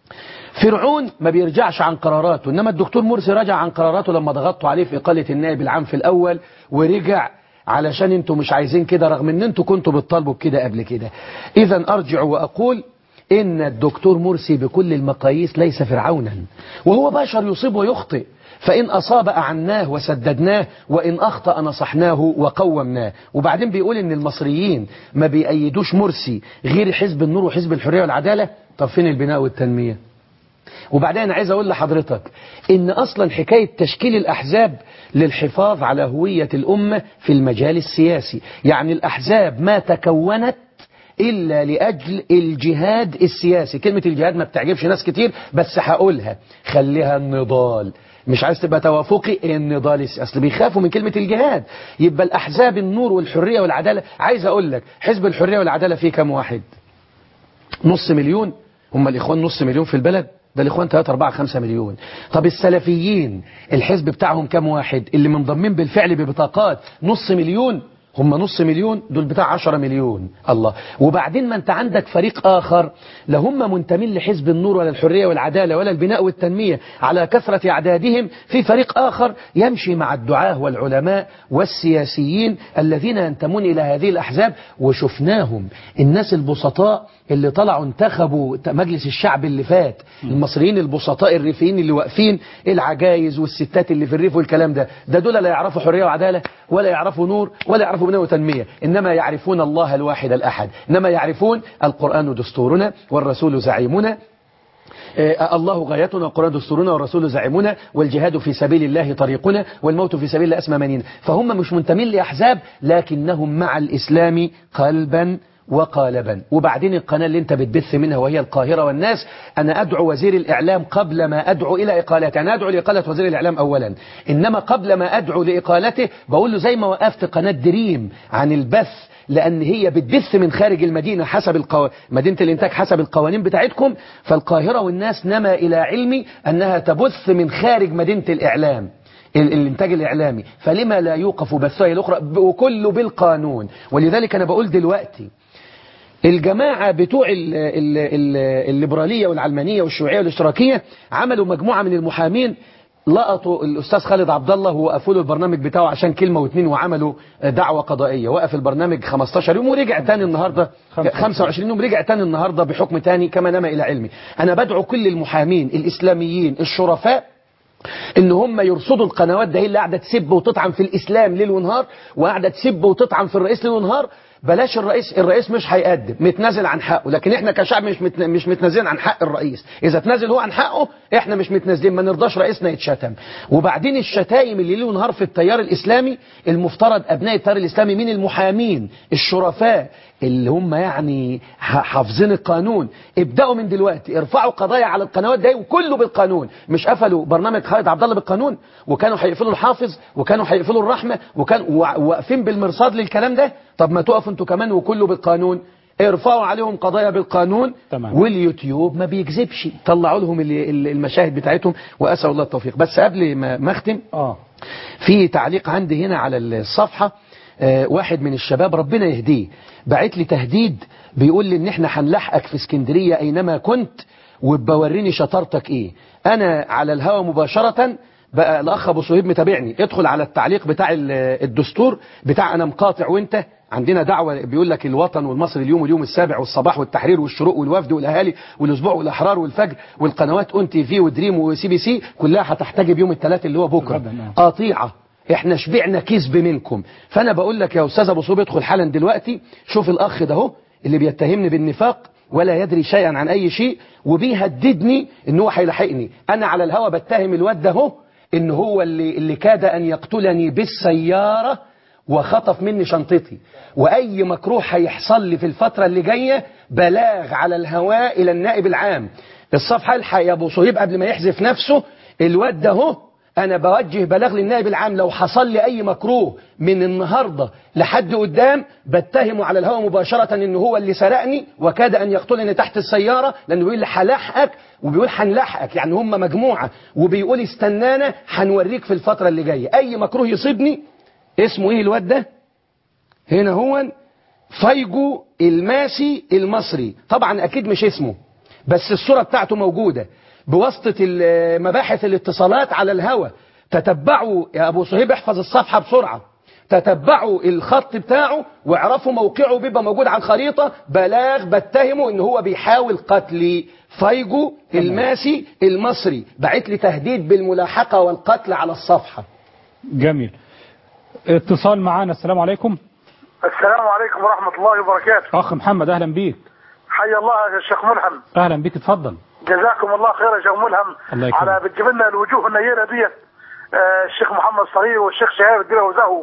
فرعون ما بيرجعش عن قراراته إنما الدكتور مرسي رجع عن قراراته لما ضغطوا عليه في إقالة النائب العام في الأول ورجع علشان انتوا مش عايزين كده رغم ان انتوا كنتوا بتطالبوا بكده قبل كده اذا ارجع واقول ان الدكتور مرسي بكل المقاييس ليس فرعونا وهو بشر يصيب ويخطئ فإن أصاب أعناه وسددناه وإن أخطأ نصحناه وقومناه وبعدين بيقول إن المصريين ما بيأيدوش مرسي غير حزب النور وحزب الحرية والعدالة طب فين البناء والتنمية وبعدين أنا عايز أقول لحضرتك إن أصلا حكاية تشكيل الأحزاب للحفاظ على هوية الأمة في المجال السياسي يعني الأحزاب ما تكونت إلا لأجل الجهاد السياسي كلمة الجهاد ما بتعجبش ناس كتير بس هقولها خليها النضال مش عايز تبقى توافقي النضال السياسي اصل بيخافوا من كلمة الجهاد يبقى الأحزاب النور والحرية والعدالة عايز أقول لك حزب الحرية والعدالة فيه كام واحد نص مليون هم الإخوان نص مليون في البلد ده الإخوان 3 4 5 مليون طب السلفيين الحزب بتاعهم كام واحد اللي منضمين بالفعل ببطاقات نص مليون هم نص مليون دول بتاع 10 مليون الله وبعدين ما انت عندك فريق آخر لا هم منتمين لحزب النور ولا الحرية والعدالة ولا البناء والتنمية على كثرة أعدادهم في فريق آخر يمشي مع الدعاة والعلماء والسياسيين الذين ينتمون إلى هذه الأحزاب وشفناهم الناس البسطاء اللي طلعوا انتخبوا مجلس الشعب اللي فات المصريين البسطاء الريفيين اللي واقفين العجايز والستات اللي في الريف والكلام ده ده دول لا يعرفوا حرية وعدالة ولا يعرفوا نور ولا يعرفوا بناء وتنمية إنما يعرفون الله الواحد الأحد إنما يعرفون القرآن دستورنا والرسول زعيمنا آه الله غايتنا والقرآن دستورنا والرسول زعيمنا والجهاد في سبيل الله طريقنا والموت في سبيل الله أسمى منين فهم مش منتمين لأحزاب لكنهم مع الإسلام قلبا وقالبا وبعدين القناة اللي انت بتبث منها وهي القاهرة والناس أنا أدعو وزير الإعلام قبل ما أدعو إلى إقالته أنا أدعو لإقالة وزير الإعلام أولا إنما قبل ما أدعو لإقالته بقول له زي ما وقفت قناة دريم عن البث لأن هي بتبث من خارج المدينة حسب القو... مدينة الإنتاج حسب القوانين بتاعتكم فالقاهرة والناس نما إلى علمي أنها تبث من خارج مدينة الإعلام الانتاج الاعلامي فلما لا يوقف بثها الاخرى وكله بالقانون ولذلك انا بقول دلوقتي الجماعة بتوع ال ال ال الليبرالية والعلمانية والشيوعية والاشتراكية عملوا مجموعة من المحامين لقطوا الأستاذ خالد عبد الله ووقفوا له البرنامج بتاعه عشان كلمة واثنين وعملوا دعوة قضائية وقف البرنامج 15 يوم ورجع تاني النهاردة 25 يوم رجع تاني النهاردة بحكم تاني كما نما إلى علمي أنا بدعو كل المحامين الإسلاميين الشرفاء ان هم يرصدوا القنوات ده هي اللي قاعده تسب وتطعن في الاسلام ليل ونهار وقاعده تسب وتطعن في الرئيس ليل ونهار بلاش الرئيس الرئيس مش هيقدم متنازل عن حقه لكن احنا كشعب مش متن... مش متنازلين عن حق الرئيس اذا تنازل هو عن حقه احنا مش متنازلين ما نرضاش رئيسنا يتشتم وبعدين الشتايم اللي ليل ونهار في التيار الاسلامي المفترض ابناء التيار الاسلامي من المحامين الشرفاء اللي هم يعني حافظين القانون ابداوا من دلوقتي ارفعوا قضايا على القنوات دي وكله بالقانون مش قفلوا برنامج خالد عبد الله بالقانون وكانوا هيقفلوا الحافظ وكانوا هيقفلوا الرحمه وكانوا واقفين بالمرصاد للكلام ده طب ما تقفوا انتوا كمان وكله بالقانون ارفعوا عليهم قضايا بالقانون تمام. واليوتيوب ما بيكذبش طلعوا لهم المشاهد بتاعتهم واسال الله التوفيق بس قبل ما اختم اه في تعليق عندي هنا على الصفحه آه واحد من الشباب ربنا يهديه بعت لي تهديد بيقول لي ان احنا هنلحقك في اسكندرية اينما كنت وبوريني شطارتك ايه انا على الهوا مباشرة بقى الاخ ابو صهيب متابعني ادخل على التعليق بتاع الدستور بتاع انا مقاطع وانت عندنا دعوة بيقول لك الوطن والمصري اليوم واليوم السابع والصباح والتحرير والشروق والوفد والاهالي والاسبوع والاحرار والفجر والقنوات اون تي في ودريم وسي بي سي كلها هتحتجب يوم الثلاث اللي هو بكره قاطيعه احنا شبعنا كذب منكم فانا بقول لك يا استاذ ابو صوب ادخل حالا دلوقتي شوف الاخ ده اهو اللي بيتهمني بالنفاق ولا يدري شيئا عن اي شيء وبيهددني ان هو هيلاحقني انا على الهوا بتهم الواد ده اهو ان هو اللي اللي كاد ان يقتلني بالسياره وخطف مني شنطتي واي مكروه هيحصل لي في الفتره اللي جايه بلاغ على الهواء الى النائب العام الصفحه الحق يا ابو صهيب قبل ما يحذف نفسه الواد ده اهو أنا بوجه بلاغ للنائب العام لو حصل لي أي مكروه من النهاردة لحد قدام بتهمه على الهواء مباشرة إن هو اللي سرقني وكاد أن يقتلني تحت السيارة لأنه بيقول لي هلاحقك وبيقول هنلاحقك يعني هم مجموعة وبيقول استنانا هنوريك في الفترة اللي جاية أي مكروه يصيبني اسمه إيه الواد ده هنا هو فيجو الماسي المصري طبعا أكيد مش اسمه بس الصورة بتاعته موجودة بواسطة مباحث الاتصالات على الهوى تتبعوا يا أبو صهيب احفظ الصفحة بسرعة تتبعوا الخط بتاعه واعرفوا موقعه بيبقى موجود على الخريطة بلاغ بتهمه ان هو بيحاول قتلي فايجو الماسي المصري بعت لي تهديد بالملاحقة والقتل على الصفحة جميل اتصال معانا السلام عليكم السلام عليكم ورحمة الله وبركاته اخ محمد اهلا بيك حي الله يا شيخ ملهم اهلا بيك اتفضل جزاكم الله خير يا شيخ ملهم الله يكرمك. على بتجيب لنا الوجوه النيرة دي آه، الشيخ محمد صغير والشيخ شهاب الدين وزهو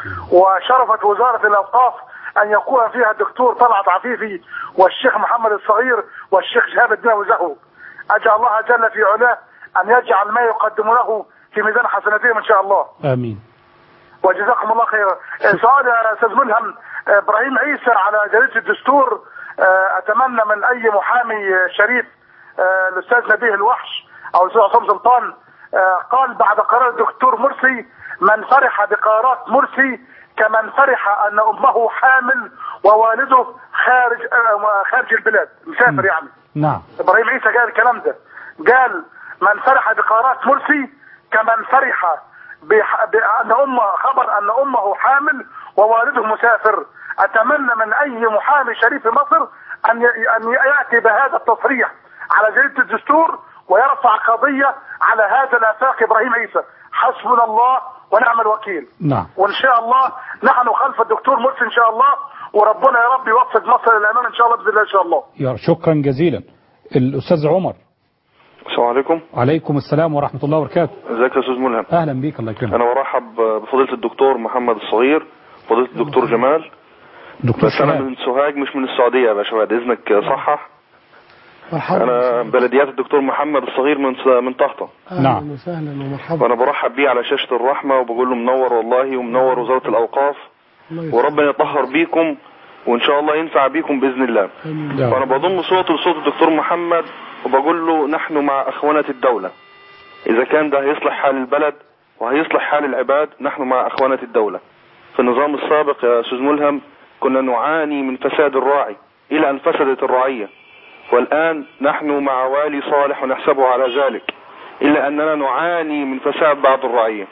وشرفت وزارة الأوقاف أن يكون فيها الدكتور طلعت عفيفي والشيخ محمد الصغير والشيخ شهاب الدين وزهو أجعل الله جل في علاه أن يجعل ما يقدمونه في ميزان حسناتهم إن شاء الله امين وجزاكم الله خيرا آه، سؤال يا استاذ ملهم آه، ابراهيم عيسى على جريده الدستور آه، اتمنى من اي محامي آه، شريف آه، الاستاذ نبيه الوحش او الاستاذ عصام سلطان آه، قال بعد قرار الدكتور مرسي من فرح بقرارات مرسي كمن فرح ان امه حامل ووالده خارج آه، خارج البلاد مسافر يعني نعم ابراهيم عيسى قال الكلام ده قال من فرح بقرارات مرسي كمن فرح بح- بان امه خبر ان امه حامل ووالده مسافر اتمنى من اي محامي شريف في مصر ان ي- ان ياتي بهذا التصريح على جريده الدستور ويرفع قضيه على هذا الافاق ابراهيم عيسى حسبنا الله ونعم الوكيل نعم وان شاء الله نحن خلف الدكتور مرسي ان شاء الله وربنا يا رب يوفق مصر للامام ان شاء الله باذن الله ان شاء الله يا شكرا جزيلا الاستاذ عمر السلام عليكم عليكم السلام ورحمة الله وبركاته ازيك يا استاذ ملهم اهلا بيك الله يكرمك انا برحب بفضيله الدكتور محمد الصغير فضيله الدكتور جمال دكتور بس انا سلام من سوهاج مش من السعوديه يا باشا بعد اذنك صحح مرحبا انا بلديات الدكتور محمد الصغير من من طهطا اهلا وسهلا ومرحبا وانا برحب بيه على شاشه الرحمه وبقول له منور والله ومنور وزاره الاوقاف وربنا يطهر بيكم وان شاء الله ينفع بيكم باذن الله آمين. وانا بضم صوته لصوت الدكتور محمد وبقول له نحن مع اخوانة الدولة اذا كان ده هيصلح حال البلد وهيصلح حال العباد نحن مع اخوانة الدولة في النظام السابق يا استاذ ملهم كنا نعاني من فساد الراعي الى ان فسدت الرعية والان نحن مع والي صالح ونحسبه على ذلك الا اننا نعاني من فساد بعض الرعية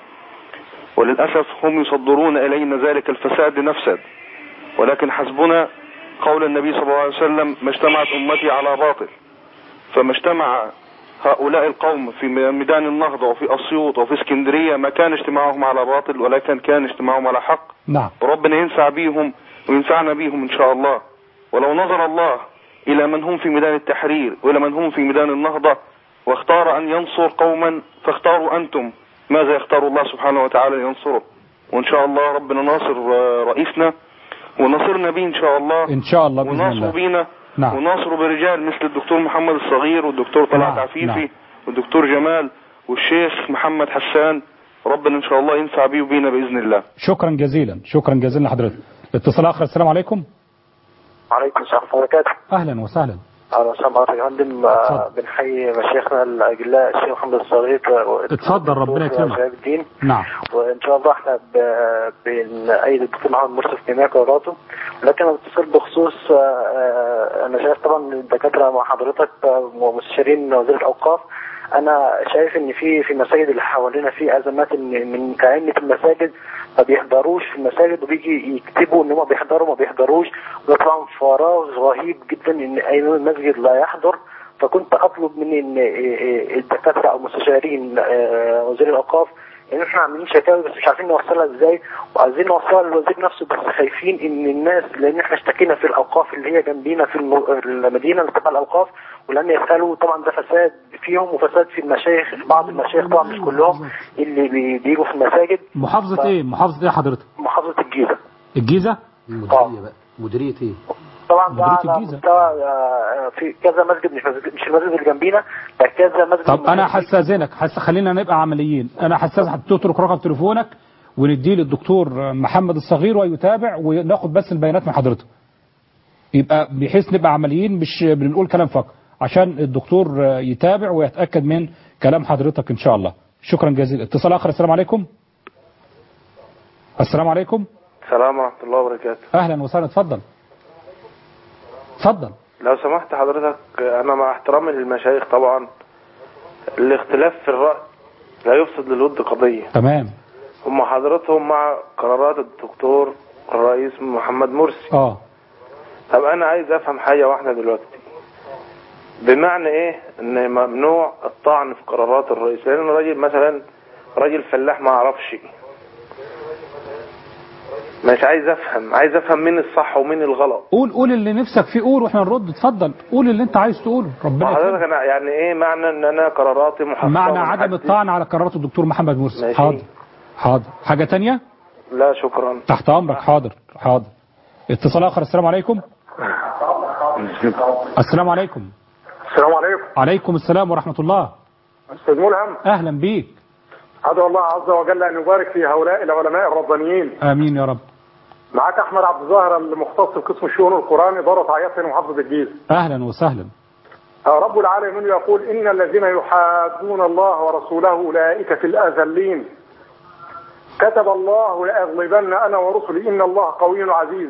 وللاسف هم يصدرون الينا ذلك الفساد لنفسد ولكن حسبنا قول النبي صلى الله عليه وسلم ما اجتمعت امتي على باطل فما اجتمع هؤلاء القوم في ميدان النهضة وفي أسيوط وفي اسكندرية ما كان اجتماعهم على باطل ولكن كان اجتماعهم على حق نعم وربنا ينفع بيهم وينفعنا بيهم إن شاء الله ولو نظر الله إلى من هم في ميدان التحرير وإلى من هم في ميدان النهضة واختار أن ينصر قوما فاختاروا أنتم ماذا يختار الله سبحانه وتعالى لينصره وإن شاء الله ربنا ناصر آه، رئيسنا ونصرنا به إن شاء الله ان شاء الله باذن وناصروا الله بينا نعم. وناصروا برجال مثل الدكتور محمد الصغير والدكتور طلعت نعم، عفيفي نعم. والدكتور جمال والشيخ محمد حسان ربنا ان شاء الله ينفع بيه وبينا باذن الله شكرا جزيلا شكرا جزيلا لحضرتك اتصال اخر السلام عليكم عليكم السلام ورحمة الله وبركاته اهلا وسهلا أهلا وسهلا بحضرتك يا فندم آه، بنحيي مشايخنا الأجلاء الشيخ محمد الصغير اتفضل ربنا يكرمك شهاب الدين نعم وإن شاء الله احنا ب- بنأيد الدكتور محمد مرسي في جميع قراراته لكن أنا بتصل بخصوص آه، آه، أنا شايف طبعا الدكاترة مع حضرتك آه، ومستشارين وزير الأوقاف أنا شايف إن في في المساجد اللي حوالينا في أزمات إن من كأن في المساجد ما بيحضروش في المساجد وبيجي يكتبوا ان هم بيحضروا ما بيحضروش وده طبعا فراغ رهيب جدا ان اي مسجد لا يحضر فكنت اطلب من ان الدكاتره او مستشارين آه، وزير الاوقاف ان احنا عاملين شكاوي بس مش عارفين نوصلها ازاي وعايزين نوصلها للوزير نفسه بس خايفين ان الناس لان احنا اشتكينا في الاوقاف اللي هي جنبينا في الم- المدينه اللي تبع الاوقاف ولم يسالوا طبعا ده فساد فيهم وفساد في المشايخ بعض المشايخ طبعا مش كلهم اللي بي- بيجوا في المساجد محافظة ف- ايه محافظة ايه حضرتك محافظه الجيزه الجيزة المديرية بقى مديرية ايه طبعا ده مديرية على الجيزة. مستوى آه، في كذا مسجد مش مسجد مش المسجد اللي جنبينا ده كذا مسجد طب انا هستاذنك حس خلينا نبقى عمليين انا هستاذن تترك رقم تليفونك ونديه للدكتور محمد الصغير ويتابع وناخد بس البيانات من حضرتك يبقى بحيث نبقى عمليين مش بنقول كلام فقط عشان الدكتور يتابع ويتاكد من كلام حضرتك ان شاء الله شكرا جزيلا اتصال اخر السلام عليكم السلام عليكم السلام ورحمة الله وبركاته اهلا وسهلا اتفضل اتفضل لو سمحت حضرتك أنا مع احترامي للمشايخ طبعا الاختلاف في الرأي لا يفسد للود قضية تمام هم حضرتهم مع قرارات الدكتور الرئيس محمد مرسي اه طب انا عايز افهم حاجة واحدة دلوقتي بمعنى ايه ان ممنوع الطعن في قرارات الرئيس لان راجل مثلا راجل فلاح ما اعرفش مش عايز افهم عايز افهم مين الصح ومين الغلط قول قول اللي نفسك فيه قول واحنا نرد اتفضل قول اللي انت عايز تقوله ربنا حضرتك يكرمك انا يعني ايه معنى ان انا قراراتي محفظة معنى من عدم حد- الطعن على قرارات الدكتور محمد مرسي ماشي. حاضر حاضر حاجة تانية لا شكرا تحت امرك حاضر حاضر اتصال اخر السلام عليكم السلام عليكم السلام عليكم عليكم السلام ورحمة الله استاذ ملهم اهلا بيك ادعو الله عز وجل ان يبارك في هؤلاء العلماء الربانيين امين يا رب معاك احمد عبد الظاهر المختص بقسم الشؤون القرآن اداره عياط محافظه الجيزه اهلا وسهلا رب العالمين يقول ان الذين يحادون الله ورسوله اولئك في الاذلين كتب الله لاغلبن انا ورسلي ان الله قوي عزيز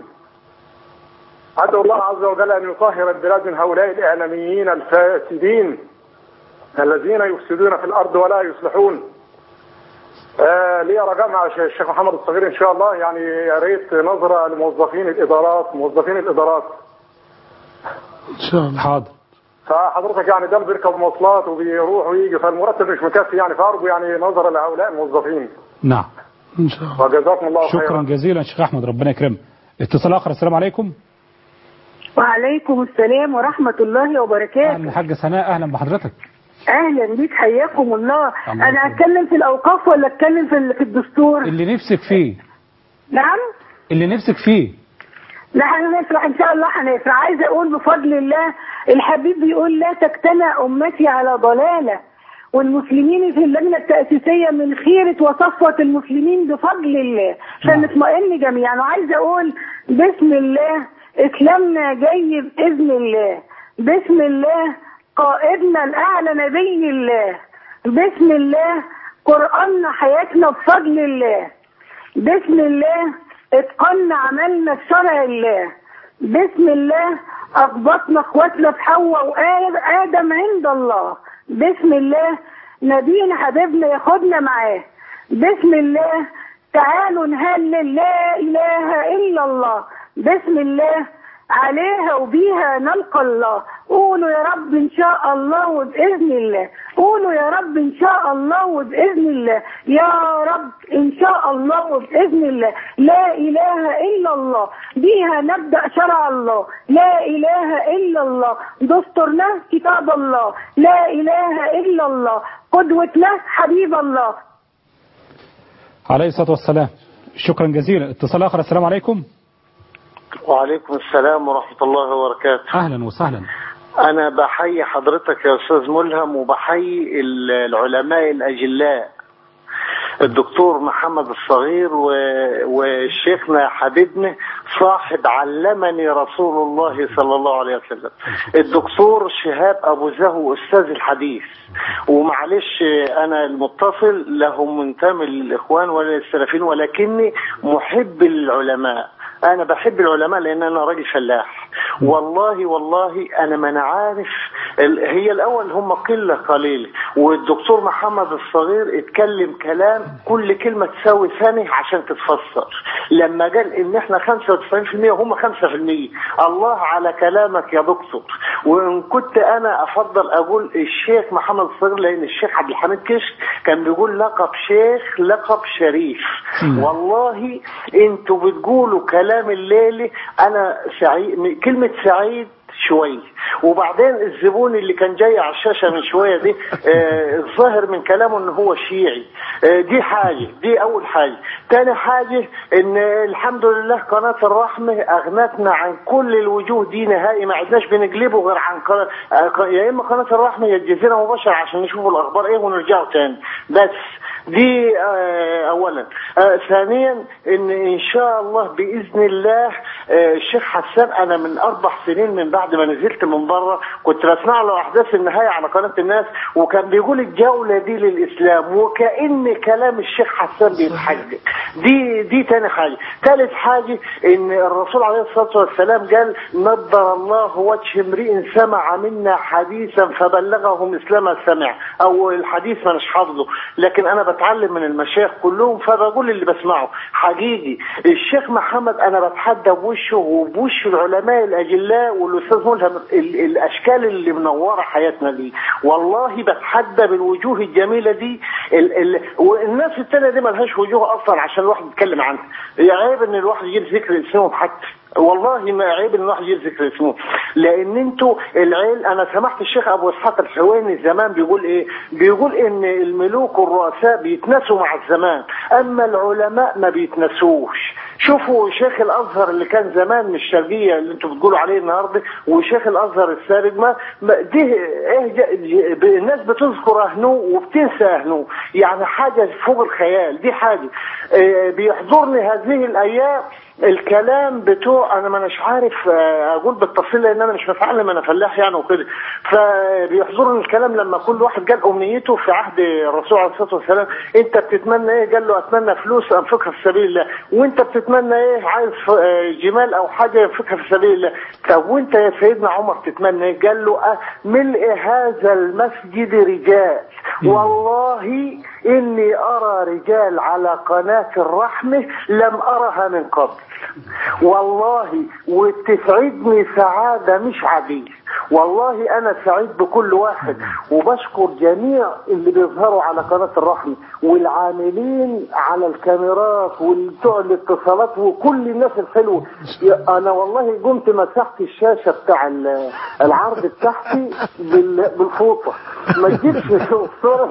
ادعو الله عز وجل ان يطهر البلاد من هؤلاء الاعلاميين الفاسدين الذين يفسدون في الارض ولا يصلحون آه لي رجاء مع الش- الشيخ محمد الصغير ان شاء الله يعني يا ريت نظره لموظفين الادارات موظفين الادارات ان شاء الله حاضر فحضرتك يعني ده اللي بيركب مواصلات وبيروح ويجي فالمرتب مش مكفي يعني فارجو يعني نظرا لهؤلاء الموظفين نعم ان شاء الله وجزاكم الله خيرا شكرا جزيلا شيخ احمد ربنا يكرمك اتصال اخر السلام عليكم وعليكم السلام ورحمة الله وبركاته اهلا حاجة سناء اهلا بحضرتك أهلا بيك حياكم الله الله أنا أتكلم في الأوقاف ولا أتكلم في في الدستور اللي نفسك فيه نعم اللي نفسك فيه لا هنفرح إن شاء الله هنفرح عايزة أقول بفضل الله الحبيب بيقول لا تجتمع أمتي على ضلالة والمسلمين في اللجنة التأسيسية من خيرة وصفوة المسلمين بفضل الله فنطمئن جميعا وعايزة أقول بسم الله إسلامنا جاي بإذن الله بسم الله قائدنا الأعلى نبي الله بسم الله قرآننا حياتنا بفضل الله بسم الله اتقنا عملنا بشرع الله بسم الله أضبطنا اخواتنا في حواء وآدم عند الله بسم الله نبينا حبيبنا ياخدنا معاه بسم الله تعالوا نهلل لا إله إلا الله بسم الله عليها وبيها نلقى الله قولوا يا رب ان شاء الله وباذن الله قولوا يا رب ان شاء الله وباذن الله يا رب ان شاء الله وباذن الله لا اله الا الله بيها نبدا شرع الله لا اله الا الله دستورنا كتاب الله لا اله الا الله قدوتنا حبيب الله عليه الصلاة والسلام شكرا جزيلا اتصال اخر السلام عليكم وعليكم السلام ورحمة الله وبركاته اهلا وسهلا أنا بحيي حضرتك يا أستاذ ملهم وبحيي ال- العلماء الأجلاء الدكتور محمد الصغير و... وشيخنا حبيبنا صاحب علمني رسول الله صلى الله عليه وسلم الدكتور شهاب أبو زهو أستاذ الحديث ومعلش أنا المتصل له منتمي للإخوان ولا للسلفيين ولكني محب للعلماء انا بحب العلماء لان انا راجل فلاح والله والله انا ما انا عارف ال- هي الاول هم قله قليله والدكتور محمد الصغير اتكلم كلام كل كلمه تساوي ثانيه عشان تتفسر لما قال ان احنا 95% وهم 5% الله على كلامك يا دكتور وان كنت انا افضل اقول الشيخ محمد الصغير لان الشيخ عبد الحميد كشك كان بيقول لقب شيخ لقب شريف والله انتوا بتقولوا كلام الليلي انا سعيد كلمة سعيد شوي وبعدين الزبون اللي كان جاي على الشاشة من شوية دي آه، الظاهر من كلامه ان هو شيعي آه، دي حاجة دي اول حاجة تاني حاجة ان الحمد لله قناة الرحمة اغنتنا عن كل الوجوه دي نهائي ما عدناش بنقلبه غير عن قناة آه، يا اما قناة الرحمة يا الجزيرة مباشرة عشان نشوف الاخبار ايه ونرجعوا تاني بس دي آه، اولا آه، ثانيا ان ان شاء الله باذن الله آه، الشيخ حسان انا من اربع سنين من بعد بعد ما نزلت من بره كنت بسمع له احداث النهايه على قناه الناس وكان بيقول الجوله دي للاسلام وكان كلام الشيخ حسان بيتحجج دي دي تاني حاجه ثالث حاجه ان الرسول عليه الصلاه والسلام قال نضر الله وجه امرئ سمع منا حديثا فبلغه مثل ما سمع او الحديث ما مش حافظه لكن انا بتعلم من المشايخ كلهم فبقول اللي بسمعه حقيقي الشيخ محمد انا بتحدى بوشه وبوش العلماء الاجلاء والاستاذ ملهم ال- الاشكال اللي منوره حياتنا دي والله بتحدى بالوجوه الجميله دي ال ال والناس التانية دي ملهاش وجوه اصلا عشان الواحد يتكلم عنها يا عيب ان الواحد يجيب ذكر اسمهم حتى والله ما عيب ان الواحد يجيب ذكر اسمه لان انتوا العيل انا سمعت الشيخ ابو اسحاق الحويني زمان بيقول ايه بيقول ان الملوك والرؤساء بيتناسوا مع الزمان اما العلماء ما بيتناسوش شوفوا شيخ الازهر اللي كان زمان من الشرقيه اللي انتوا بتقولوا عليه النهارده وشيخ الازهر السابق ما ما- دي ايه ج- ج- الناس بتذكر اهنوه وبتنسى اهنوه يعني حاجه فوق الخيال دي حاجه آه، بيحضرني هذه الايام الكلام بتوع انا ما اناش عارف آه، اقول بالتفصيل لان انا مش متعلم انا فلاح يعني وكده فبيحضرني الكلام لما كل واحد قال امنيته في عهد الرسول عليه الصلاه والسلام انت بتتمنى ايه قال له اتمنى فلوس انفقها في سبيل الله وانت بتتمنى ايه عايز آه، جمال او حاجه ينفقها في سبيل الله طب وانت يا سيدنا عمر تتمنى ايه قال له آه، ملء هذا المسجد رجال والله اني ارى رجال على قناه الرحمه لم ارها من قبل والله وتسعدني سعاده مش عاديه والله انا سعيد بكل واحد وبشكر جميع اللي بيظهروا على قناه الرحمه والعاملين على الكاميرات وبتوع الاتصالات وكل الناس الحلوه انا والله قمت مسحت الشاشه بتاع ال- العرض بتاعتي بال- بالفوطه ما تجيبش صوره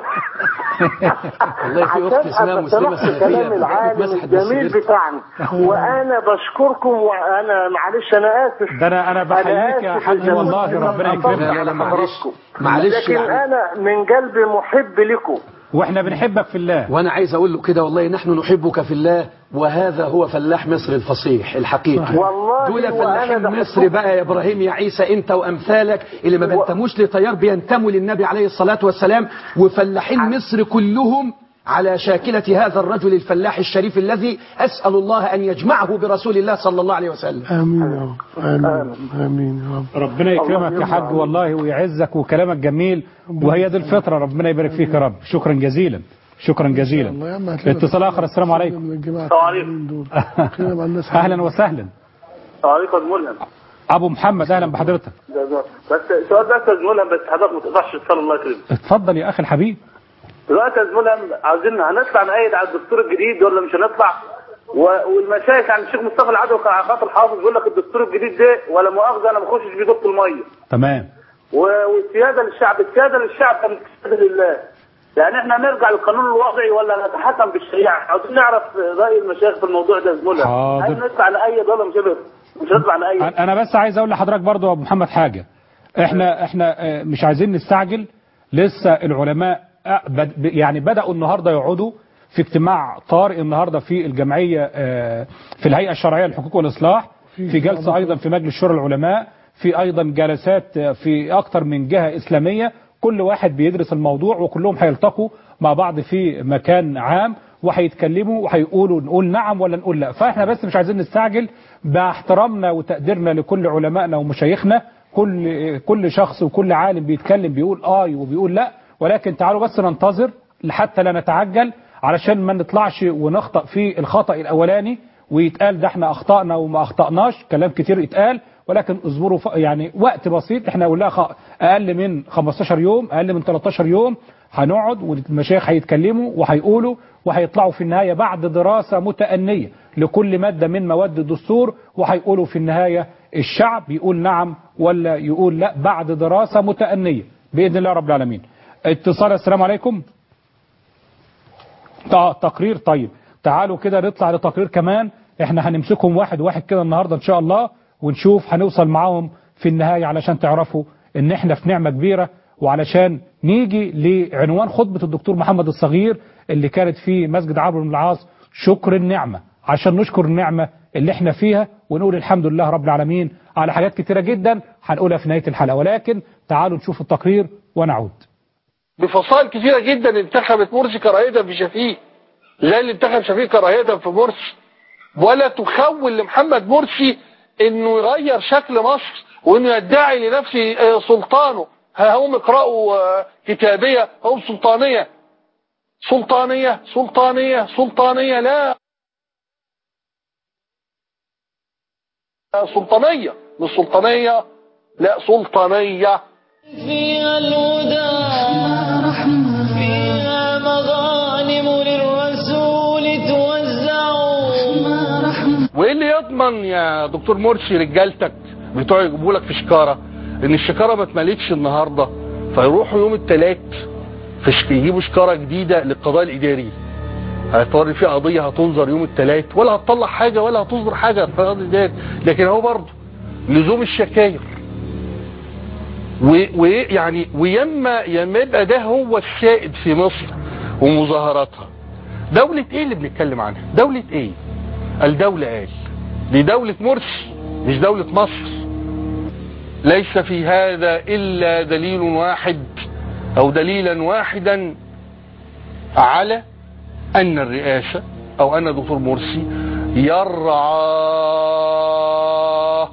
والله في أخت اسمها مسلمة سمعت كلام سلفية العالم مسحت الجميل بالسجارة. بتاعنا وانا بشكركم وانا معلش انا اسف ده انا انا بحييك يا آسف حاج إذا والله كنت ربنا قطعت يكرمك على حضراتكم. معلش لكن يعني. انا من قلبي محب لكم واحنا بنحبك في الله وانا عايز اقول له كده والله نحن نحبك في الله وهذا هو فلاح مصر الفصيح الحقيقي والله دول وأنا فلاحين بحبكم. مصر بقى يا ابراهيم يا عيسى انت وامثالك اللي ما بينتموش لتيار بينتموا للنبي عليه الصلاه والسلام وفلاحين مصر كلهم على شاكلة هذا الرجل الفلاح الشريف الذي أسأل الله أن يجمعه برسول الله صلى الله عليه وسلم امين يا رب امين امين يا رب ربنا يكرمك يا حاج والله ويعزك وكلامك جميل وهي دي الفطرة ربنا يبارك فيك يا رب شكرا جزيلا شكرا جزيلا اتصال آخر السلام عليكم من الجماعه السلام عليكم دول كده مع الناس أهلا وسهلا السلام عليكم يا ملهم أبو محمد أهلا بحضرتك بس سؤال بس يا ملهم بس حضرتك ما تقطعش الصلاة الله يكرمك اتفضل يا أخي الحبيب دلوقتي يا ملهم عاوزين هنطلع نأيد على الدستور الجديد ولا مش هنطلع و- والمشايخ يعني الشيخ مصطفى العدوي كان على خاطر الحافظ بيقول لك الدستور الجديد ده ولا مؤاخذه انا ما اخشش في دق الميه تمام و- والسياده للشعب السياده للشعب كانت السياده لله يعني احنا نرجع للقانون الوضعي ولا نتحكم بالشريعه عاوزين نعرف راي المشايخ في الموضوع ده يا زملاء حاضر. هل نطلع نأيد ولا مش هنطلع مش هنطلع نأيد أنا- انا بس عايز اقول لحضرتك برضو يا ابو محمد حاجه احنا احنا آه، مش عايزين نستعجل لسه العلماء آه، بد- يعني بداوا النهارده يقعدوا في اجتماع طارئ النهارده في الجمعيه آه، في الهيئه الشرعيه للحقوق والاصلاح في جلسه ايضا في مجلس شورى العلماء في ايضا جلسات آه، في اكتر من جهه اسلاميه كل واحد بيدرس الموضوع وكلهم هيلتقوا مع بعض في مكان عام وهيتكلموا وهيقولوا نقول نعم ولا نقول لا فاحنا بس مش عايزين نستعجل باحترامنا وتقديرنا لكل علمائنا ومشايخنا كل كل شخص وكل عالم بيتكلم بيقول آي وبيقول لا ولكن تعالوا بس ننتظر حتى لا نتعجل علشان ما نطلعش ونخطأ في الخطأ الأولاني ويتقال ده احنا أخطأنا وما أخطأناش كلام كتير يتقال ولكن اصبروا ف- يعني وقت بسيط احنا قلنا خ- أقل من 15 يوم أقل من 13 يوم هنقعد والمشايخ هيتكلموا وهيقولوا وهيطلعوا في النهاية بعد دراسة متأنية لكل مادة من مواد الدستور وهيقولوا في النهاية الشعب يقول نعم ولا يقول لا بعد دراسة متأنية بإذن الله رب العالمين اتصال السلام عليكم اه تقرير طيب تعالوا كده نطلع لتقرير كمان احنا هنمسكهم واحد واحد كده النهاردة ان شاء الله ونشوف هنوصل معاهم في النهاية علشان تعرفوا ان احنا في نعمة كبيرة وعلشان نيجي لعنوان خطبة الدكتور محمد الصغير اللي كانت في مسجد عمرو بن العاص شكر النعمة عشان نشكر النعمة اللي احنا فيها ونقول الحمد لله رب العالمين على حاجات كتيرة جدا هنقولها في نهاية الحلقة ولكن تعالوا نشوف التقرير ونعود بفصائل كثيرة جدا انتخبت مرسي كراهية في شفيق زي اللي انتخب شفيق كراهية في مرسي ولا تخول لمحمد مرسي انه يغير شكل مصر وانه يدعي لنفسه آه، سلطانه ها هم اقرأوا آه، كتابية هم سلطانية سلطانية سلطانية سلطانية لا سلطانية مش سلطانية لا سلطانية فيها الهدى فيها مغانم للرسول توزع وايه اللي يضمن يا دكتور مرسي رجالتك بتوع يجيبوا لك في شكاره ان الشكاره ما اتملتش النهارده فيروحوا يوم الثلاث في شك- يجيبوا شكاره جديده للقضاء الاداري هيضطر في قضيه هتنظر يوم الثلاث ولا هتطلع حاجه ولا هتصدر حاجه في القضاء الاداري لكن هو برضه لزوم الشكاير و- ويعني ويما يما يبقى ده هو السائد في مصر ومظاهراتها دولة ايه اللي بنتكلم عنها دولة ايه الدولة قال دي دولة مرسي مش دولة مصر ليس في هذا إلا دليل واحد أو دليلا واحدا على أن الرئاسة أو أن دكتور مرسي يرعى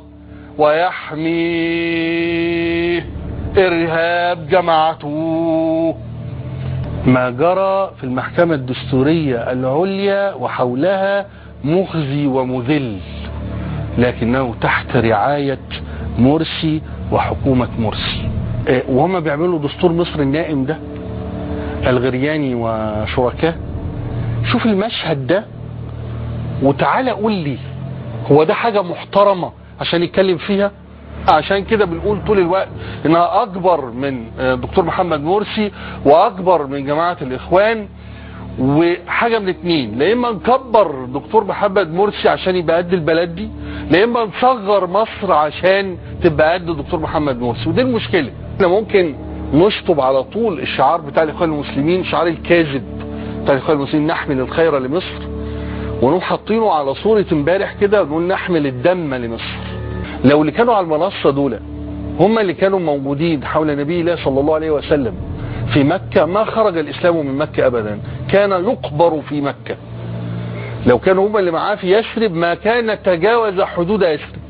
ويحمي إرهاب جماعته ما جرى في المحكمة الدستورية العليا وحولها مخزي ومذل لكنه تحت رعاية مرسي وحكومة مرسي آه، وهم بيعملوا دستور مصر النائم ده الغرياني وشركاه شوف المشهد ده وتعالى قول لي هو ده حاجة محترمة عشان يتكلم فيها عشان كده بنقول طول الوقت انها اكبر من آه، دكتور محمد مرسي واكبر من جماعة الاخوان وحاجة من اتنين لا اما نكبر دكتور محمد مرسي عشان يبقى قد البلد دي لا اما نصغر مصر عشان تبقى قد دكتور محمد مرسي ودي المشكلة احنا ممكن نشطب على طول الشعار بتاع الاخوان المسلمين شعار الكاذب بتاع الاخوان المسلمين نحمل الخير لمصر ونقوم حاطينه على صورة امبارح كده ونقول نحمل الدم لمصر لو اللي كانوا على المنصة دول هم اللي كانوا موجودين حول نبي الله صلى الله عليه وسلم في مكة ما خرج الإسلام من مكة أبدا كان يقبر في مكة لو كانوا هم اللي معاه في يثرب ما كان تجاوز حدود يثرب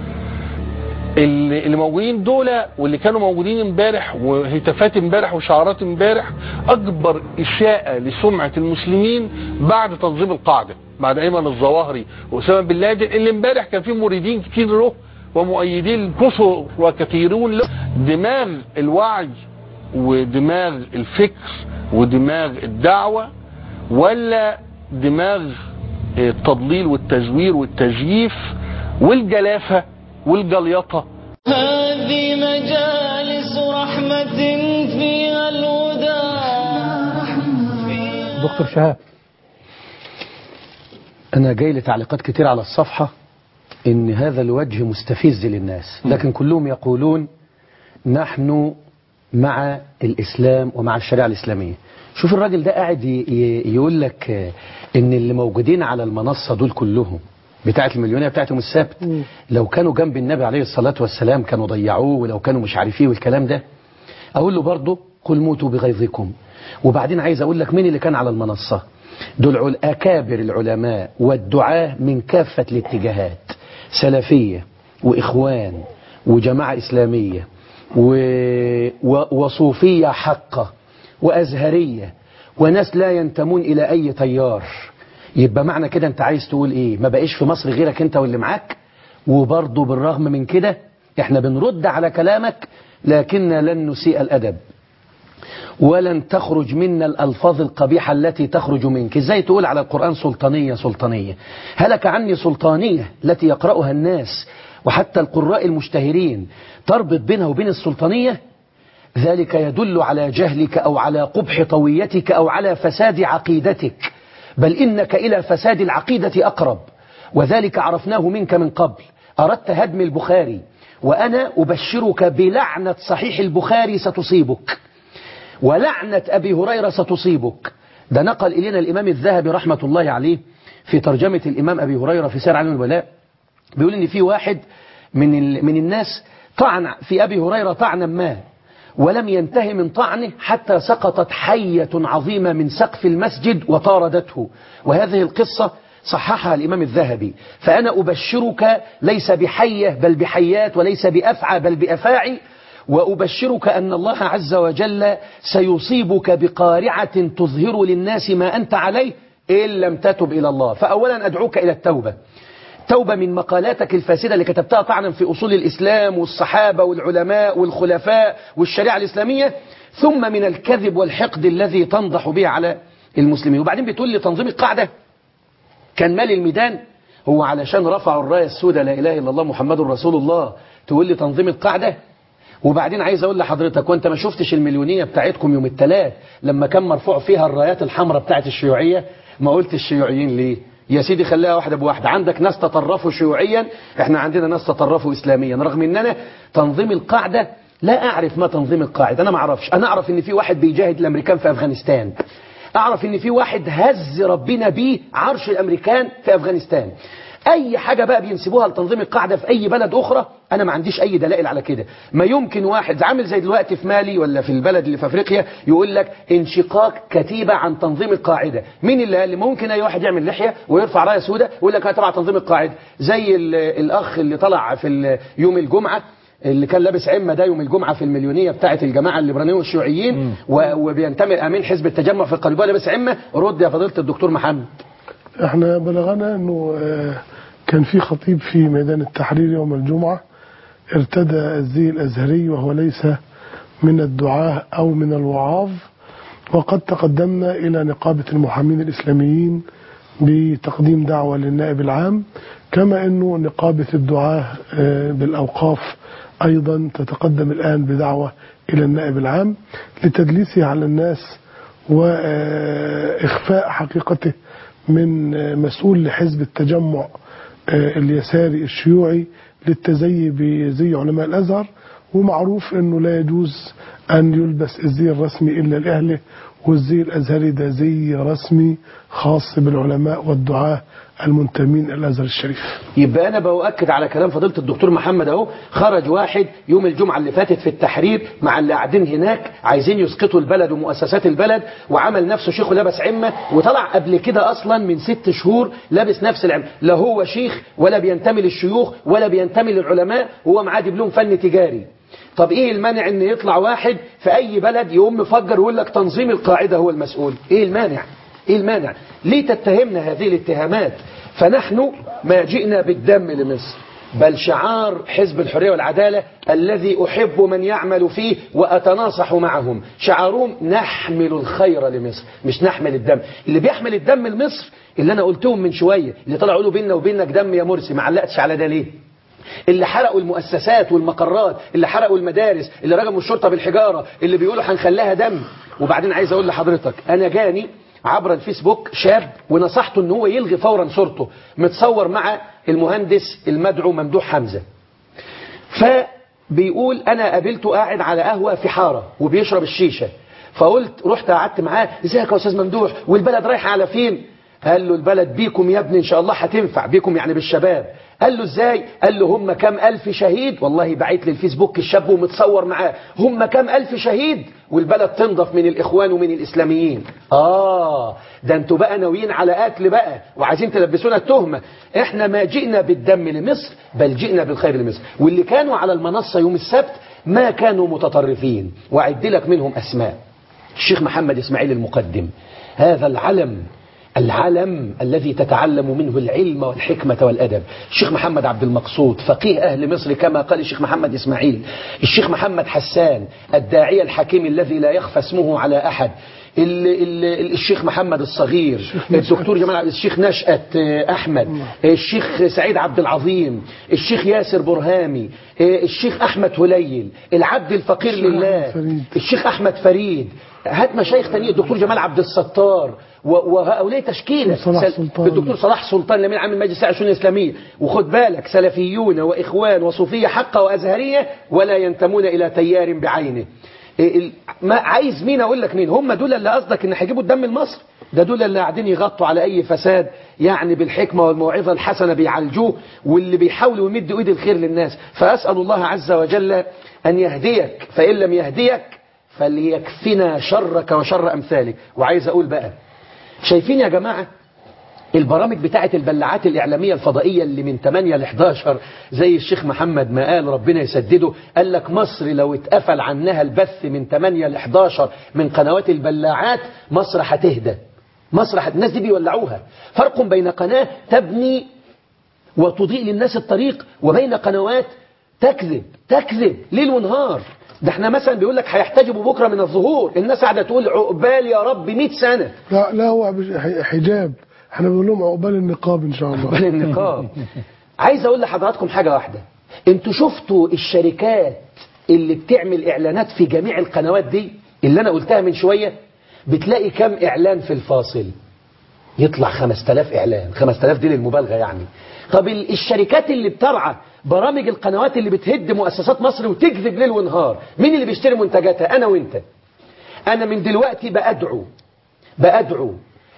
اللي اللي موجودين دول واللي كانوا موجودين امبارح وهتافات امبارح وشعارات امبارح اكبر اساءة لسمعة المسلمين بعد تنظيم القاعدة بعد ايمن الظواهري واسامه بن لادن اللي امبارح كان فيه مريدين كتير له ومؤيدين كثر وكثيرون له دماغ الوعي ودماغ الفكر ودماغ الدعوة ولا دماغ التضليل والتزوير والتزييف والجلافة والجليطة هذه مجالس رحمة فيها الهدى دكتور شهاب أنا جاي لي تعليقات كتير على الصفحة إن هذا الوجه مستفز للناس لكن كلهم يقولون نحن مع الإسلام ومع الشريعة الإسلامية شوف الراجل ده قاعد ي- ي- يقول لك آه، إن اللي موجودين على المنصة دول كلهم بتاعت المليونية بتاعتهم السبت لو كانوا جنب النبي عليه الصلاة والسلام كانوا ضيعوه ولو كانوا مش عارف ايه والكلام ده أقول له برضه قل موتوا بغيظكم وبعدين عايز أقول لك مين اللي كان على المنصة دول عل- أكابر العلماء والدعاة من كافة الاتجاهات سلفية وإخوان وجماعة إسلامية و... و... وصوفية حقة وأزهرية وناس لا ينتمون إلى أي تيار يبقى معنى كده أنت عايز تقول إيه ما بقيش في مصر غيرك أنت واللي معاك وبرضه بالرغم من كده احنا بنرد على كلامك لكن لن نسيء الأدب ولن تخرج منا الألفاظ القبيحة التي تخرج منك ازاي تقول على القرآن سلطانية سلطانية هلك عني سلطانية التي يقرأها الناس وحتى القراء المشتهرين تربط بينها وبين السلطانية ذلك يدل على جهلك أو على قبح طويتك أو على فساد عقيدتك بل إنك إلى فساد العقيدة أقرب وذلك عرفناه منك من قبل أردت هدم البخاري وأنا أبشرك بلعنة صحيح البخاري ستصيبك ولعنة أبي هريرة ستصيبك ده نقل إلينا الإمام الذهبي رحمة الله عليه في ترجمة الإمام أبي هريرة في سير علم الولاء بيقول إن في واحد من, ال... من الناس طعن في أبي هريرة طعنا ما ولم ينتهي من طعنه حتى سقطت حية عظيمة من سقف المسجد وطاردته وهذه القصة صححها الإمام الذهبي فأنا أبشرك ليس بحية بل بحيات وليس بأفعى بل بأفاعي وأبشرك أن الله عز وجل سيصيبك بقارعة تظهر للناس ما أنت عليه إن لم تتب إلى الله فأولا أدعوك إلى التوبة توبة من مقالاتك الفاسدة اللي كتبتها طعنا في أصول الإسلام والصحابة والعلماء والخلفاء والشريعة الإسلامية ثم من الكذب والحقد الذي تنضح به على المسلمين وبعدين بتقول لي تنظيم القاعدة كان مال الميدان هو علشان رفعوا الراية السوداء لا إله إلا الله محمد رسول الله تقول لي تنظيم القاعدة وبعدين عايز اقول لحضرتك وانت ما شفتش المليونية بتاعتكم يوم الثلاث لما كان مرفوع فيها الرايات الحمراء بتاعت الشيوعية ما قلت الشيوعيين ليه يا سيدي خليها واحدة بواحدة عندك ناس تطرفوا شيوعيا احنا عندنا ناس تطرفوا اسلاميا رغم ان انا تنظيم القاعدة لا اعرف ما تنظيم القاعدة انا ما اعرفش انا اعرف ان في واحد بيجاهد الامريكان في افغانستان اعرف ان في واحد هز ربنا بيه عرش الامريكان في افغانستان اي حاجة بقى بينسبوها لتنظيم القاعدة في اي بلد اخرى انا ما عنديش اي دلائل على كده ما يمكن واحد عامل زي دلوقتي في مالي ولا في البلد اللي في افريقيا يقول لك انشقاق كتيبة عن تنظيم القاعدة مين اللي قال لي ممكن اي واحد يعمل لحية ويرفع راية سوداء ويقول لك انا تبع تنظيم القاعدة زي ال- الاخ اللي طلع في ال- يوم الجمعة اللي كان لابس عمة ده يوم الجمعة في المليونية بتاعة الجماعة الليبرانيين والشيوعيين و- وبينتمي امين حزب التجمع في القليوبية لابس عمة رد يا فضيلة الدكتور محمد احنا بلغنا انه آه، كان في خطيب في ميدان التحرير يوم الجمعة ارتدى الزي الازهري وهو ليس من الدعاة او من الوعاظ وقد تقدمنا الى نقابة المحامين الاسلاميين بتقديم دعوة للنائب العام كما انه نقابة الدعاة آه، بالاوقاف ايضا تتقدم الان بدعوة الى النائب العام لتدليسه على الناس واخفاء حقيقته من آه، مسؤول لحزب التجمع آه، اليساري الشيوعي للتزيي بزي علماء الازهر ومعروف انه لا يجوز ان يلبس الزي الرسمي الا لاهله والزي الازهري ده زي رسمي خاص بالعلماء والدعاة المنتمين الازهر الشريف يبقى انا بؤكد على كلام فضيله الدكتور محمد اهو خرج واحد يوم الجمعه اللي فاتت في التحرير مع اللي قاعدين هناك عايزين يسقطوا البلد ومؤسسات البلد وعمل نفسه شيخ ولابس عمه وطلع قبل كده اصلا من ست شهور لابس نفس العمه لا هو شيخ ولا بينتمي للشيوخ ولا بينتمي للعلماء وهو معاه دبلوم فن تجاري طب ايه المانع ان يطلع واحد في اي بلد يقوم مفجر ويقول لك تنظيم القاعده هو المسؤول ايه المانع ايه المانع ليه تتهمنا هذه الاتهامات فنحن ما جئنا بالدم لمصر بل شعار حزب الحرية والعدالة الذي أحب من يعمل فيه وأتناصح معهم شعارهم نحمل الخير لمصر مش نحمل الدم اللي بيحمل الدم لمصر اللي أنا قلتهم من شوية اللي طلعوا له بيننا وبينك دم يا مرسي ما علقتش على ده ليه اللي حرقوا المؤسسات والمقرات اللي حرقوا المدارس اللي رجموا الشرطة بالحجارة اللي بيقولوا هنخليها دم وبعدين عايز اقول لحضرتك انا جاني عبر الفيسبوك شاب ونصحته ان هو يلغي فورا صورته متصور مع المهندس المدعو ممدوح حمزة فبيقول انا قابلته قاعد على قهوة في حارة وبيشرب الشيشة فقلت رحت قعدت معاه ازيك يا استاذ ممدوح والبلد رايحة على فين قال له البلد بيكم يا ابني ان شاء الله هتنفع بيكم يعني بالشباب قال له ازاي قال له هم كام الف شهيد والله بعت لي الفيسبوك الشاب ومتصور معاه هم كام الف شهيد والبلد تنضف من الاخوان ومن الاسلاميين اه ده انتوا بقى ناويين على قتل بقى وعايزين تلبسونا التهمة احنا ما جئنا بالدم لمصر بل جئنا بالخير لمصر واللي كانوا على المنصة يوم السبت ما كانوا متطرفين وأعد لك منهم أسماء الشيخ محمد إسماعيل المقدم هذا العلم العلم الذي تتعلم منه العلم والحكمة والأدب الشيخ محمد عبد المقصود فقيه أهل مصر كما قال الشيخ محمد إسماعيل الشيخ محمد حسان الداعية الحكيم الذي لا يخفى اسمه على أحد ال ال الشيخ محمد الصغير الدكتور جمال عبد الشيخ نشأت أحمد الشيخ سعيد عبد العظيم الشيخ ياسر برهامي الشيخ أحمد هليل العبد الفقير لله الشيخ أحمد فريد هات مشايخ تانية الدكتور جمال عبد الستار وهؤلاء تشكيلة صلاح سلطان. الدكتور صلاح سلطان لمن عام المجلس الشؤون الإسلامية وخد بالك سلفيون وإخوان وصوفية حقة وأزهرية ولا ينتمون إلى تيار بعينه ال- ما عايز مين اقول لك مين هم دول اللي قصدك ان هيجيبوا الدم لمصر ده دول اللي قاعدين يغطوا على أي فساد يعني بالحكمة والموعظة الحسنة بيعالجوه واللي بيحاولوا يمدوا إيد الخير للناس فأسأل الله عز وجل أن يهديك فإن لم يهديك فليكفنا شرك وشر أمثالك وعايز أقول بقى شايفين يا جماعة البرامج بتاعت البلاعات الإعلامية الفضائية اللي من 8 ل 11 زي الشيخ محمد ما قال ربنا يسدده قال لك مصر لو اتقفل عنها البث من 8 ل 11 من قنوات البلاعات مصر هتهدى مصر هت... الناس دي بيولعوها فرق بين قناة تبني وتضيء للناس الطريق وبين قنوات تكذب تكذب ليل ونهار ده احنا مثلا بيقول لك هيحتجبوا بكره من الظهور الناس قاعده تقول عقبال يا رب 100 سنه لا لا هو مش ح- حجاب احنا بنقول لهم عقبال النقاب ان شاء الله عقبال النقاب عايز اقول لحضراتكم حاجه واحده انتوا شفتوا الشركات اللي بتعمل اعلانات في جميع القنوات دي اللي انا قلتها من شويه بتلاقي كم اعلان في الفاصل يطلع 5000 اعلان 5000 دي للمبالغه يعني طب ال- الشركات اللي بترعى برامج القنوات اللي بتهد مؤسسات مصر وتكذب ليل ونهار مين اللي بيشتري منتجاتها انا وانت انا من دلوقتي بادعو بادعو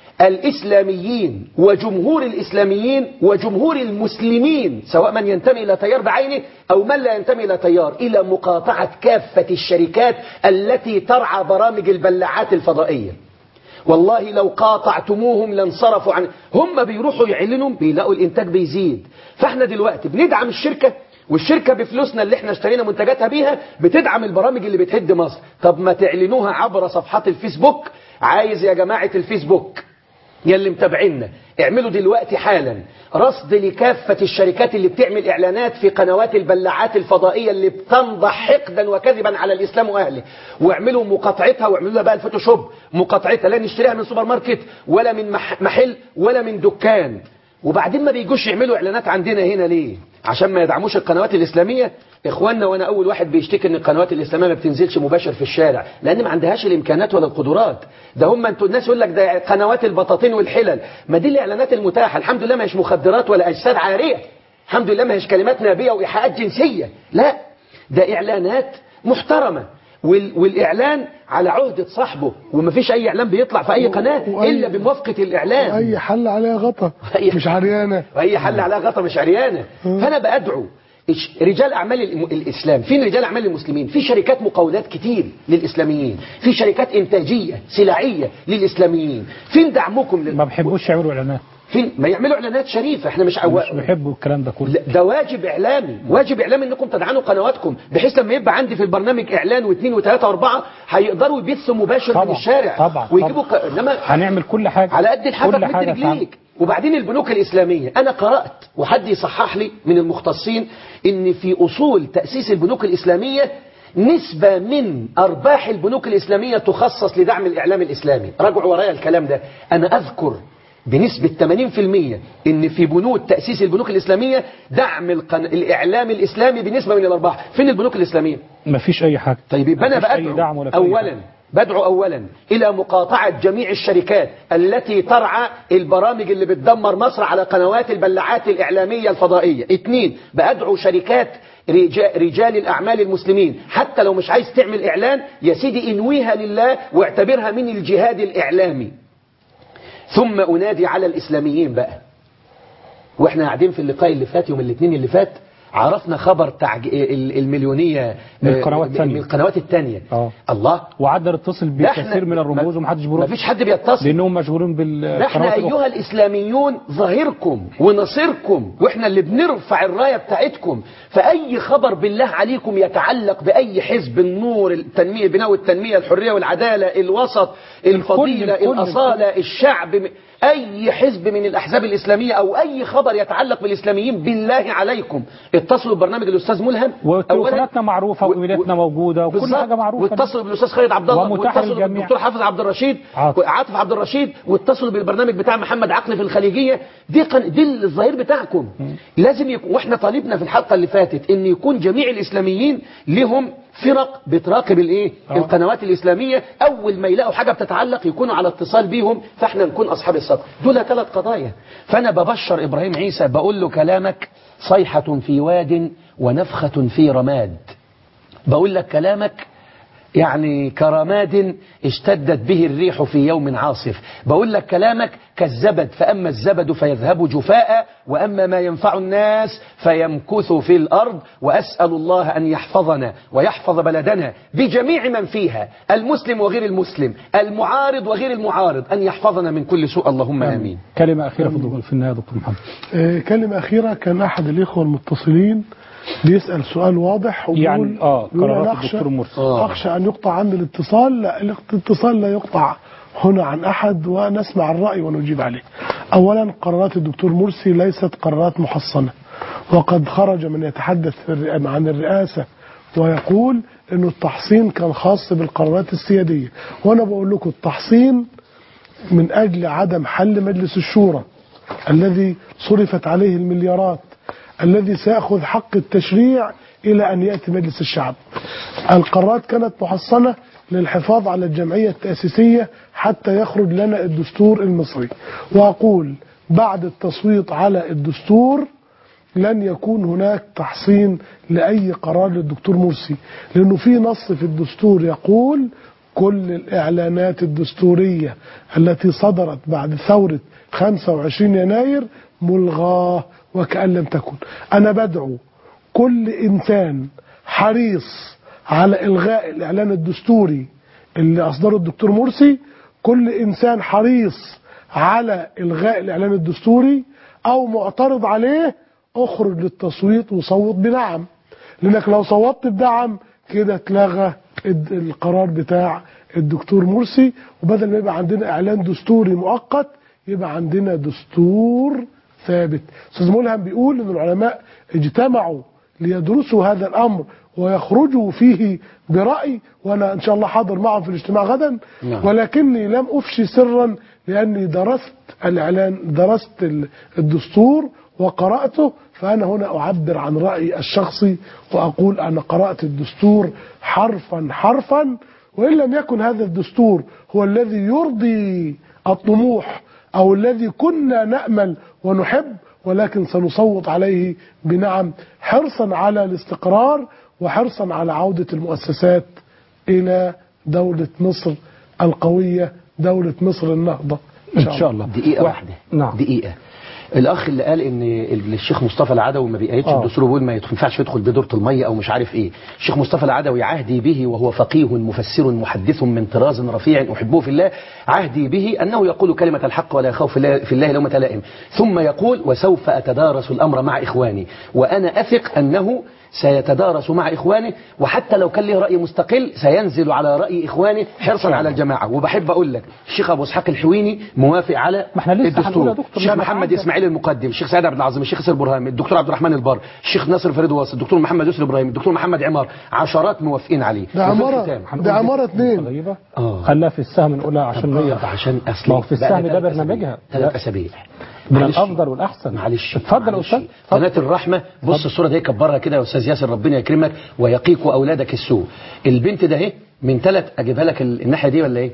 الإسلاميين وجمهور الإسلاميين وجمهور المسلمين سواء من ينتمي إلى تيار بعينه أو من لا ينتمي إلى تيار إلى مقاطعة كافة الشركات التي ترعى برامج البلاعات الفضائية والله لو قاطعتموهم لانصرفوا عن هم بيروحوا يعلنوا بيلاقوا الإنتاج بيزيد فاحنا دلوقتي بندعم الشركة والشركة بفلوسنا اللي احنا اشترينا منتجاتها بيها بتدعم البرامج اللي بتهد مصر طب ما تعلنوها عبر صفحات الفيسبوك عايز يا جماعة الفيسبوك يا اللي متابعينا اعملوا دلوقتي حالا رصد لكافة الشركات اللي بتعمل اعلانات في قنوات البلاعات الفضائية اللي بتنضح حقدا وكذبا على الاسلام واهله واعملوا مقاطعتها واعملوا لها بقى الفوتوشوب مقاطعتها لا نشتريها من سوبر ماركت ولا من مح- محل ولا من دكان وبعدين ما بيجوش يعملوا اعلانات عندنا هنا ليه عشان ما يدعموش القنوات الاسلاميه اخواننا وانا اول واحد بيشتكي ان القنوات الاسلاميه ما بتنزلش مباشر في الشارع لان ما عندهاش الامكانات ولا القدرات ده هم انتوا الناس يقول لك ده قنوات البطاطين والحلل ما دي الاعلانات المتاحه الحمد لله ما هيش مخدرات ولا اجساد عاريه الحمد لله ما هيش كلمات نابيه وايحاءات جنسيه لا ده اعلانات محترمه وال... والاعلان على عهده صاحبه ومفيش اي اعلان بيطلع في اي قناه وأي- الا بموافقه الاعلان اي حل عليها غطا أي- مش عريانه واي حل عليها غطا مش عريانه فانا بادعو إش- رجال اعمال الم- الاسلام فين رجال اعمال المسلمين في شركات مقاولات كتير للاسلاميين في شركات انتاجيه سلعيه للاسلاميين فين دعمكم لل... ما بيحبوش يعملوا اعلانات فين ما يعملوا اعلانات شريفه احنا مش عوا... مش بيحبوا الكلام ده كله لا، ده واجب اعلامي واجب اعلامي انكم تدعموا قنواتكم بحيث لما يبقى عندي في البرنامج اعلان واثنين وثلاثه واربعه هيقدروا يبثوا مباشر من طبعا، الشارع طبعا، ويجيبوا ق... انما هنعمل كل حاجة على قد الحافة كل بمد حاجة رجليك وبعدين البنوك الإسلامية أنا قرأت وحد يصحح لي من المختصين إن في أصول تأسيس البنوك الإسلامية نسبة من أرباح البنوك الإسلامية تخصص لدعم الإعلام الإسلامي راجعوا ورايا الكلام ده أنا أذكر بنسبة 80% إن في بنود تأسيس البنوك الإسلامية دعم القن... الإعلام الإسلامي بنسبة من الأرباح فين البنوك الإسلامية مفيش أي حاجة طيب يبقى أنا مفيش أي بأدعو دعم ولا في أي أولا حاجة. بدعو أولا إلى مقاطعة جميع الشركات التي ترعى البرامج اللي بتدمر مصر على قنوات البلاعات الإعلامية الفضائية اثنين بأدعو شركات رجا- رجال الأعمال المسلمين حتى لو مش عايز تعمل إعلان يا سيدي انويها لله واعتبرها من الجهاد الإعلامي ثم أنادي على الإسلاميين بقى واحنا قاعدين في اللقاء اللي فات يوم الاثنين اللي فات عرفنا خبر تعج... ال- المليونية من آه، القنوات التانية. من القنوات التانية اه الله وعدل اتصل لا إحنا- بكثير من الرموز ومحدش بيرد مفيش حد بيتصل لانهم مشغولين نحن بالقنوات أيها الأخرى. الإسلاميون ظهيركم ونصيركم وإحنا اللي بنرفع الراية بتاعتكم فأي خبر بالله عليكم يتعلق بأي حزب النور التنمية بناء التنمية الحرية والعدالة الوسط الفضيلة الكل- الأصالة الشعب م- أي حزب من الأحزاب الإسلامية أو أي خبر يتعلق بالإسلاميين بالله عليكم اتصلوا ببرنامج الأستاذ ملهم وتليفوناتنا معروفة وايميلاتنا موجودة وكل بالظبط. حاجة معروفة واتصلوا بالاستاذ خالد عبد الله ومتاح واتصلوا للجميع. بالدكتور حافظ عبد الرشيد عاطف. عاطف عبد الرشيد واتصلوا بالبرنامج بتاع محمد عقل في الخليجيه دي قن... دي الظهير بتاعكم لازم يكون واحنا طالبنا في الحلقه اللي فاتت ان يكون جميع الاسلاميين لهم فرق بتراقب الايه آه. القنوات الاسلاميه اول ما يلاقوا حاجه بتتعلق يكونوا على اتصال بيهم فاحنا نكون اصحاب الصدق دول ثلاث قضايا فانا ببشر ابراهيم عيسى بقول له كلامك صيحه في واد ونفخه في رماد بقول لك كلامك يعني كرماد اشتدت به الريح في يوم عاصف بقول لك كلامك كالزبد فأما الزبد فيذهب جفاء وأما ما ينفع الناس فيمكث في الأرض وأسأل الله أن يحفظنا ويحفظ بلدنا بجميع من فيها المسلم وغير المسلم المعارض وغير المعارض أن يحفظنا من كل سوء اللهم آمين كلمة أخيرة في الدكتور- في النهاية يا دكتور محمد آه، كلمة أخيرة كان أحد الإخوة المتصلين بيسأل سؤال واضح وبيقول يعني آه بيقول قرارات أنا أخشى- الدكتور مرسي أخشى أن يقطع عني الاتصال لا الاتصال لا يقطع هنا عن أحد ونسمع الرأي ونجيب عليه أولا قرارات الدكتور مرسي ليست قرارات محصنة وقد خرج من يتحدث في الرئ- عن الرئاسة ويقول أنه التحصين كان خاص بالقرارات السيادية وأنا بقول لكم التحصين من أجل عدم حل مجلس الشورى الذي صرفت عليه المليارات الذي سيأخذ حق التشريع إلى أن يأتي مجلس الشعب القرارات كانت محصنة للحفاظ على الجمعية التأسيسية حتى يخرج لنا الدستور المصري وأقول بعد التصويت على الدستور لن يكون هناك تحصين لأي قرار للدكتور مرسي لأنه في نص في الدستور يقول كل الإعلانات الدستورية التي صدرت بعد ثورة 25 يناير ملغاة وكأن لم تكن أنا بدعو كل إنسان حريص على إلغاء الإعلان الدستوري اللي أصدره الدكتور مرسي كل إنسان حريص على إلغاء الإعلان الدستوري أو معترض عليه اخرج للتصويت وصوت بنعم لأنك لو صوتت بدعم كده اتلغى الد- القرار بتاع الدكتور مرسي وبدل ما يبقى عندنا إعلان دستوري مؤقت يبقى عندنا دستور ثابت أستاذ ملهم بيقول أن العلماء اجتمعوا ليدرسوا هذا الأمر ويخرجوا فيه برأي وأنا إن شاء الله حاضر معهم في الاجتماع غدا نعم. ولكني لم أفشي سرا لأني درست الإعلان درست ال- الدستور وقرأته فأنا هنا أعبر عن رأيي الشخصي وأقول أنا قرأت الدستور حرفا حرفا وإن لم يكن هذا الدستور هو الذي يرضي الطموح أو الذي كنا نأمل ونحب ولكن سنصوت عليه بنعم حرصا على الاستقرار وحرصا على عودة المؤسسات إلى دولة مصر القوية دولة مصر النهضة إن شاء الله دقيقة واحدة نعم دقيقة الأخ اللي قال إن الشيخ مصطفى العدوي ما بيقيدش آه. الدستور ويقول ما ينفعش يدخل بدورة المية أو مش عارف إيه الشيخ مصطفى العدوي عهدي به وهو فقيه مفسر محدث من طراز رفيع أحبه في الله عهدي به أنه يقول كلمة الحق ولا يخاف في الله, في الله لومة لائم ثم يقول وسوف أتدارس الأمر مع إخواني وأنا أثق أنه سيتدارس مع إخوانه وحتى لو كان له رأي مستقل سينزل على رأي إخوانه حرصا على الجماعة وبحب أقول لك الشيخ أبو إسحاق الحويني موافق على ما احنا لسه هنقول يا الدستور دكتور الشيخ لما محمد تعدل. إسماعيل المقدم الشيخ سعد عبد العظيم الشيخ سير برهام الدكتور عبد الرحمن البر الشيخ ناصر فريد واصل الدكتور محمد يسر إبراهيم الدكتور محمد عمار عشرات موافقين عليه ده وفي عمارة الختام ده عمارة اتنين غريبة آه. خلاها في السهم نقولها عشان آه، هي عشان ما أصلي هو في السهم ده برنامجها ثلاث أسابيع من معلش. الافضل والاحسن معلش اتفضل يا استاذ قناة الرحمة بص الصورة دي كبرها كده يا أستاذ ياسر ربنا يكرمك ويقيك أولادك السوء البنت ده اهي من ثلاث أجيبها لك ال- الناحية دي ولا إيه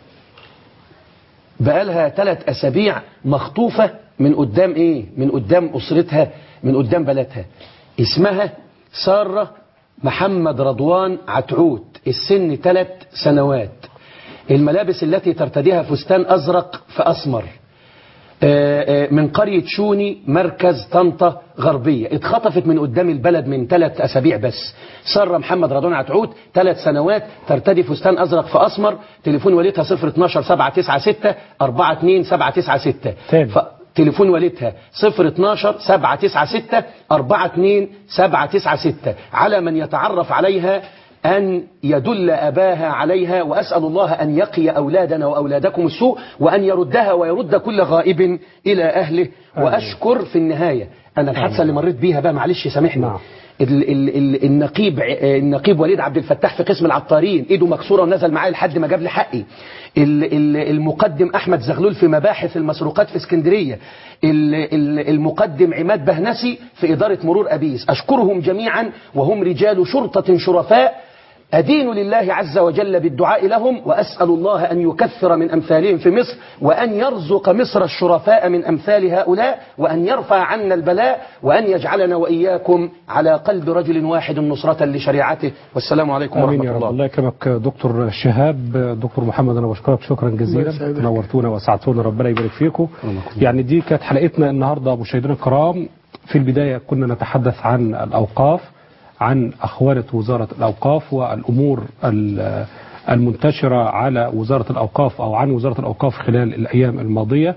بقالها ثلاث أسابيع مخطوفة من قدام إيه من قدام أسرتها من قدام بلدها اسمها سارة محمد رضوان عتعوت السن ثلاث سنوات الملابس التي ترتديها فستان أزرق فأسمر آه، آه، من قرية شوني مركز طنطا غربية اتخطفت من قدام البلد من ثلاث أسابيع بس سارة محمد رضوان عتعود ثلاث سنوات ترتدي فستان أزرق في أسمر تليفون والدها 012 796 42 796 ف... تليفون والدها 012 796 42 796 على من يتعرف عليها أن يدل أباها عليها وأسأل الله أن يقي أولادنا وأولادكم السوء وأن يردها ويرد كل غائب إلى أهله وأشكر في النهاية أنا الحادثة اللي مريت بيها بقى معلش سامحني ال ال ال النقيب النقيب وليد عبد الفتاح في قسم العطارين ايده مكسوره ونزل معايا لحد ما جاب لي حقي ال ال المقدم احمد زغلول في مباحث المسروقات في اسكندريه ال ال المقدم عماد بهنسي في اداره مرور ابيس اشكرهم جميعا وهم رجال شرطه شرفاء أدين لله عز وجل بالدعاء لهم وأسأل الله أن يكثر من أمثالهم في مصر وأن يرزق مصر الشرفاء من أمثال هؤلاء وأن يرفع عنا البلاء وأن يجعلنا وإياكم على قلب رجل واحد نصرة لشريعته والسلام عليكم امين ورحمة يا رب الله الله يكرمك دكتور شهاب دكتور محمد انا بشكرك شكرا الله جزيلا يسعدك. نورتونا وسعدتونا ربنا يبارك فيكم يعني دي كانت حلقتنا النهارده مشاهدينا الكرام في البدايه كنا نتحدث عن الاوقاف عن اخوانه وزاره الاوقاف والامور ال- المنتشره على وزاره الاوقاف او عن وزاره الاوقاف خلال الايام الماضيه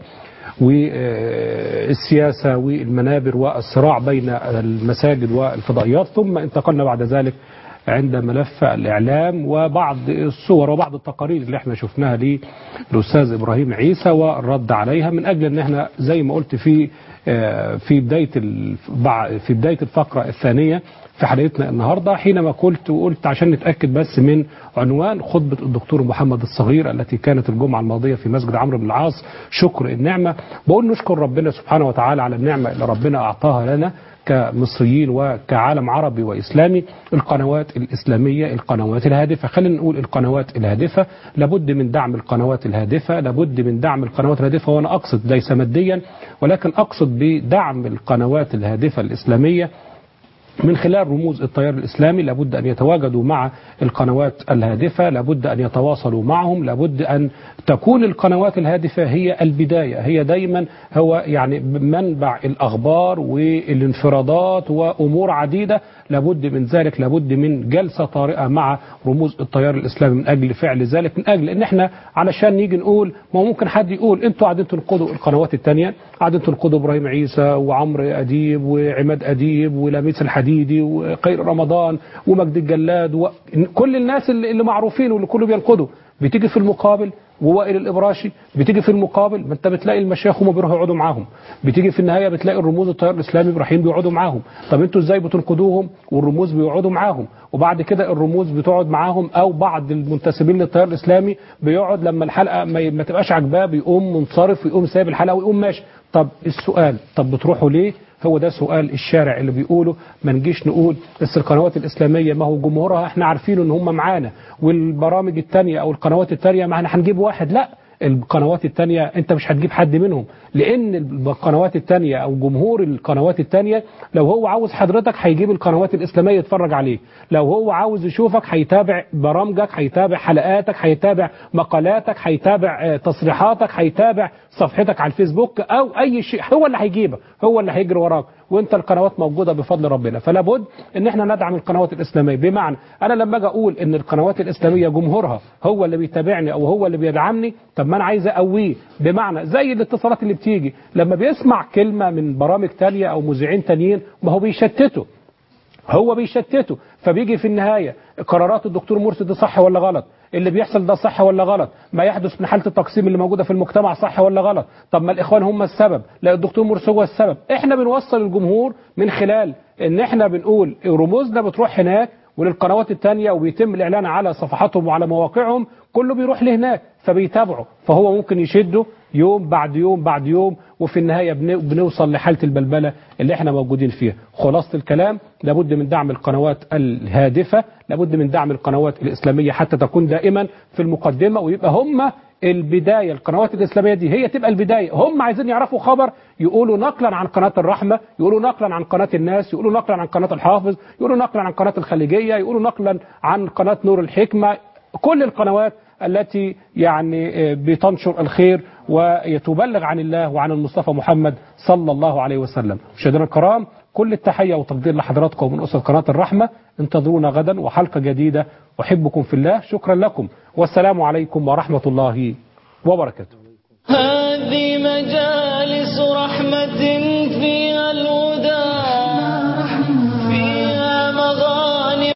والسياسه والمنابر والصراع بين المساجد والفضائيات ثم انتقلنا بعد ذلك عند ملف الإعلام وبعض الصور وبعض التقارير اللي احنا شفناها للأستاذ إبراهيم عيسى والرد عليها من أجل أن احنا زي ما قلت في آه، في بداية ال- بع- في بداية الفقرة الثانية في حلقتنا النهاردة حينما قلت وقلت عشان نتأكد بس من عنوان خطبة الدكتور محمد الصغير التي كانت الجمعة الماضية في مسجد عمرو بن العاص شكر النعمة بقول نشكر ربنا سبحانه وتعالى على النعمة اللي ربنا أعطاها لنا كمصريين وكعالم عربي وإسلامي القنوات الإسلامية القنوات الهادفة خلينا نقول القنوات الهادفة لابد من دعم القنوات الهادفة لابد من دعم القنوات الهادفة وأنا أقصد ليس ماديا ولكن أقصد بدعم القنوات الهادفة الإسلامية من خلال رموز التيار الإسلامي لابد أن يتواجدوا مع القنوات الهادفة لابد أن يتواصلوا معهم لابد أن تكون القنوات الهادفة هي البداية هي دايما هو يعني منبع الأخبار والانفرادات وأمور عديدة لابد من ذلك لابد من جلسة طارئة مع رموز التيار الإسلامي من أجل فعل ذلك من أجل أن احنا علشان نيجي نقول ما هو ممكن حد يقول انتوا قاعدين تنقضوا القنوات التانية قاعدين تنقضوا إبراهيم عيسى وعمرو أديب وعماد أديب ولميس الحديدي وخير رمضان ومجد الجلاد وكل الناس اللي اللي معروفين واللي كله بينقضوا بتيجي في المقابل ووائل الابراشي بتيجي في المقابل ما انت بتلاقي المشايخ هم بيروحوا يقعدوا معاهم بتيجي في النهايه بتلاقي الرموز التيار الاسلامي ابراهيم بيقعدوا معاهم طب انتوا ازاي بتنقذوهم والرموز بيقعدوا معاهم وبعد كده الرموز بتقعد معاهم او بعض المنتسبين للتيار الاسلامي بيقعد لما الحلقه ما, ما تبقاش عاجباه بيقوم منصرف ويقوم سايب الحلقه ويقوم ماشي طب السؤال طب بتروحوا ليه هو ده سؤال الشارع اللي بيقوله ما نجيش نقول بس القنوات الإسلامية ما هو جمهورها احنا عارفين ان هم معانا والبرامج التانية او القنوات التانية ما احنا هنجيب واحد لا القنوات التانية انت مش هتجيب حد منهم لان القنوات التانية او جمهور القنوات التانية لو هو عاوز حضرتك هيجيب القنوات الاسلامية يتفرج عليه لو هو عاوز يشوفك هيتابع برامجك هيتابع حلقاتك هيتابع مقالاتك هيتابع آه، تصريحاتك هيتابع صفحتك على الفيسبوك او اي شيء هو اللي هيجيبك هو اللي هيجري وراك وانت القنوات موجوده بفضل ربنا فلا بد ان احنا ندعم القنوات الاسلاميه بمعنى انا لما اجي اقول ان القنوات الاسلاميه جمهورها هو اللي بيتابعني او هو اللي بيدعمني طب ما انا عايز اقويه بمعنى زي الاتصالات اللي بتيجي لما بيسمع كلمه من برامج تانية او مذيعين تانيين ما هو بيشتته هو بيشتته فبيجي في النهاية قرارات الدكتور مرسي دي صح ولا غلط اللي بيحصل ده صح ولا غلط ما يحدث من حالة التقسيم اللي موجودة في المجتمع صح ولا غلط طب ما الإخوان هم السبب لا الدكتور مرسي هو السبب احنا بنوصل الجمهور من خلال ان احنا بنقول رموزنا بتروح هناك وللقنوات التانية وبيتم الإعلان على صفحاتهم وعلى مواقعهم كله بيروح لهناك فبيتابعوا فهو ممكن يشده يوم بعد يوم بعد يوم وفي النهاية بن- بنوصل لحالة البلبلة اللي احنا موجودين فيها خلاصة الكلام لابد من دعم القنوات الهادفة لابد من دعم القنوات الإسلامية حتى تكون دائما في المقدمة ويبقى هم البداية القنوات الإسلامية دي هي تبقى البداية هم عايزين يعرفوا خبر يقولوا نقلا عن قناة الرحمة يقولوا نقلا عن قناة الناس يقولوا نقلا عن قناة الحافظ يقولوا نقلا عن قناة الخليجية يقولوا نقلا عن قناة نور الحكمة كل القنوات التي يعني آه، بتنشر الخير وتبلغ عن الله وعن المصطفى محمد صلى الله عليه وسلم مشاهدينا الكرام كل التحية والتقدير لحضراتكم من أسرة قناة الرحمة انتظرونا غدا وحلقة جديدة أحبكم في الله شكرا لكم والسلام عليكم ورحمة الله وبركاته هذه مجالس